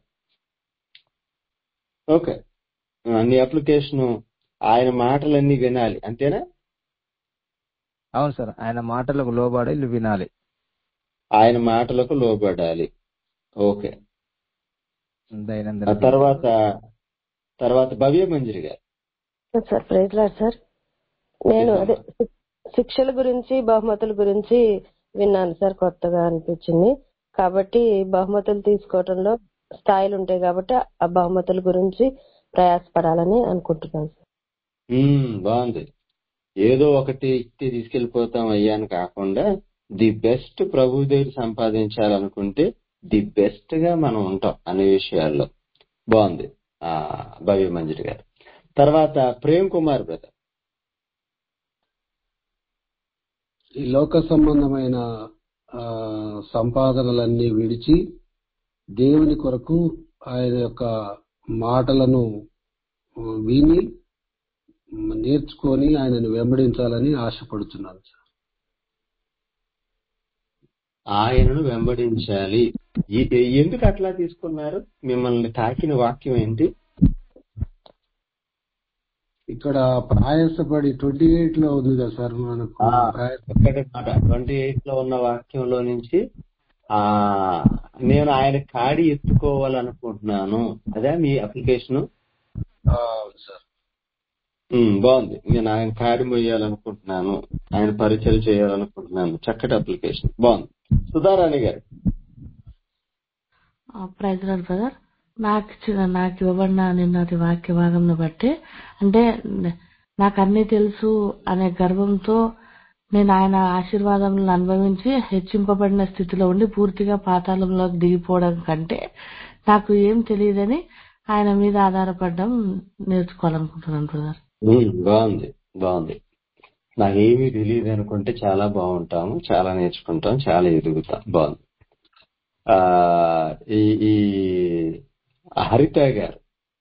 [SPEAKER 12] ఓకే ఆ, నీ అప్లికేషన్ ఆయన మాటలన్నీ వినాలి అంతేనా
[SPEAKER 2] అవును సార్ ఆయన మాటలకు లోబడి వీళ్ళు వినాలి
[SPEAKER 12] ఆయన మాటలకు లోబడాలి ఓకే
[SPEAKER 2] దైనందిన
[SPEAKER 12] ఆ తర్వాత
[SPEAKER 2] జీవితంలో
[SPEAKER 12] తర్వాత భవ్య మంజరి గారు
[SPEAKER 3] సార్ ప్రైజ్ లాడ్ సార్ నేను అదే
[SPEAKER 12] ఇదమ్మా
[SPEAKER 3] శి- శిక్షల గురించి బహుమతుల గురించి విన్నాను సార్ కొత్తగా అనిపించింది కాబట్టి బహుమతులు తీసుకోవడంలో స్థాయిలు ఉంటాయి కాబట్టి ఆ బహుమతుల గురించి ప్రయాసపడాలని అనుకుంటున్నాను సార్
[SPEAKER 12] ఉమ్, బాగుంది ఏదో ఒకటి ఇట్టి తీసుకెళ్లిపోతాం అయ్యా అని కాకుండా ది బెస్ట్ ప్రభు దగ్గర సంపాదించాలనుకుంటే ది బెస్ట్ గా మనం ఉంటాం అనే విషయాల్లో బాగుంది ఆ భవ్య మంజరి గారు తర్వాత ప్రేమ్ కుమార్ బ్రదర్
[SPEAKER 4] ఈ లోక సంబంధమైన ఆ, సంపాదనలన్నీ విడిచి దేవుని కొరకు ఆయన యొక్క మాటలను విని నేర్చుకొని ఆయనను వెంబడించాలని ఆశపడుతున్నాను సార్
[SPEAKER 12] ఆయనను వెంబడించాలి ఈ- ఎందుకు అట్లా తీసుకున్నారు మిమ్మల్ని తాకిన వాక్యం ఏంటి
[SPEAKER 4] ఇక్కడ ప్రయాసపడి ట్వంటీ ఎయిట్ లో ఉంది కదా సార్ మనకు
[SPEAKER 12] ఆ
[SPEAKER 4] ప్రయాస
[SPEAKER 12] ఒక్కటి మాట ట్వంటీ ఎయిట్ లో ఉన్న వాక్యంలో నుంచి ఆ నేను ఆయన కాడి ఎత్తుకోవాలనుకుంటున్నాను అదే మీ అప్లికేషన్
[SPEAKER 4] ఆ, అవును సార్
[SPEAKER 12] బాగుంది నేను ఆయన కాడి మొయ్యాలనుకుంటున్నాను ఆయన పరిచయం చేయాలనుకుంటున్నాను చక్కటి అప్లికేషన్ బాగుంది సుధారాణి గారు
[SPEAKER 5] ప్రైజ్ లాడ్ బ్రదర్ నాకు ఇచ్చిన- నాకు ఇవ్వబడిన నిన్నటి వాక్య భాగంను బట్టి అంటే నాకు అన్ని తెలుసు అనే గర్వంతో నేను ఆయన ఆశీర్వాదములను అనుభవించి హెచ్చింపబడిన స్థితిలో ఉండి పూర్తిగా పాతాళంలోకి దిగిపోవడం కంటే నాకు ఏం తెలియదని ఆయన మీద ఆధారపడడం నేర్చుకోవాలనుకుంటున్నాను బ్రదర్
[SPEAKER 12] ఉమ్, బాగుంది బాగుంది నాకేమీ తెలియదు అనుకుంటే చాలా బాగుంటాము చాలా నేర్చుకుంటాం చాలా ఎదుగుతాం బాగుంది ఆ ఈ ఈ హరిత గారు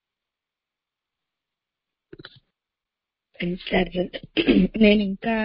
[SPEAKER 5] నేను ఇంకా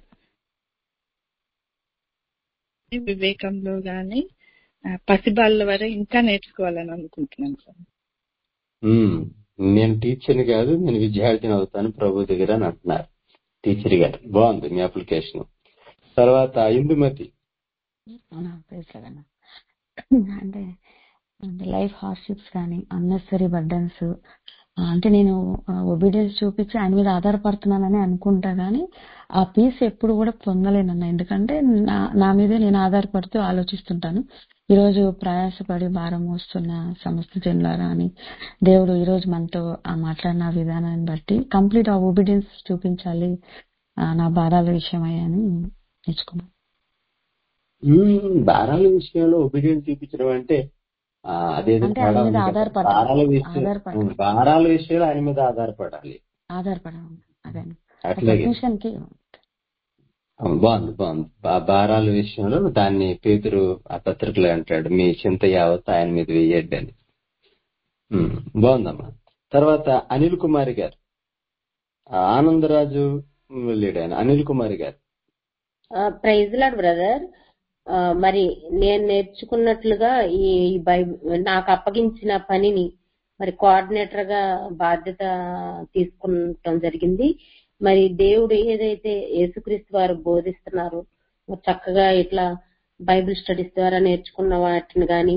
[SPEAKER 5] వివేకంలో గాని ఆ, పసిబాళ్ళ వరే ఇంకా నేర్చుకోవాలని అనుకుంటున్నాను సార్
[SPEAKER 12] ఉమ్, నేను టీచర్ని కాదు నేను విద్యార్థిని అవుతాను ప్రభు దగ్గర అని అంటున్నారు టీచర్ గారు బాగుంది మీ అప్లికేషన్ తర్వాత ఇందుమతి
[SPEAKER 7] అవునా ప్రైజ్ లార్డ్ అన్న. అంటే అంటే లైఫ్ హార్డ్షిప్స్ కానీ అన్నెసరీ బర్డన్స్ అంటే నేను ఒబీడియన్స్ చూపించి ఆయన మీద ఆధారపడుతున్నానని అనుకుంటా గానీ ఆ పీస్ ఎప్పుడు కూడా పొందలేనన్న ఎందుకంటే నా నా మీదే నేను ఆధారపడుతూ ఆలోచిస్తుంటాను ఈ రోజు ప్రయాసపడి భారం మోస్తున్న సమస్త జనులారా అని దేవుడు ఈ రోజు మనతో ఆ మాట్లాడిన విధానాన్ని బట్టి కంప్లీట్ ఆ ఒబీడియన్స్ చూపించాలి ఆ, నా భారాల విషయమయ్యని నేర్చుకున్నాను
[SPEAKER 12] ఉమ్, భారాల విషయంలో ఒబీడియన్స్ చూపించడం అంటే ఆ, అదేదో
[SPEAKER 7] అంటే
[SPEAKER 12] తేడా
[SPEAKER 7] ఆయన మీద
[SPEAKER 12] ఉంది కదా
[SPEAKER 7] ఆధారపడాలి
[SPEAKER 12] భారాల విషయం
[SPEAKER 7] ఆధారపడాలి
[SPEAKER 12] ఉమ్, భారాల విషయంలో ఆయన మీద ఆధారపడాలి
[SPEAKER 7] ఆధారపడాలి అదే
[SPEAKER 12] అట్లాగే
[SPEAKER 7] సబ్మిషన్ కి
[SPEAKER 12] అవును, బాగుంది బాగుంది బా- భారాల విషయంలో దాన్ని పేతురు ఆ పత్రికలో అంటాడు మీ చింత యావత్ ఆయన మీద వేయడ్డి అని ఉమ్, బాగుందమ్మా తర్వాత అనిల్ కుమారి గారు ఆ ఆనందరాజు లేడు ఆయన అనిల్ కుమారి గారు
[SPEAKER 11] ప్రైజ్ లాడ్ బ్రదర్ మరి నేను నేర్చుకున్నట్లుగా ఈ బైబిల్ నాకు అప్పగించిన పనిని మరి కోఆర్డినేటర్ గా బాధ్యత తీసుకుంటాం జరిగింది మరి దేవుడు ఏదైతే యేసుక్రీస్తు వారు బోధిస్తున్నారో మరి చక్కగా ఇట్లా బైబిల్ స్టడీస్ ద్వారా నేర్చుకున్న వాటిని గాని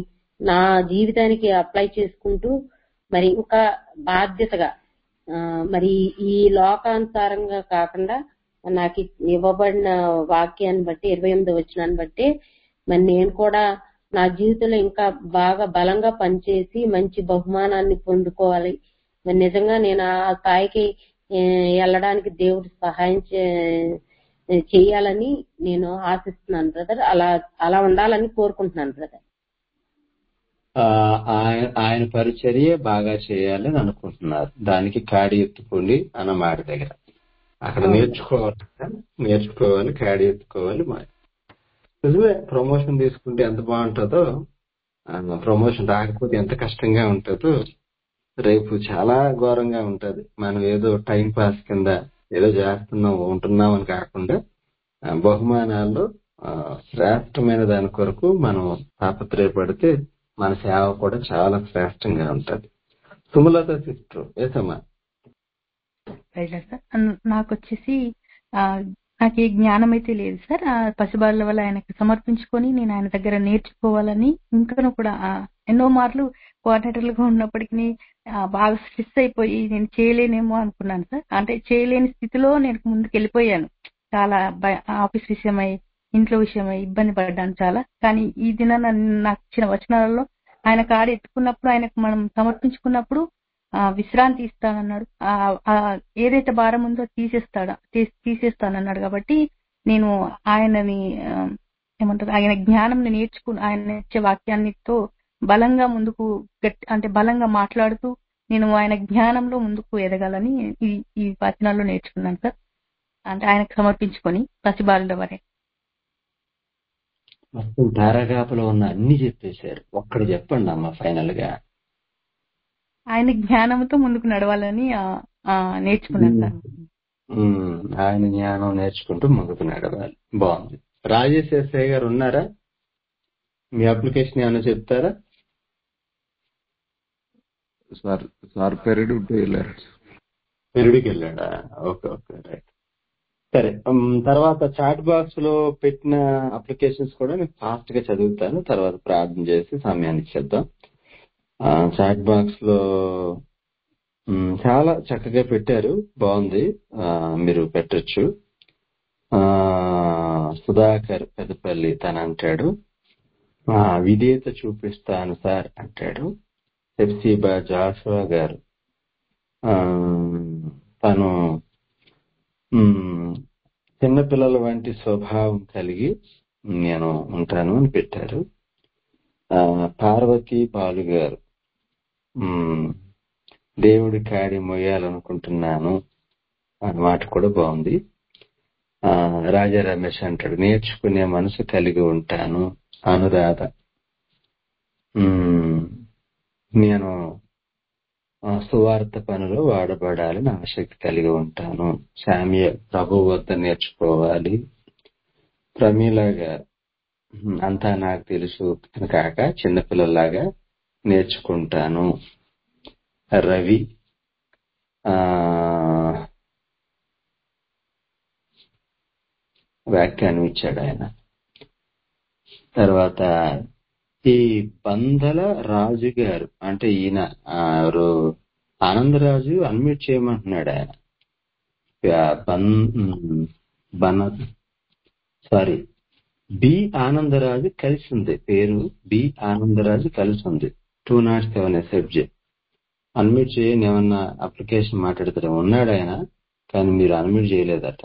[SPEAKER 11] నా జీవితానికి అప్లై చేసుకుంటూ మరి ఇంకా బాధ్యతగా ఆ, మరి ఈ లోకానుసారంగా కాకుండా నాకు ఇవ్వబడిన వాక్యాన్ని బట్టి ఇరవై ఎనిమిది వచ్చినాన్ని బట్టి మరి నేను కూడా నా జీవితంలో ఇంకా బాగా బలంగా పనిచేసి మంచి బహుమానాన్ని పొందుకోవాలి మరి నిజంగా నేను ఆ స్థాయికి ఏ, వెళ్ళడానికి దేవుడు సహాయం చే- చేయాలని నేను ఆశిస్తున్నాను బ్రదర్ అలా అలా ఉండాలని కోరుకుంటున్నాను బ్రదర్
[SPEAKER 12] ఆ, ఆయన ఆయన పరిచర్య బాగా చేయాలని అనుకుంటున్నారు దానికి కాడి ఎత్తుకోండి అన్న మాట దగ్గర అక్కడ
[SPEAKER 11] అవును.
[SPEAKER 12] నేర్చుకోవాలి నేర్చుకోవాలి కాడి ఎత్తుకోవాలి మా- నిజమే ప్రమోషన్ తీసుకుంటే ఎంత బాగుంటుందో ప్రమోషన్ రాకపోతే ఎంత కష్టంగా ఉంటుందో రేపు చాలా ఘోరంగా ఉంటది మనం ఏదో టైం పాస్ కింద ఏదో చేస్తున్నాం ఉంటున్నాం అని కాకుండా ఆ, బహుమానాల్లో ఆ, శ్రేష్టమైన దాని కొరకు మనం తాపత్రయపడితే మన సేవ కూడా చాలా శ్రేష్టంగా ఉంటది Sumalatha sister Yesamma
[SPEAKER 6] right sir అన్- నాకు వచ్చేసి ఆ, నాకు ఏ జ్ఞానం అయితే లేదు సార్ ఆ పసిబాల వల్ల ఆయనకు సమర్పించుకొని నేను ఆయన దగ్గర నేర్చుకోవాలని ఇంకను కూడా ఆ, ఎన్నో మార్లు కోఆర్డినేటర్లుగా ఉన్నప్పటికీ ఆ, బాగా స్ట్రెస్ అయిపోయి నేను చేయలేనేమో అనుకున్నాను సార్ అంటే చేయలేని స్థితిలో నేను ముందుకు వెళ్ళిపోయాను చాలా భయ- ఆఫీస్ విషయమై ఇంట్లో విషయమై ఇబ్బంది పడ్డాను చాలా కానీ ఈ దినాన నాకు ఇచ్చిన వచనాలలో ఆయన కాడు ఎత్తుకున్నప్పుడు ఆయనకు మనం సమర్పించుకున్నప్పుడు ఆ విశ్రాంతి ఇస్తానన్నాడు ఆ ఆ ఏదైతే భారం ఉందో తీసేస్తాడా తీ- తీసేస్తానన్నాడు కాబట్టి నేను ఆయనని ఆ, ఏమంటారు ఆయన జ్ఞానం నేర్చుకుని ఆయన ఇచ్చే వాక్యాన్నితో బలంగా ముందుకు గట్టి అంటే బలంగా మాట్లాడుతూ నేను ఆయన జ్ఞానంలో ముందుకు ఎదగాలని ఈ ఈ వచనాల్లో నేర్చుకున్నాను సార్ అంటే ఆయనకు సమర్పించుకొని పసిబాలుల వరే
[SPEAKER 12] మొత్తం ధారాగాపలో ఉన్న అన్ని చెప్పేశారు ఒక్కడు చెప్పండి అమ్మ ఫైనల్ గా
[SPEAKER 6] ఆయన జ్ఞానంతో ముందుకు నడవాలని ఆ, ఆ, నేర్చుకున్నాను సార్
[SPEAKER 12] ఉమ్, ఆయన జ్ఞానం నేర్చుకుంటూ ముందుకు నడవాలి బాగుంది రాజేష్ ఎస్ఐ గారు ఉన్నారా మీ అప్లికేషన్ ఏమైనా చెప్తారా
[SPEAKER 13] సార్ సార్ పెరిడి ఉంటే వెళ్ళారు
[SPEAKER 12] పెరుడికి వెళ్ళాడా ఓకే ఓకే రైట్ సరే ఉమ్, తర్వాత చాట్ బాక్స్ లో పెట్టిన అప్లికేషన్స్ కూడా నేను ఫాస్ట్ గా చదువుతాను తర్వాత ప్రార్థన చేసి సమయాన్ని ఇచ్చేద్దాం ఆ, చాట్ బాక్స్ లో ఉమ్, చాలా చక్కగా పెట్టారు బాగుంది ఆ, మీరు పెట్టొచ్చు ఆ, సుధాకర్ పెద్దపల్లి తను అంటాడు ఆ, విధేయత చూపిస్తాను సార్ అంటాడు హెప్సీబా జాషువా గారు ఆ, తను మ్, చిన్నపిల్లల వంటి స్వభావం కలిగి నేను ఉంటాను అని పెట్టారు ఆ, పార్వతి బాలు గారు మ్, దేవుడి కాడి మొయ్యాలనుకుంటున్నాను అన్న మాట కూడా బాగుంది ఆ, రాజా రమేష్ అంటాడు నేర్చుకునే మనసు కలిగి ఉంటాను అనురాధ మ్, నేను ఆ, సువార్త పనిలో వాడబడాలని ఆసక్తి కలిగి ఉంటాను శామ్య ప్రభు వద్ద నేర్చుకోవాలి ప్రమీల గారు "ఉమ్, అంతా నాకు తెలుసు అని కాక చిన్నపిల్లలాగా నేర్చుకుంటాను రవి ఆ వ్యాఖ్యానం ఇచ్చాడు ఆయన తర్వాత ఈ బందల రాజు గారు అంటే ఈయన ఆ, ఎవరు ఆనందరాజు అన్మ్యూట్ చేయమంటున్నాడు ఆయన ఆ, బన్- ఉమ్, బన సారీ బి ఆనందరాజు కలిసి ఉంది పేరు బి ఆనందరాజు కలిసి ఉంది two nought seven SFJ unmute చేయని ఏమన్నా అప్లికేషన్ మాట్లాడతారు ఉన్నాడు ఆయన కానీ మీరు అన్మ్యూట్ చేయలేదట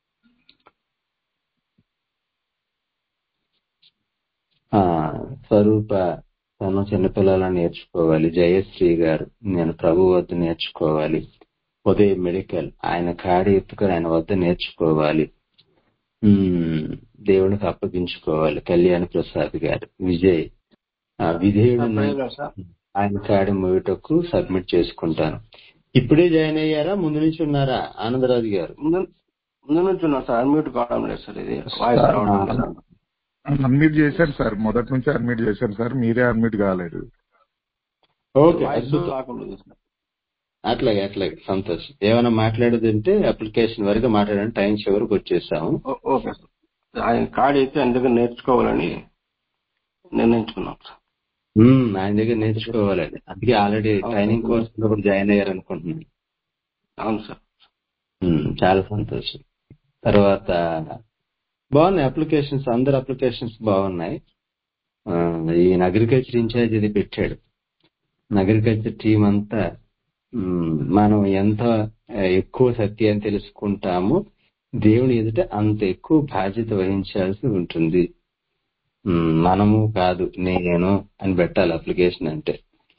[SPEAKER 12] ఆ స్వరూప తను చిన్నపిల్లలను నేర్చుకోవాలి జయశ్రీ గారు నేను ప్రభు వద్ద నేర్చుకోవాలి ఉదయం మెడికల్ ఆయన కాడి ఎత్తుకొని ఆయన వద్ద నేర్చుకోవాలి ఉమ్, దేవునికి అప్పగించుకోవాలి కళ్యాణ్ ప్రసాద్ గారు విజయ్ ఆ, విధేయుడు
[SPEAKER 8] సార్
[SPEAKER 12] ఆయన కాడి మూవటకు సబ్మిట్ చేసుకుంటాను ఇప్పుడే జాయిన్ అయ్యారా ముందు నుంచి ఉన్నారా ఆనందరాజు గారు
[SPEAKER 8] ముందు ముందు నుంచి ఉన్నా సార్ అన్మ్యూట్ కావడం లేదు సార్ ఇది వాయిస్
[SPEAKER 13] సార్,
[SPEAKER 8] రావడం లేదు
[SPEAKER 13] అన్మ్యూట్ చేశారు సార్ మొదటి నుంచి అన్మ్యూట్ చేశారు సార్ మీరే అన్మ్యూట్ కాలేదు
[SPEAKER 12] ఓకే
[SPEAKER 8] వాయిస్
[SPEAKER 12] అద్భుతం
[SPEAKER 8] రాకుండా ఉంది సార్
[SPEAKER 12] అట్లాగే అట్లాగే సంతోషం ఏమైనా మాట్లాడేదంటే అప్లికేషన్ వరకు మాట్లాడండి టైం చివరికి వచ్చేసాము
[SPEAKER 8] ఓ- ఓకే సార్ ఆయన కాడి అయితే ఆయన దగ్గర నేర్చుకోవాలని నిర్ణయించుకున్నాం సార్
[SPEAKER 12] ఉమ్, ఆయన దగ్గర నేర్చుకోవాలండి అందుకే ఆల్రెడీ ట్రైనింగ్ కోర్స్ లో కూడా జాయిన్ అయ్యారు అనుకుంటున్నాను
[SPEAKER 8] అవును సార్
[SPEAKER 12] ఉమ్, చాలా సంతోషం తర్వాత బాగున్నాయి అప్లికేషన్స్ అందరు అప్లికేషన్స్ బాగున్నాయి ఆ, ఈయన అగ్రికల్చర్ ఇన్ఛార్జ్ ఇది పెట్టాడు అగ్రికల్చర్ టీం అంతా ఉమ్, మనం ఎంత ఆ, ఎక్కువ సత్యాన్ని తెలుసుకుంటామో దేవుని ఎదుట అంత ఎక్కువ బాధ్యత వహించాల్సి ఉంటుంది ఉమ్, మనము కాదు నేను అని పెట్టాలి అప్లికేషన్ అంటే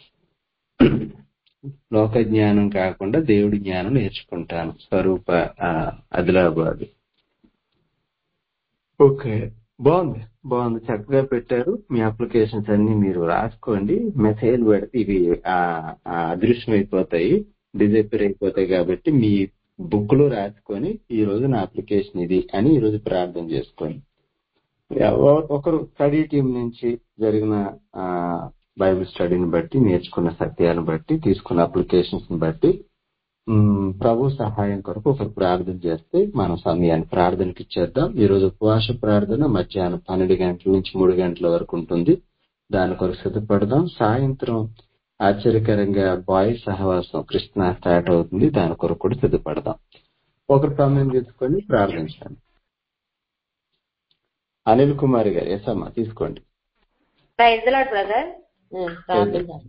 [SPEAKER 12] లోక జ్ఞానం కాకుండా దేవుడి జ్ఞానం నేర్చుకుంటాను స్వరూప ఆ, ఆదిలాబాద్ ఓకే బాగుంది బాగుంది చక్కగా పెట్టారు మీ అప్లికేషన్స్ అన్ని మీరు రాసుకోండి మెసేజ్ పెడితే ఇవి ఆ, ఆ, అదృశ్యం అయిపోతాయి డిజపేర్ అయిపోతాయి కాబట్టి మీ బుక్ లో రాసుకొని ఈ రోజు నా అప్లికేషన్ ఇది అని ఈ రోజు ప్రార్థన చేసుకోండి ఎవ- ఒకరు స్టడీ టీం నుంచి జరిగిన ఆ, బైబిల్ స్టడీని బట్టి నేర్చుకున్న సత్యాలను బట్టి తీసుకున్న అప్లికేషన్స్ బట్టి ఉమ్, ప్రభు సహాయం కొరకు ఒకరు ప్రార్థన చేస్తే మనం సమయాన్ని ప్రార్థనకి ఇచ్చేద్దాం ఈ రోజు ఉపవాస ప్రార్థన మధ్యాహ్నం పన్నెండు గంటల నుంచి మూడు గంటల వరకు ఉంటుంది దాని కొరకు సిద్ధపడదాం సాయంత్రం ఆశ్చర్యకరంగా బాయ్స్ సహవాసం కృష్ణ స్టార్ట్ అవుతుంది దాని కొరకు కూడా సిద్ధపడదాం ఒకరు సమయం తీసుకొని ప్రార్థించండి అనిల్ కుమార్ గారు ఎస్ అమ్మా తీసుకోండి
[SPEAKER 3] ప్రైజ్ లాడ్ బ్రదర్ ప్రార్థిద్దాం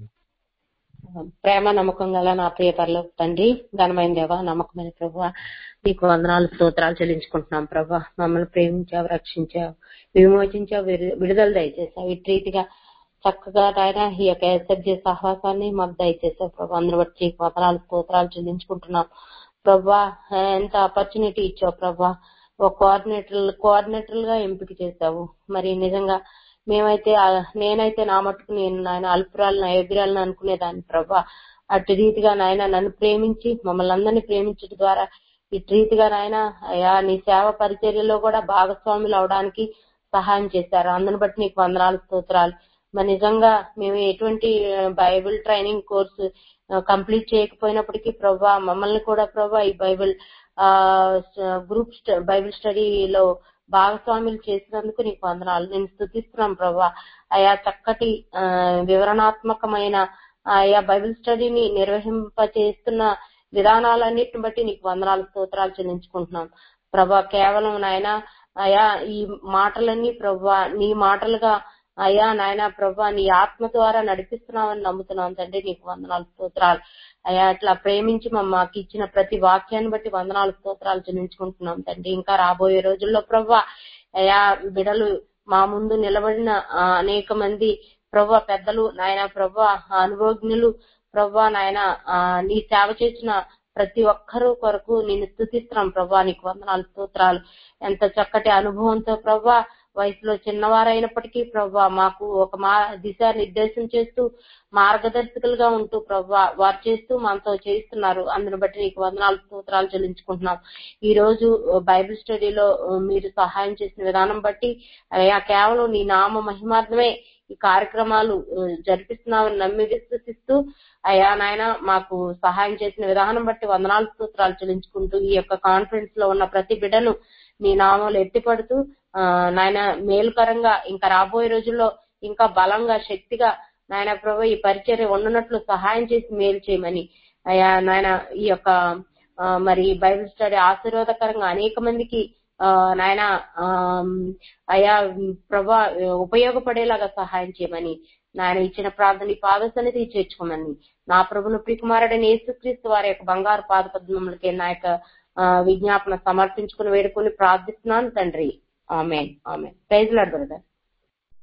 [SPEAKER 3] ప్రేమ నమ్మకం గల నా ప్రియ పరలోక తండ్రి ఘనమైన దేవ నమ్మకమైన ప్రభు నీకు వందనాలు స్తోత్రాలు చెల్లించుకుంటున్నాం ప్రభా మమ్మల్ని ప్రేమించావు రక్షించావు విమోచించావు విడు- విడుదల దయచేసావు ఇటు రీతిగా చక్కగా ఆయన ఈ యొక్క ఎస్ఎఫ్జే సహవాసాన్ని మాకు దయచేసావు ప్రభా అందరి బట్టి నీకు వందనాలు స్తోత్రాలు చెల్లించుకుంటున్నాం ప్రభా ఎంత ఆపర్చునిటీ ఇచ్చావు ప్రభా ఒక కోఆర్డినేటర్ కోఆర్డినేటర్ గా ఎంపిక చేశావు మరి నిజంగా మేమైతే ఆ- నేనైతే నా మట్టుకు నేను నాయన అల్పురాలను అయోగ్యురాలను అనుకునేదాన్ని ప్రభా అటు రీతిగా నాయన నన్ను ప్రేమించి మమ్మల్ని అందరినీ ప్రేమించడం ద్వారా ఇటు రీతిగా నాయన అయా నీ సేవ పరిచర్యలో కూడా భాగస్వాములు అవడానికి సహాయం చేశారు అందుని బట్టి నీకు వందనాలు స్తోత్రాలు మరి నిజంగా మేము ఎటువంటి ఆ, బైబిల్ ట్రైనింగ్ కోర్సు ఆ, కంప్లీట్ చేయకపోయినప్పటికీ ప్రభా మమ్మల్ని కూడా ప్రభా ఈ బైబిల్ ఆ స- గ్రూప్ స్ట- బైబిల్ స్టడీలో భాగస్వాములు చేసినందుకు నీకు వందనాలు నేను స్థుతిస్తున్నాం ప్రభా ఆయా చక్కటి ఆ, వివరణాత్మకమైన ఆయా బైబిల్ స్టడీని నిర్వహింప చేస్తున్న విధానాలన్నిటిని బట్టి నీకు వందనాలు స్తోత్రాలు చెల్లించుకుంటున్నాం ప్రభా కేవలం నాయన అయా ఈ మాటలన్నీ ప్రభా నీ మాటలుగా అయ్యా నాయన ప్రభా నీ ఆత్మ ద్వారా నడిపిస్తున్నావని నమ్ముతున్నాం తండ్రి నీకు వందనాలు స్తోత్రాలు అయ్యా అట్లా ప్రేమించి మా మాకు ఇచ్చిన ప్రతి వాక్యాన్ని బట్టి వందనాలు స్తోత్రాలు చెల్లించుకుంటున్నాం తండ్రి ఇంకా రాబోయే రోజుల్లో ప్రభా అయా బిడలు మా ముందు నిలబడిన ఆ, అనేక మంది ప్రభా పెద్దలు నాయన ప్రభా అనుభవజ్ఞులు ప్రభా నాయన ఆ, నీ సేవ చేసిన ప్రతి ఒక్కరూ కొరకు నేను స్థుతిస్తున్నాం ప్రభా నీకు వందనాలు స్తోత్రాలు ఎంత చక్కటి అనుభవంతో ప్రభా వయసులో చిన్నవారైనప్పటికీ ప్రభా మాకు ఒక మా దిశ నిర్దేశం చేస్తూ మార్గదర్శకులుగా ఉంటూ ప్రభా వారు చేస్తూ మనతో చేయిస్తున్నారు అందుని బట్టి నీకు వందనాలు స్తోత్రాలు చెల్లించుకుంటున్నాం ఈ రోజు బైబిల్ స్టడీలో ఆ, మీరు సహాయం చేసిన విధానం బట్టి అయ్యా కేవలం నీ నామ మహిమార్థమే ఈ కార్యక్రమాలు ఆ, జరిపిస్తున్నామని నమ్మి విశ్వసిస్తూ అయ్యా నాయన మాకు సహాయం చేసిన విధానం బట్టి వందనాలు స్తోత్రాలు చెల్లించుకుంటూ ఈ యొక్క కాన్ఫరెన్స్ లో ఉన్న ప్రతి బిడ్డను నీ నామాలు ఎత్తిపడుతూ ఆ, నాయన మేలుకరంగా ఇంకా రాబోయే రోజుల్లో ఇంకా బలంగా శక్తిగా నాయన ప్రభు ఈ పరిచర్య ఉండనట్లు సహాయం చేసి మేలు చేయమని అయ్యా నాయన ఈ యొక్క ఆ, మరి బైబిల్ స్టడీ ఆశీర్వాదకరంగా అనేక మందికి ఆ, నాయన ఆ, అయా ప్రభా ఉపయోగపడేలాగా సహాయం చేయమని నాయన ఇచ్చిన ప్రార్థన ఈ పాద సన్నిధి చేర్చుకోమని నా ప్రభును ప్రికుమారుడైన యేసుక్రీస్తు వారి యొక్క బంగారు పాద పద్మములకి నా యొక్క ఆ, విజ్ఞాపన సమర్పించుకుని వేడుకొని ప్రార్థిస్తున్నాను తండ్రి ఆమె ఆమె ప్రైజ్ లాడ్ బ్రదర్